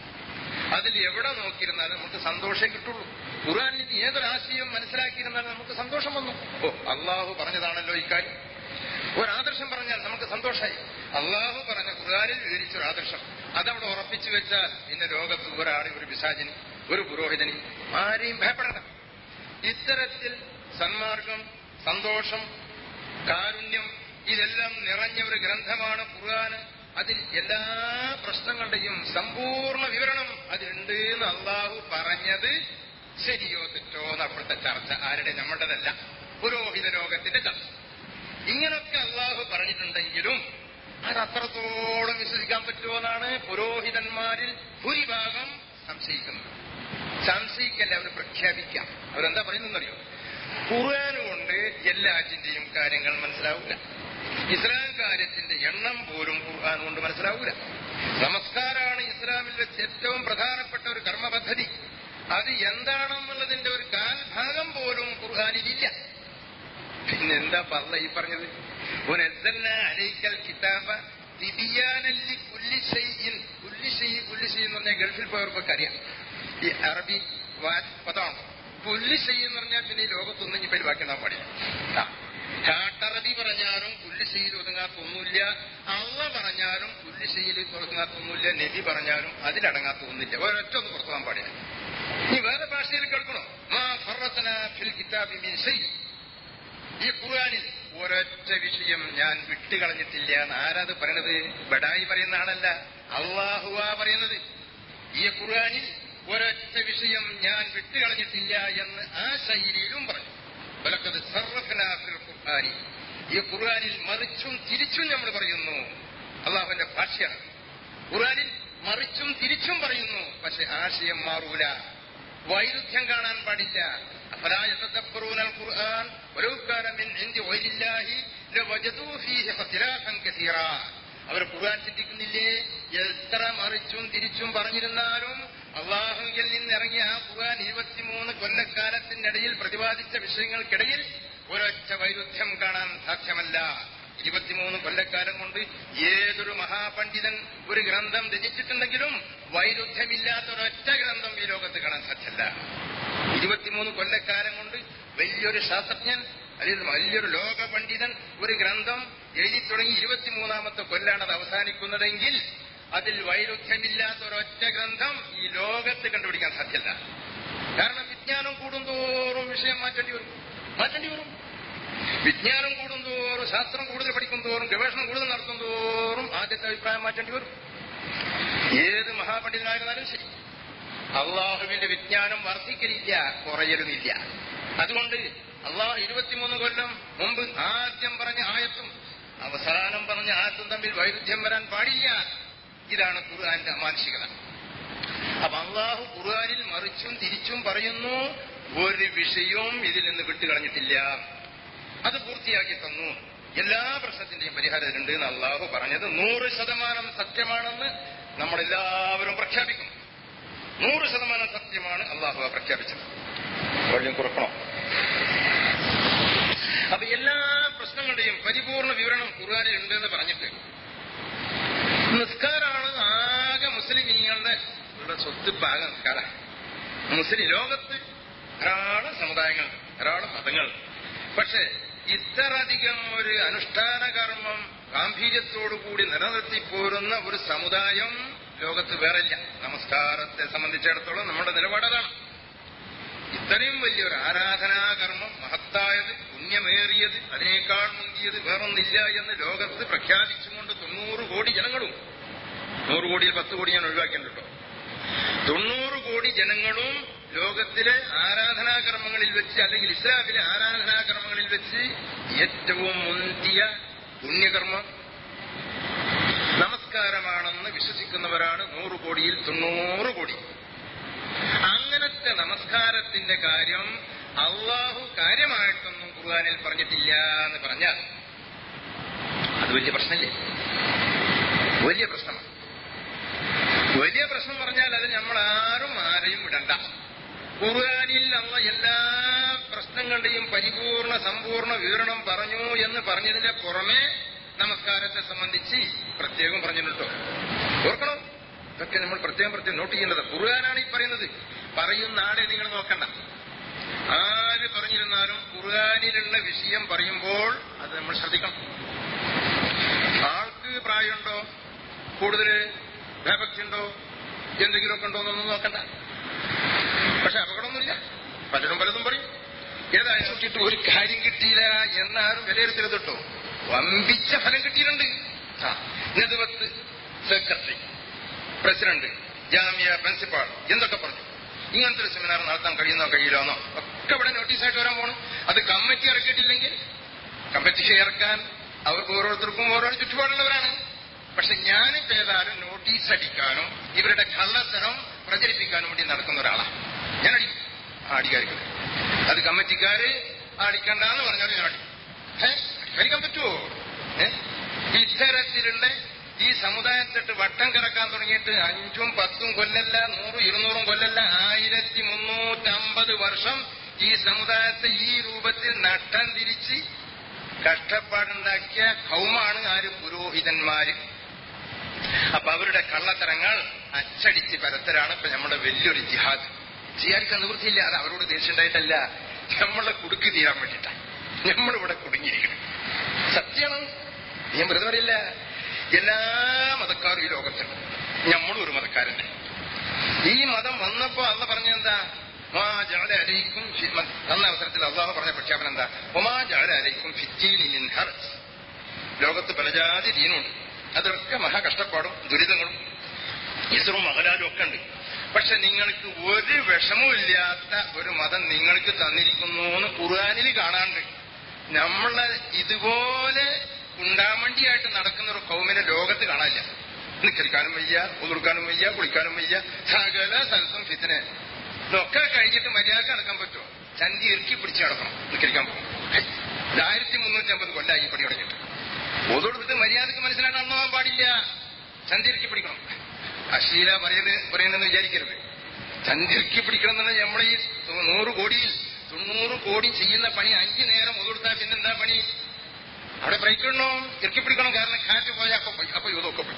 അതിൽ എവിടെ നോക്കിയിരുന്നാലും നമുക്ക് സന്തോഷം കിട്ടുള്ളൂ ഖുർആാനിൽ ഏതൊരാശയം മനസ്സിലാക്കിയിരുന്നാലും നമുക്ക് സന്തോഷം വന്നു ഓ അള്ളാഹു പറഞ്ഞതാണല്ലോ ഇക്കാര്യം ഒരാദർശം പറഞ്ഞാൽ നമുക്ക് സന്തോഷമായി അള്ളാഹു പറഞ്ഞ ഖുർആാനിൽ വിവരിച്ച ഒരു ആദർശം അതവിടെ ഉറപ്പിച്ചു വെച്ചാൽ പിന്നെ ലോകത്ത് ഒരാളെ ഒരു പിശാചിനി ഒരു പുരോഹിതനി ആരെയും ഭയപ്പെടണ്ട ഇത്തരത്തിൽ സന്മാർഗം സന്തോഷം കാരുണ്യം ഇതെല്ലാം നിറഞ്ഞ ഒരു ഗ്രന്ഥമാണ് ഖുർആന് അതിൽ എല്ലാ പ്രശ്നങ്ങളുടെയും സമ്പൂർണ്ണ വിവരണം അതിലുണ്ട് എന്ന് അള്ളാഹു പറഞ്ഞത് ശരിയോ തെറ്റോ എന്ന് അപ്പോഴത്തെ ചർച്ച ആരുടെ നമ്മുടേതല്ല പുരോഹിത ലോകത്തിന്റെ ചർച്ച ഇങ്ങനൊക്കെ അള്ളാഹു പറഞ്ഞിട്ടുണ്ടെങ്കിലും അത് അത്രത്തോളം വിശ്വസിക്കാൻ പറ്റുമോ എന്നാണ് പുരോഹിതന്മാരിൽ ഭൂരിഭാഗം സംശയിക്കുന്നത് സംശയിക്കല്ല അവർ പ്രഖ്യാപിക്കാം അവരെന്താ പറയുന്നറിയോ ഖുർആൻ കൊണ്ട് എല്ലാറ്റിന്റെയും കാര്യങ്ങൾ മനസ്സിലാവില്ല ഇസ്ലാം കാര്യത്തിന്റെ എണ്ണം പോലും ഖുർആൻ കൊണ്ട് മനസ്സിലാവില്ല നമസ്കാരമാണ് ഇസ്ലാമിൽ വെച്ച് ഏറ്റവും പ്രധാനപ്പെട്ട ഒരു കർമ്മ പദ്ധതി അത് എന്താണെന്നുള്ളതിന്റെ ഒരു കാൽഭാഗം പോലും ഖുർആാനിലില്ല പിന്നെന്താ പറഞ്ഞ ഈ പറഞ്ഞത് ഉനസ്സൽന അലൈക്കൽ കിതാബ തിബിയാനല്ലി കുല്ലി ഷൈഇൻ കുല്ലി ഷൈഇ കുല്ലി ഷൈഇ എന്ന് പറഞ്ഞാൽ ഗൾഫിൽ പോയവർക്കൊക്കെ അറിയാം ഈ അറബി വാ- പദമാണ് കുല്ലി ഷൈ എന്ന് പറഞ്ഞാൽ പിന്നെ ഈ ലോകത്തൊന്നും ഇനി പരിവാക്കിടാൻ പാടില്ല ആ. കാട്ടറബി പറഞ്ഞാലും കുല്ലിശയിൽ ഒതുങ്ങാത്തൊന്നുമില്ല അള്ള പറഞ്ഞാലും കുല്ലിശയിൽ ഒതുങ്ങാത്തൊന്നുമില്ല നബി പറഞ്ഞാലും അതിലടങ്ങാത്തൊന്നുമില്ല ഒരൊറ്റ ഒന്ന് പുറത്തു പോകാൻ പാടില്ല നീ വേറെ ഭാഷയിൽ കേൾക്കണോ മാ ഫറത്തന ഫിൽ കിതാബി മിൻ ഷൈ ഈ ഖുർആനിൽ ഒരൊറ്റ വിഷയം ഞാൻ വിട്ടുകളഞ്ഞിട്ടില്ല എന്ന് ആരാത് പറയണത് ബഡായി പറയുന്ന ആളല്ല അള്ളാഹുവാ പറയുന്നത് ഈ ഖുർആനിൽ ഒരൊറ്റ വിഷയം ഞാൻ വിട്ടുകളഞ്ഞിട്ടില്ല എന്ന് ആ ശൈലിയിലും പറഞ്ഞു വലക്കത് സർവഫിനാഫിൽ ഖുർആനി ഈ ഖുർആനിൽ മറിച്ചും തിരിച്ചും നമ്മൾ പറയുന്നു അള്ളാഹുവിന്റെ ഭാഷയാണ് ഖുർആനിൽ മറിച്ചും തിരിച്ചും പറയുന്നു പക്ഷെ ആശയം മാറൂല വൈരുദ്ധ്യം കാണാൻ പാടില്ല أفلا يتدبرون القرآن ولو كان من عند غير الله لوجدوا فيه اختلافا كثيرا അവർ ഖുർആൻ ചിന്തിക്കുന്നില്ലേ എത്ര മറിച്ചും തിരിച്ചും പറഞ്ഞിരുന്നാലും അള്ളാഹുവിൽ നിന്നിറങ്ങിയ ആ ഖുർആൻ ഇരുപത്തിമൂന്ന് കൊല്ലക്കാലത്തിനിടയിൽ പ്രതിപാദിച്ച വിഷയങ്ങൾക്കിടയിൽ ഒരൊറ്റ വൈരുദ്ധ്യം കാണാൻ സാധ്യമല്ല ഇരുപത്തിമൂന്ന് കൊല്ലക്കാലം കൊണ്ട് ഏതൊരു മഹാപണ്ഡിതൻ ഒരു ഗ്രന്ഥം രചിച്ചിട്ടുണ്ടെങ്കിലും വൈരുദ്ധ്യമില്ലാത്ത ഒരൊറ്റ ഗ്രന്ഥം ഈ ലോകത്ത് കാണാൻ സാധ്യമല്ല ഇരുപത്തിമൂന്ന് കൊല്ലക്കാലം കൊണ്ട് വലിയൊരു ശാസ്ത്രജ്ഞൻ അല്ലെങ്കിൽ വലിയൊരു ലോക പണ്ഡിതൻ ഒരു ഗ്രന്ഥം എഴുതി തുടങ്ങി ഇരുപത്തിമൂന്നാമത്തെ കൊല്ലാണ് അത് അവസാനിക്കുന്നതെങ്കിൽ അതിൽ വൈരുദ്ധ്യമില്ലാത്ത ഒരൊറ്റ ഗ്രന്ഥം ഈ ലോകത്ത് കണ്ടുപിടിക്കാൻ സാധ്യമല്ല കാരണം വിജ്ഞാനം കൂടുന്തോറും വിഷയം മാറ്റേണ്ടി വരും മാറ്റേണ്ടി വരും വിജ്ഞാനം കൂടുന്തോറും ശാസ്ത്രം കൂടുതൽ പഠിക്കും തോറും ഗവേഷണം കൂടുതൽ നടത്തും തോറും ആദ്യത്തെ അഭിപ്രായം മാറ്റേണ്ടി വരും ഏത് മഹാപണ്ഡിതനായിരുന്നാലും ശരി അള്ളാഹുവിന്റെ വിജ്ഞാനം വർദ്ധിക്കലില്ല കുറയലുമില്ല അതുകൊണ്ട് അള്ളാഹു ഇരുപത്തിമൂന്ന് കൊല്ലം മുമ്പ് ആദ്യം പറഞ്ഞ ആയത്തും അവസാനം പറഞ്ഞ ആയത്തും തമ്മിൽ വൈരുദ്ധ്യം വരാൻ പാടില്ല ഇതാണ് ഖുർആന്റെ മാനസികത അപ്പൊ അള്ളാഹു ഖുർആനിൽ മറിച്ചും തിരിച്ചും പറയുന്നു ഒരു വിഷയവും ഇതിൽ നിന്ന് വിട്ടുകളഞ്ഞിട്ടില്ല അത് പൂർത്തിയാക്കി തന്നു എല്ലാ പ്രശ്നത്തിന്റെയും പരിഹാരം ഇതിലുണ്ട് എന്ന് അള്ളാഹു പറഞ്ഞത് നൂറ് ശതമാനം സത്യമാണെന്ന് നമ്മളെല്ലാവരും പ്രഖ്യാപിക്കുന്നു നൂറ് ശതമാനം സത്യമാണ് അള്ളാഹു പ്രഖ്യാപിച്ചത് വള്ളിയും കുറക്കണോ അപ്പൊ എല്ലാ പ്രശ്നങ്ങളുടെയും പരിപൂർണ വിവരണം ഖുർആാനിൽ ഉണ്ടെന്ന് പറഞ്ഞിട്ട് നിസ്കാരാണ് ആകെ മുസ്ലിമീങ്ങളുടെ ഇവിടെ സ്വത്ത് പാക നിസ്കാര മുസ്ലിം ലോകത്ത് ധാരാളം സമുദായങ്ങൾ ധാരാളം മതങ്ങൾ പക്ഷെ ഇത്രയധികം ഒരു അനുഷ്ഠാന കർമ്മം ഗാംഭീര്യത്തോടുകൂടി നിലനിർത്തി പോരുന്ന ഒരു സമുദായം ലോകത്ത് വേറില്ല നമസ്കാരത്തെ സംബന്ധിച്ചിടത്തോളം നമ്മുടെ നിലപാടതാണ് ഇത്രയും വലിയൊരു ആരാധനാകർമ്മം മഹത്തായത് പുണ്യമേറിയത് അതിനേക്കാൾ മുന്തിയത് വേറൊന്നില്ല എന്ന് ലോകത്ത് പ്രഖ്യാപിച്ചുകൊണ്ട് തൊണ്ണൂറ് കോടി ജനങ്ങളും നൂറ് കോടിയിൽ പത്ത് കോടി ഞാൻ ഒഴിവാക്കിയിട്ടുണ്ട് തൊണ്ണൂറ് കോടി ജനങ്ങളും ലോകത്തിലെ ആരാധനാകർമ്മങ്ങളിൽ വെച്ച് അല്ലെങ്കിൽ ഇസ്ലാമിലെ ആരാധനാകർമ്മങ്ങളിൽ വെച്ച് ഏറ്റവും മുന്തിയ പുണ്യകർമ്മം നമസ്കാരമാണെന്ന് വിശ്വസിക്കുന്നവരാണ് നൂറ് കോടിയിൽ തൊണ്ണൂറ് കോടി അങ്ങനത്തെ നമസ്കാരത്തിന്റെ കാര്യം അള്ളാഹു കാര്യമായിട്ടൊന്നും ഖുർആാനിൽ പറഞ്ഞിട്ടില്ല എന്ന് പറഞ്ഞാൽ അത് വലിയ പ്രശ്നമില്ലേ വലിയ പ്രശ്നമാണ് വലിയ പ്രശ്നം പറഞ്ഞാൽ അത് നമ്മൾ ആരും ആരെയും വിടണ്ട ഖുർആാനിൽ അള്ള എല്ലാ പ്രശ്നങ്ങളുടെയും പരിപൂർണ സമ്പൂർണ്ണ വിവരണം പറഞ്ഞു എന്ന് പറഞ്ഞതിന്റെ പുറമെ നമസ്കാരത്തെ സംബന്ധിച്ച് പ്രത്യേകം പറഞ്ഞിട്ടോ ഓർക്കണം ഇതൊക്കെ നമ്മൾ പ്രത്യേകം പ്രത്യേകം നോട്ട് ചെയ്യേണ്ടത് ഖുർആനാണ് ഈ പറയുന്നത് പറയുന്ന ആളെ നിങ്ങൾ നോക്കണ്ട ആര് പറഞ്ഞിരുന്നാലും ഖുർആാനിലുള്ള വിഷയം പറയുമ്പോൾ അത് നമ്മൾ ശ്രദ്ധിക്കണം ആൾക്ക് പ്രായമുണ്ടോ കൂടുതൽ ഭയഭക്തിയുണ്ടോ എന്തെങ്കിലുമൊക്കെ ഉണ്ടോ എന്നൊന്നും നോക്കണ്ട പക്ഷെ അപകടമൊന്നുമില്ല പലരും പലതും പറയും ഏതായാലും നോക്കിയിട്ട് ഒരു കാര്യം കിട്ടിയില്ല എന്നാരും വിലയിരുത്തരുത് കേട്ടോ വമ്പിച്ച ഫലം കിട്ടിയിട്ടുണ്ട് ആ നെതുവത്ത് സെക്രട്ടറി പ്രസിഡന്റ് ജാമ്യ പ്രിൻസിപ്പാൾ എന്തൊക്കെ പറഞ്ഞു ഇങ്ങനത്തെ ഒരു സെമിനാർ നടത്താൻ കഴിയുന്നോ കഴിയില്ലെന്നോ ഒക്കെ ഇവിടെ നോട്ടീസായിട്ട് വരാൻ പോകണം അത് കമ്മിറ്റി ഇറക്കിയിട്ടില്ലെങ്കിൽ കമ്മിറ്റിക്ക് ഇറക്കാൻ അവർക്ക് ഓരോരുത്തർക്കും ഓരോ ചുറ്റുപാടുള്ളവരാണ് പക്ഷെ ഞാനിപ്പോ ഏതായാലും നോട്ടീസ് അടിക്കാനും ഇവരുടെ കള്ളത്തരം പ്രചരിപ്പിക്കാനും വേണ്ടി നടക്കുന്ന ഒരാളാണ് ഞാൻ അടിക്കും ആ അടിക്കാർക്ക് അത് കമ്മിറ്റിക്കാര് അടിക്കണ്ടെന്ന് പറഞ്ഞാലും ഞാൻ അടിക്കും ഏ അടിക്കാൻ പറ്റുമോ ഏ ഇത്തരത്തിലുള്ള ഈ സമുദായത്തിട്ട് വട്ടം കിടക്കാൻ തുടങ്ങിയിട്ട് അഞ്ചും പത്തും കൊല്ലല്ല നൂറും ഇരുന്നൂറും കൊല്ലല്ല ആയിരത്തി മുന്നൂറ്റമ്പത് വർഷം ഈ സമുദായത്തെ ഈ രൂപത്തിൽ നട്ടം തിരിച്ച് കഷ്ടപ്പാടുണ്ടാക്കിയ കൗമാണ് ആര് പുരോഹിതന്മാര് അപ്പൊ അവരുടെ കള്ളത്തരങ്ങൾ അച്ചടിച്ച് പരത്തരാണ് ഇപ്പൊ നമ്മുടെ വലിയൊരു ജിഹാദ് ജിഹാദിക്കാൻ നിവൃത്തിയില്ല അത് അവരോട് ദേഷ്യണ്ടായിട്ടല്ല നമ്മളെ കുടുക്കി തീരാൻ വേണ്ടിയിട്ടാണ് നമ്മളിവിടെ കുടുങ്ങിയിരിക്കണം സത്യമാണ് ഞാൻ വെറുതെ പറയില്ല എല്ലാ മതക്കാരും ഈ ലോകത്തുണ്ട് നമ്മളും ഒരു മതക്കാരന്റെ ഈ മതം വന്നപ്പോ അള്ള പറഞ്ഞെന്താ മാ ജാല അലൈക്കും അന്ന അവസരത്തിൽ അള്ളാഹു പറഞ്ഞ പ്രഖ്യാപനം എന്താ ഒമാ ജാല അലൈക്കും ഫിറ്റീൻ ഹർജ് ലോകത്ത് പലജാതി ദീനുണ്ട് അതൊക്കെ മഹാ കഷ്ടപ്പാടും ദുരിതങ്ങളും ഇസറും മകലാലും ഒക്കെ ഉണ്ട് പക്ഷെ നിങ്ങൾക്ക് ഒരു വിഷമവും ഒരു മതം നിങ്ങൾക്ക് തന്നിരിക്കുന്നു എന്ന് ഖുർആാനിൽ കാണാണ്ട് നമ്മളെ ഇതുപോലെ ഉണ്ടാമണ്ടിയായിട്ട് നടക്കുന്ന ഒരു കൗമിനെ ലോകത്ത് കാണാനില്ല നിക്കരിക്കാനും വയ്യ ഉതുർക്കാനും വയ്യ കുളിക്കാനും വയ്യ സകല സ്ഥലത്തും ഫിത്തിനെ ഇതൊക്കെ കഴിഞ്ഞിട്ട് മര്യാദ നടക്കാൻ പറ്റുമോ ചന്തി ഇറുക്കി പിടിച്ച് നടക്കണം നിക്കരിക്കാൻ പോകും ഇത് ആയിരത്തി മുന്നൂറ്റി അമ്പത് കൊല്ലായി പണി തുടങ്ങിയിട്ട് ഒതുകൊടുത്തിട്ട് മര്യാദക്ക് മനസ്സിലാക്കാൻ പാടില്ല ചന്തി ഇറുക്കി പിടിക്കണം അശ്ലീല പറയുന്നത് പറയുന്നെന്ന് വിചാരിക്കരുത് ചന്തിരുക്കി പിടിക്കണം എന്നുള്ള നമ്മുടെ ഈ നൂറ് കോടിയിൽ തൊണ്ണൂറ് കോടി ചെയ്യുന്ന പണി അഞ്ചു നേരം ഒതുകൊടുത്താൽ പിന്നെന്താ പണി അവിടെ ബ്രേക്ക് ഇടണോ ഇറക്കി പിടിക്കണം കാരണം കാറ്റ് പോയാൽ അപ്പൊ പോയി അപ്പൊ യൂതൊക്കെ പോയി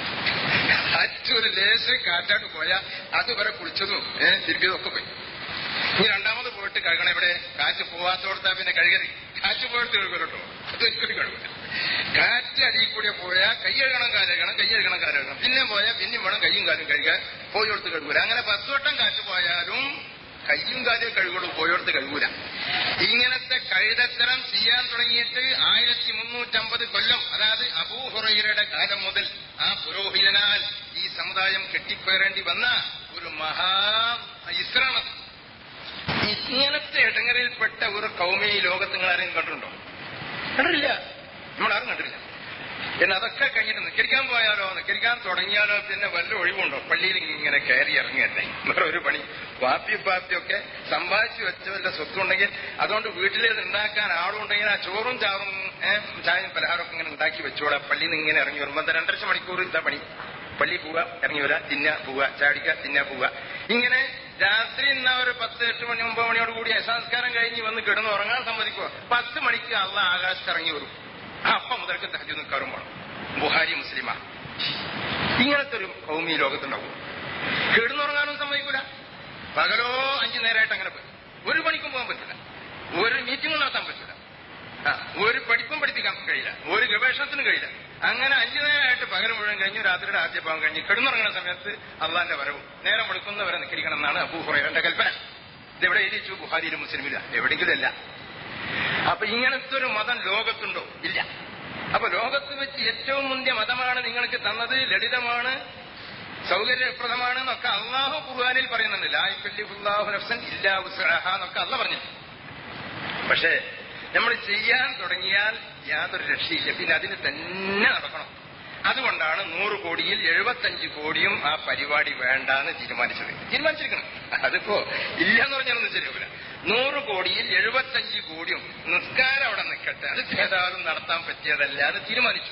കാറ്റ് ഒരു ലേശം കാറ്റായിട്ട് പോയാൽ അതുവരെ കുളിച്ചതും ഏഹ് തിരുപ്പിയതൊക്കെ പോയി ഇനി രണ്ടാമത് പോയിട്ട് കഴുകണം ഇവിടെ കാറ്റ് പോവാത്തോടത്താ പിന്നെ കഴുകരുത് കാറ്റ് പോയിട്ട് കഴുകട്ടോ അത് ഒരിക്കലും കഴുകില്ല കാറ്റ് അടിയിൽ കൂടെ പോയാൽ കൈ കഴുകണം കാലഴുകണം കൈ കഴുകണം കാലഴുകണം പിന്നെ പോയാൽ പിന്നെയും വേണം കൈയും കാലും കഴുകാൻ പോയോടത്ത് കഴുകൂല അങ്ങനെ പത്ത് വട്ടം കാറ്റ് പോയാലും കയ്യും കാലും കഴുകുള്ളൂ പോയോടത്ത് കഴുകൂല ഇങ്ങനത്തെ കഴുതത്തരം ചെയ്യാൻ തുടങ്ങിയിട്ട് ആയിരത്തി മുന്നൂറ്റമ്പത് കൊല്ലം അതായത് അബൂഹുറയുടെ കാലം മുതൽ ആ പുരോഹിതനാൽ ഈ സമുദായം കെട്ടിപ്പേറേണ്ടി വന്ന ഒരു മഹാ ഇസ്രാണത് ഇങ്ങനത്തെ ഇടങ്ങറിൽപ്പെട്ട ഒരു കൗമി ഈ ലോകത്ത് നിങ്ങൾ ആരെയും കണ്ടിട്ടുണ്ടോ കണ്ടിട്ടില്ല നമ്മളാരും കണ്ടിട്ടില്ല പിന്നെ അതൊക്കെ കഴിഞ്ഞിട്ട് നിക്കരിക്കാൻ പോയാലോ നിക്കരിക്കാൻ തുടങ്ങിയാലോ പിന്നെ വല്ല ഒഴിവുണ്ടോ പള്ളിയിൽ ഇങ്ങനെ കയറി ഇറങ്ങിയല്ലേ വേറെ ഒരു പണി വാപ്പി പാപ്പിയൊക്കെ സമ്പാദിച്ചു വെച്ച വല്ല സ്വത്തുണ്ടെങ്കിൽ അതുകൊണ്ട് വീട്ടിലേത് ഉണ്ടാക്കാൻ ആളുണ്ടെങ്കിൽ ആ ചോറും ചാറും ഏഹ് ചായയും പലഹാരമൊക്കെ ഇങ്ങനെ ഉണ്ടാക്കി വെച്ചോളാം പള്ളിയിൽ നിന്ന് ഇങ്ങനെ ഇറങ്ങി വരുമ്പോൾ രണ്ടര മണിക്കൂർ ഇതാ പണി പള്ളി പോവുക ഇറങ്ങി വരാ തിന്ന പോവുക ചാടിക്കുക തിന്ന പോവുക ഇങ്ങനെ രാത്രി ഇന്ന ഒരു പത്ത് എട്ട് മണി ഒമ്പത് മണിയോട് കൂടി സംസ്കാരം കഴിഞ്ഞ് വന്ന് കിടന്ന് ഉറങ്ങാൻ സമ്മതിക്കുക പത്ത് മണിക്ക് അള്ള ആകാശത്ത് ഇറങ്ങി വരും അപ്പം മുതൽക്ക് തഹജു നിൽക്കാറും വേണം ബുഹാരി മുസ്ലിമാ ഇങ്ങനത്തെ ഒരു ഭൂമി ലോകത്തുണ്ടാവും കിടന്നുറങ്ങാനും സമ്മതിക്കൂല പകലോ അഞ്ചു നേരമായിട്ട് അങ്ങനെ പോയി ഒരു പണിക്കും പോകാൻ പറ്റില്ല ഒരു മീറ്റിംഗും നടത്താൻ പറ്റില്ല ആ, ഒരു പഠിപ്പും പഠിപ്പിക്കാൻ കഴിയില്ല ഒരു ഗവേഷണത്തിനും കഴിയില്ല അങ്ങനെ അഞ്ചു നേരമായിട്ട് പകൽ മുഴുവൻ കഴിഞ്ഞു രാത്രിയുടെ ആദ്യ ഭാഗം കഴിഞ്ഞ് കിടന്നുറങ്ങുന്ന സമയത്ത് അള്ളാന്റെ വരവും നേരം വെളുക്കുന്നവരെ നിൽക്കണം എന്നാണ് അബൂ ഹുറൈറന്റെ കൽപ്പന ഇതെവിടെ എഴുതിച്ചു ബുഹാരിയിലും മുസ്ലിമില്ല എവിടെയെങ്കിലും അല്ല അപ്പൊ ഇങ്ങനത്തെ ഒരു മതം ലോകത്തുണ്ടോ ഇല്ല അപ്പൊ ലോകത്ത് വെച്ച് ഏറ്റവും മുന്തിയ മതമാണ് നിങ്ങൾക്ക് തന്നത് ലളിതമാണ് സൗകര്യപ്രദമാണ് എന്നൊക്കെ അള്ളാഹു ഖുർആാനിൽ പറയുന്നുണ്ട് ലാഹു നഫ്സൻ ഇല്ലാ ഉസ്അഹ എന്നൊക്കെ അല്ല പറഞ്ഞു പക്ഷേ നമ്മൾ ചെയ്യാൻ തുടങ്ങിയാൽ യാതൊരു രക്ഷയില്ല പിന്നെ അതിന് തന്നെ നടക്കണം അതുകൊണ്ടാണ് നൂറ് കോടിയിൽ എഴുപത്തഞ്ച് കോടിയും ആ പരിപാടി വേണ്ടാന്ന് തീരുമാനിച്ചത് തീരുമാനിച്ചിരിക്കണം അതിപ്പോ ഇല്ലെന്ന് പറഞ്ഞാലൊന്നും ശരിയാവില്ല നൂറ് കോടിയിൽ എഴുപത്തഞ്ച് കോടിയും നിസ്കാരം അവിടെ നിൽക്കട്ടെ അത് ഏതായാലും നടത്താൻ പറ്റിയതല്ല അത് തീരുമാനിച്ചു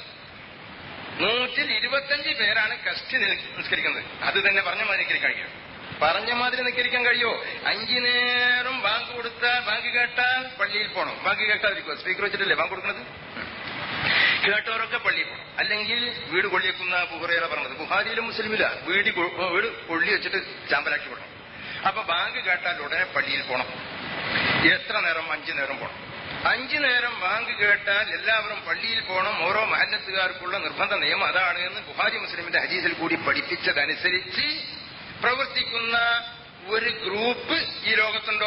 നൂറ്റിൽ ഇരുപത്തഞ്ച് പേരാണ് കഷ്ടി നിസ്കരിക്കുന്നത് അത് തന്നെ പറഞ്ഞ മാതിരി നിസ്കരിക്കാൻ കഴിയും പറഞ്ഞ മാതിരി നിസ്കരിക്കാൻ കഴിയോ അഞ്ചു നേരം ബാങ്ക് കൊടുത്താൽ ബാങ്ക് കേട്ടാൽ പള്ളിയിൽ പോകണം ബാങ്ക് കേൾക്കാതിരിക്കുമോ സ്പീക്കർ വെച്ചിട്ടല്ലേ ബാങ്ക് കൊടുക്കുന്നത് കേട്ടവരൊക്കെ പള്ളിയിൽ പോകണം അല്ലെങ്കിൽ വീട് കൊള്ളിയേക്കുന്ന ബുഹറേല പറഞ്ഞത് ബുഹാരിയിലും മുസ്ലിമില്ല വീട് കൊ- വീട് കൊള്ളി വെച്ചിട്ട് ചാമ്പലാക്കി വിടണം അപ്പൊ ബാങ്ക് കേട്ടാൽ ഉടനെ പള്ളിയിൽ പോകണം എത്ര നേരം അഞ്ചു നേരം പോകണം അഞ്ചു നേരം ബാങ്ക് കേട്ടാൽ എല്ലാവരും പള്ളിയിൽ പോകണം ഓരോ മഹല്ലത്തുകാർക്കുള്ള നിർബന്ധ നിയമം അതാണ് എന്ന് ബുഹാരി മുസ്ലിമിന്റെ ഹദീസിൽ കൂടി പഠിപ്പിച്ചതനുസരിച്ച് പ്രവർത്തിക്കുന്ന ഒരു ഗ്രൂപ്പ് ഈ ലോകത്തുണ്ടോ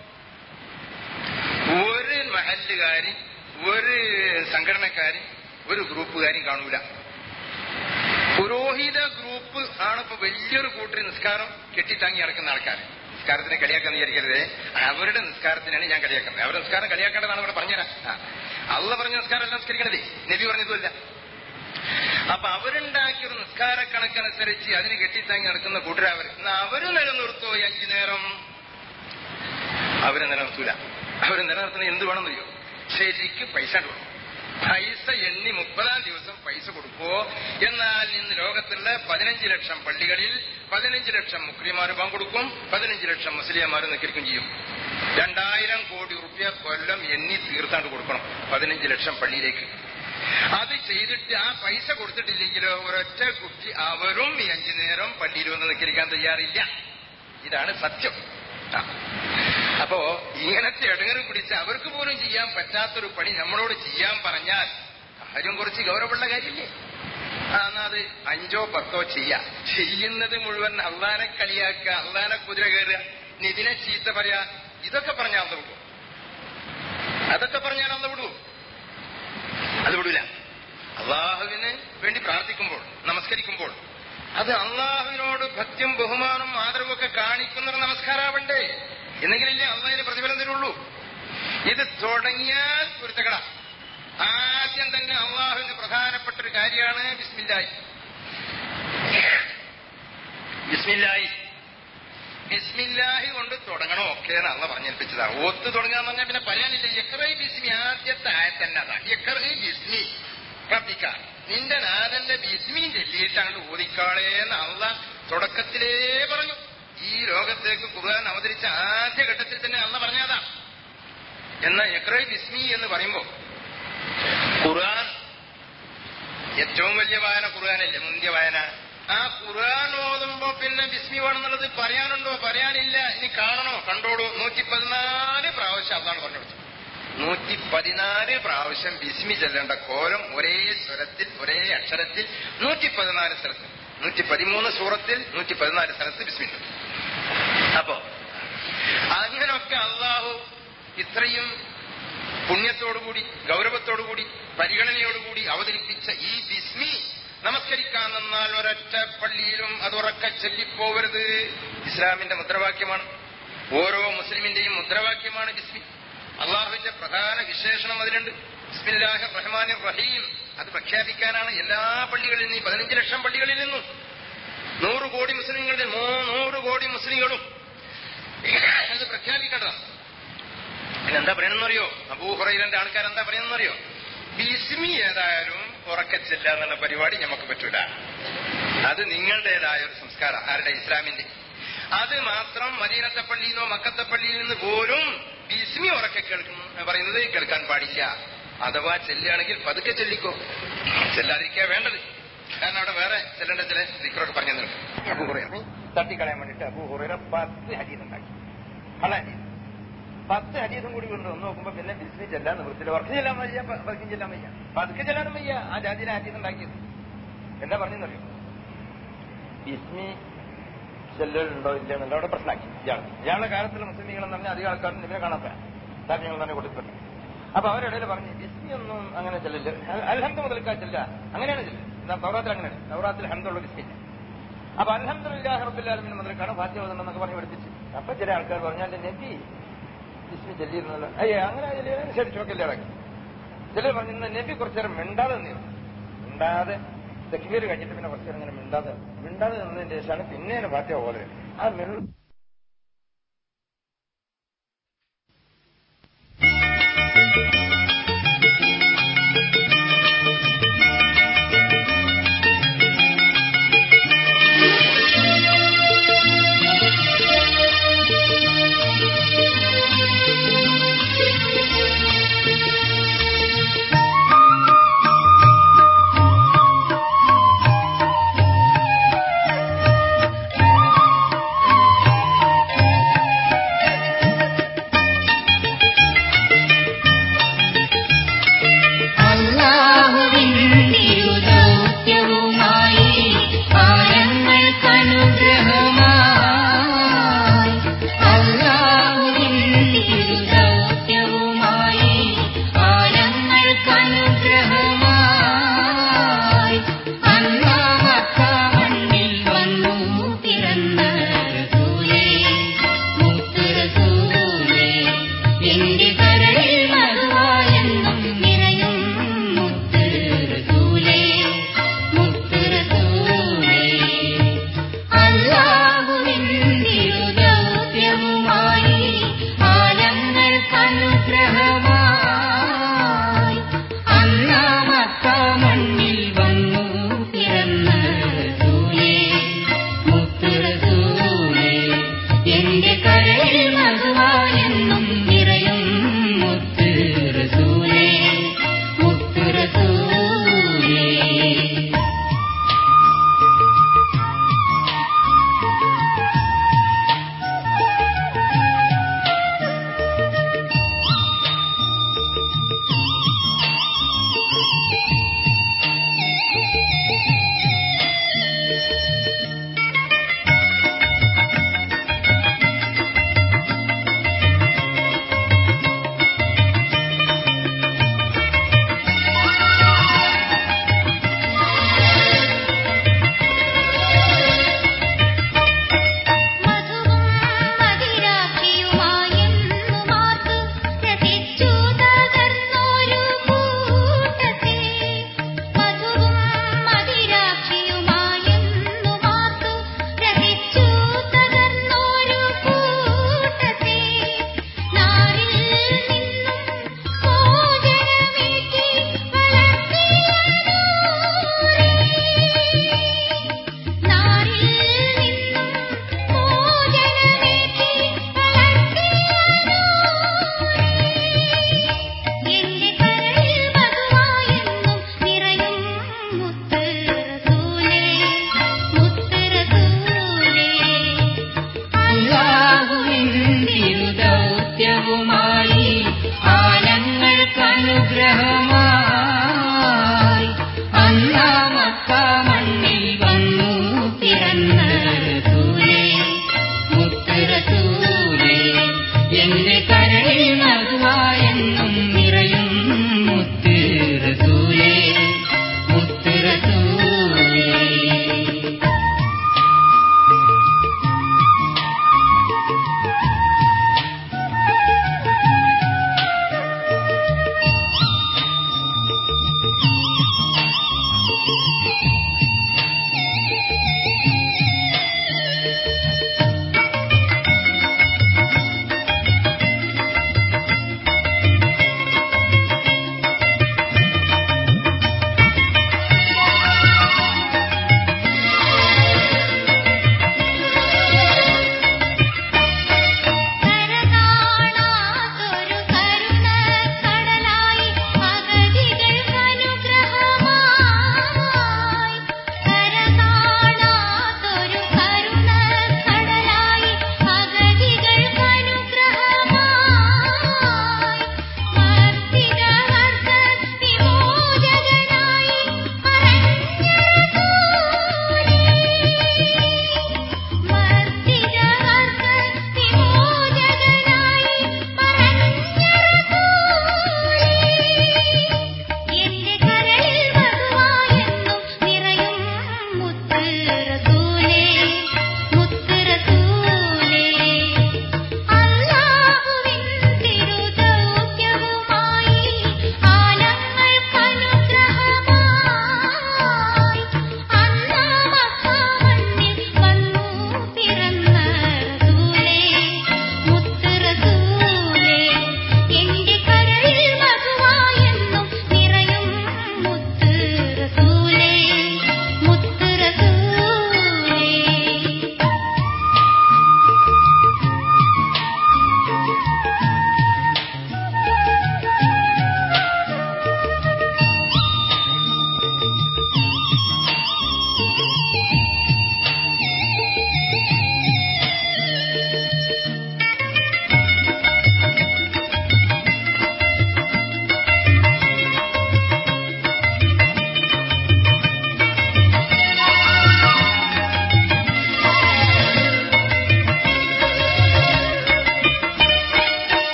ഒരു മഹല്ലുകാരി ഒരു സംഘടനക്കാരി ഒരു ഗ്രൂപ്പുകാരും കാണൂല പുരോഹിത ഗ്രൂപ്പ് ആണ് ഇപ്പൊ വലിയൊരു കൂട്ടർ നിസ്കാരം കെട്ടിത്താങ്ങി നടക്കുന്ന ആൾക്കാർ നിസ്കാരത്തിനെ കളിയാക്കാൻ വിചാരിക്കരുതേ അവരുടെ നിസ്കാരത്തിനാണ് ഞാൻ കളിയാക്കുന്നത് അവരുടെ നിസ്കാരം കളിയാക്കേണ്ടതാണ് ഇവിടെ പറഞ്ഞുതരാം ആ. അള്ള പറഞ്ഞ നിസ്കാരം എല്ലാം നിസ്കരിക്കണതേ നബി പറഞ്ഞതുമല്ല അപ്പൊ അവരുണ്ടാക്കിയ ഒരു നിസ്കാര കണക്കനുസരിച്ച് അതിന് കെട്ടിത്താങ്ങി നടക്കുന്ന കൂട്ടരവർ എന്നാ അവര് നിലനിർത്തോ ഈ അഞ്ചു നേരം അവര് നിലനിർത്തൂല അവര് നിലനിർത്തുന്നത് എന്ത് വേണമെന്നറിയോ ശരിക്ക് പൈസ കൊടുക്കും പൈസ എണ്ണി മുപ്പതാം ദിവസം പൈസ കൊടുക്കോ എന്നാൽ ഇന്ന് ലോകത്തുള്ള പതിനഞ്ച് ലക്ഷം പള്ളികളിൽ പതിനഞ്ച് ലക്ഷം മുക്രിമാർ പങ്കെടുക്കും പതിനഞ്ച് ലക്ഷം മുസ്ലിംമാർ നിൽക്കും ചെയ്യും രണ്ടായിരം കോടി റുപ്യ കൊല്ലം എണ്ണി തീർത്താണ്ട് കൊടുക്കണം പതിനഞ്ച് ലക്ഷം പള്ളിയിലേക്ക് അത് ചെയ്തിട്ട് ആ പൈസ കൊടുത്തിട്ടില്ലെങ്കിലോ ഒരൊറ്റ കുട്ടി അവരും ഈ അഞ്ചു നേരം പള്ളിയിൽ വന്ന് നിൽക്കാൻ തയ്യാറില്ല ഇതാണ് സത്യം ആ. അപ്പോ ഇങ്ങനത്തെ ഇടങ്ങറ് പിടിച്ച് അവർക്ക് പോലും ചെയ്യാൻ പറ്റാത്തൊരു പണി നമ്മളോട് ചെയ്യാൻ പറഞ്ഞാൽ കാര്യം കുറച്ച് ഗൗരവമുള്ള കാര്യമില്ലേ ആ എന്നാ അത് അഞ്ചോ പത്തോ ചെയ്യാം ചെയ്യുന്നത് മുഴുവൻ അള്ളാനെ കളിയാക്കുക അള്ളാനെ കുതിര കയറുക നിതിനെ ചീത്ത പറയാ ഇതൊക്കെ പറഞ്ഞാൽ അന്ന് വിടുവോ അതൊക്കെ പറഞ്ഞാൽ അന്ന് വിടുവോ അത് വിടൂല അള്ളാഹുവിന് വേണ്ടി പ്രാർത്ഥിക്കുമ്പോൾ നമസ്കരിക്കുമ്പോൾ അത് അള്ളാഹുവിനോട് ഭക്തിയും ബഹുമാനം ആദരവും ഒക്കെ കാണിക്കുന്ന ഒരു നമസ്കാരാവണ്ടേ എന്നെങ്കിലല്ലേ അള്ളാഹിന് പ്രതിഫലം തരുള്ളൂ ഇത് തുടങ്ങിയാൽ പൊരുത്തക്കട ആദ്യം തന്നെ അള്ളാഹുവിന്റെ പ്രധാനപ്പെട്ട ഒരു കാര്യമാണ് ബിസ്മില്ലായി ബിസ്മില്ലാഹി ബിസ്മില്ലാഹി കൊണ്ട് തുടങ്ങണോ ഒക്കെ അല്ല പറഞ്ഞേൽപ്പിച്ചതാ ഓത്ത് തുടങ്ങാന്ന് പറഞ്ഞാൽ പിന്നെ പറയാനില്ല യക്റൈ ബിസ്മി ആദ്യത്തെ ആയത്തന്നെ അതാ യക്റൈ ബിസ്മി റബ്ബിക്ക നിന്റെ നാഥന്റെ ബിസ്മി ചൊല്ലിയിട്ട് അങ്ങോട്ട് ഓതിക്കാളേന്ന് അള്ള തുടക്കത്തിലേ പറഞ്ഞു ഈ ലോകത്തേക്ക് ഖുർആൻ അവതരിച്ച ആദ്യ ഘട്ടത്തിൽ തന്നെ അള്ള പറഞ്ഞതാ എന്ന യക്റൈ ബിസ്മി എന്ന് പറയുമ്പോ ഖുർആൻ ഏറ്റവും വലിയ വായന ഖുർആനല്ലേ മുന്തിയ വായന ആ ഖുർആൻ ഓതുമ്പോ പിന്നെ ബിസ്മി വേണമെന്നുള്ളത് പറയാനുണ്ടോ പറയാനില്ല ഇനി കാണണോ കണ്ടോളൂ നൂറ്റി പതിനാല് പ്രാവശ്യം അതാണ് പറഞ്ഞു കൊടുത്തു നൂറ്റി പതിനാല് പ്രാവശ്യം ബിസ്മി ചെല്ലേണ്ട കോലം ഒരേ സ്വരത്തിൽ ഒരേ അക്ഷരത്തിൽ നൂറ്റി പതിനാല് സ്ഥലത്ത് നൂറ്റി പതിമൂന്ന് സൂറത്തിൽ നൂറ്റി പതിനാല് സ്ഥലത്ത് ബിസ്മി ഉണ്ട് അപ്പോ അങ്ങനൊക്കെ അള്ളാഹു ഇത്രയും പുണ്യത്തോടുകൂടി ഗൗരവത്തോടുകൂടി പരിഗണനയോടുകൂടി അവതരിപ്പിച്ച ഈ ബിസ്മി നമസ്കരിക്കാൻ നിന്നാൽ ഒരൊറ്റ പള്ളിയിലും അത് ഉറക്ക ചൊല്ലിപ്പോവരുത് ഇസ്ലാമിന്റെ മുദ്രാവാക്യമാണ് ഓരോ മുസ്ലിമിന്റെയും മുദ്രാവാക്യമാണ് ബിസ്മി അള്ളാഹുവിന്റെ പ്രധാന വിശേഷണം അതിലുണ്ട് ബിസ്മില്ലാഹ് റഹ്മാൻ റഹീം അത് പ്രഖ്യാപിക്കാനാണ് എല്ലാ പള്ളികളിൽ നിന്നും ഈ പതിനഞ്ച് ലക്ഷം പള്ളികളിൽ നിന്നും നൂറ് കോടി മുസ്ലിങ്ങളിൽ നൂറ് കോടി മുസ്ലിങ്ങളും അത് പ്രഖ്യാപിക്കേണ്ടതാണ് പിന്നെന്താ പറയണമെന്നറിയോ അബൂഹുറൈലന്റെ ആൾക്കാർ എന്താ പറയുന്നറിയോ ബിസ്മി ഏതായാലും ഉറക്കച്ചില്ല എന്നുള്ള പരിപാടി നമുക്ക് പറ്റൂല അത് നിങ്ങളുടേതായ ഒരു സംസ്കാരം ആരുടെ ഇസ്ലാമിന്റെ അത് മാത്രം മദീനത്തെ പള്ളിയിൽ നിന്നോ മക്കത്തെ പള്ളിയിൽ നിന്ന് പോലും ബിസ്മി ഉറക്കെ കേൾക്കും പറയുന്നത് കേൾക്കാൻ പാടില്ല അഥവാ ചെല്ലുകയാണെങ്കിൽ പതുക്കെ ചെല്ലിക്കോ ചെല്ലാതിരിക്കാ വേണ്ടത് കാരണം അവിടെ വേറെ ചെല്ലേണ്ട ചില ദിക്കറൊക്കെ പറഞ്ഞു നിൽക്കും അബൂഹുറൈറ തട്ടിക്കളയാൻ വേണ്ടിട്ട് അബൂഹുറൈറ പത്ത് ഹരീത് ഉണ്ടാക്കി പല ഹരീത് പത്ത് ഹരീതും കൂടി കൊണ്ട് ഒന്ന് നോക്കുമ്പോ പിന്നെ ബിസ്മി ചെല്ലാൻ നിവൃത്തില്ല ഉറക്കം ചെല്ലാൻ വയ്യ പതുക്കും ചെല്ലാൻ വയ്യ പതുക്കെ ചെല്ലാനും വയ്യ ആ ജാതിയിലെ ഹരീത് ഉണ്ടാക്കിയത് എന്താ പറഞ്ഞെന്നറിയോ ബിസ്മി ചെല്ലുണ്ടോ ഇല്ല എന്നുള്ള അവിടെ പ്രശ്നമാക്കി ഇയാൾ ഇയാളുടെ കാലത്തുള്ള മുസ്ലിമികൾ എന്ന് പറഞ്ഞാൽ അധികം ആൾക്കാരും ഇവരെ കാണാത്ത താല്പര്യങ്ങൾ തന്നെ കൊടുത്തിട്ടുണ്ട് അപ്പൊ അവരിടയിൽ പറഞ്ഞു ബിസ്മി ഒന്നും അങ്ങനെ ചെല്ലില്ല അൽഹന്ത് മുതൽക്കാ ചെല്ല അങ്ങനെയാണ് ചെല്ലുന്നത് നവറാത്തിൽ അങ്ങനെയാണ് നവറാത്തിൽ ഹന്തുള്ള ബിസ്മി അപ്പൊ അൽഹംദുലില്ലാഹി റബ്ബിൽ ആലമീൻ മുതൽക്കാണ് ഫാത്തിഹ ഓതുന്നതെന്നൊക്കെ പറഞ്ഞ് പഠിപ്പിച്ച് അപ്പൊ ചില ആൾക്കാർ പറഞ്ഞു എന്റെ നബി ബിസ്മി ചെല്ലിയിരുന്നല്ലോ അയ്യേ അങ്ങനെ ചെല്ലിയാലും ശരി ചോക്കില്ലാതാക്കി ചിലർ പറഞ്ഞു നബി കുറച്ചേരം മിണ്ടാതെ നിന്നിരുന്നു മിണ്ടാതെ തെക്കിലേര് കഴിഞ്ഞിട്ട് പിന്നെ കുറച്ചേരം ഇങ്ങനെ മിണ്ടാതെ മിണ്ടാതെ നിന്നതിന് ശേഷമാണ് പിന്നെയാണ് ഫാത്തിഹ പോലെ ആ മിണ്ട റഹ്മാൻ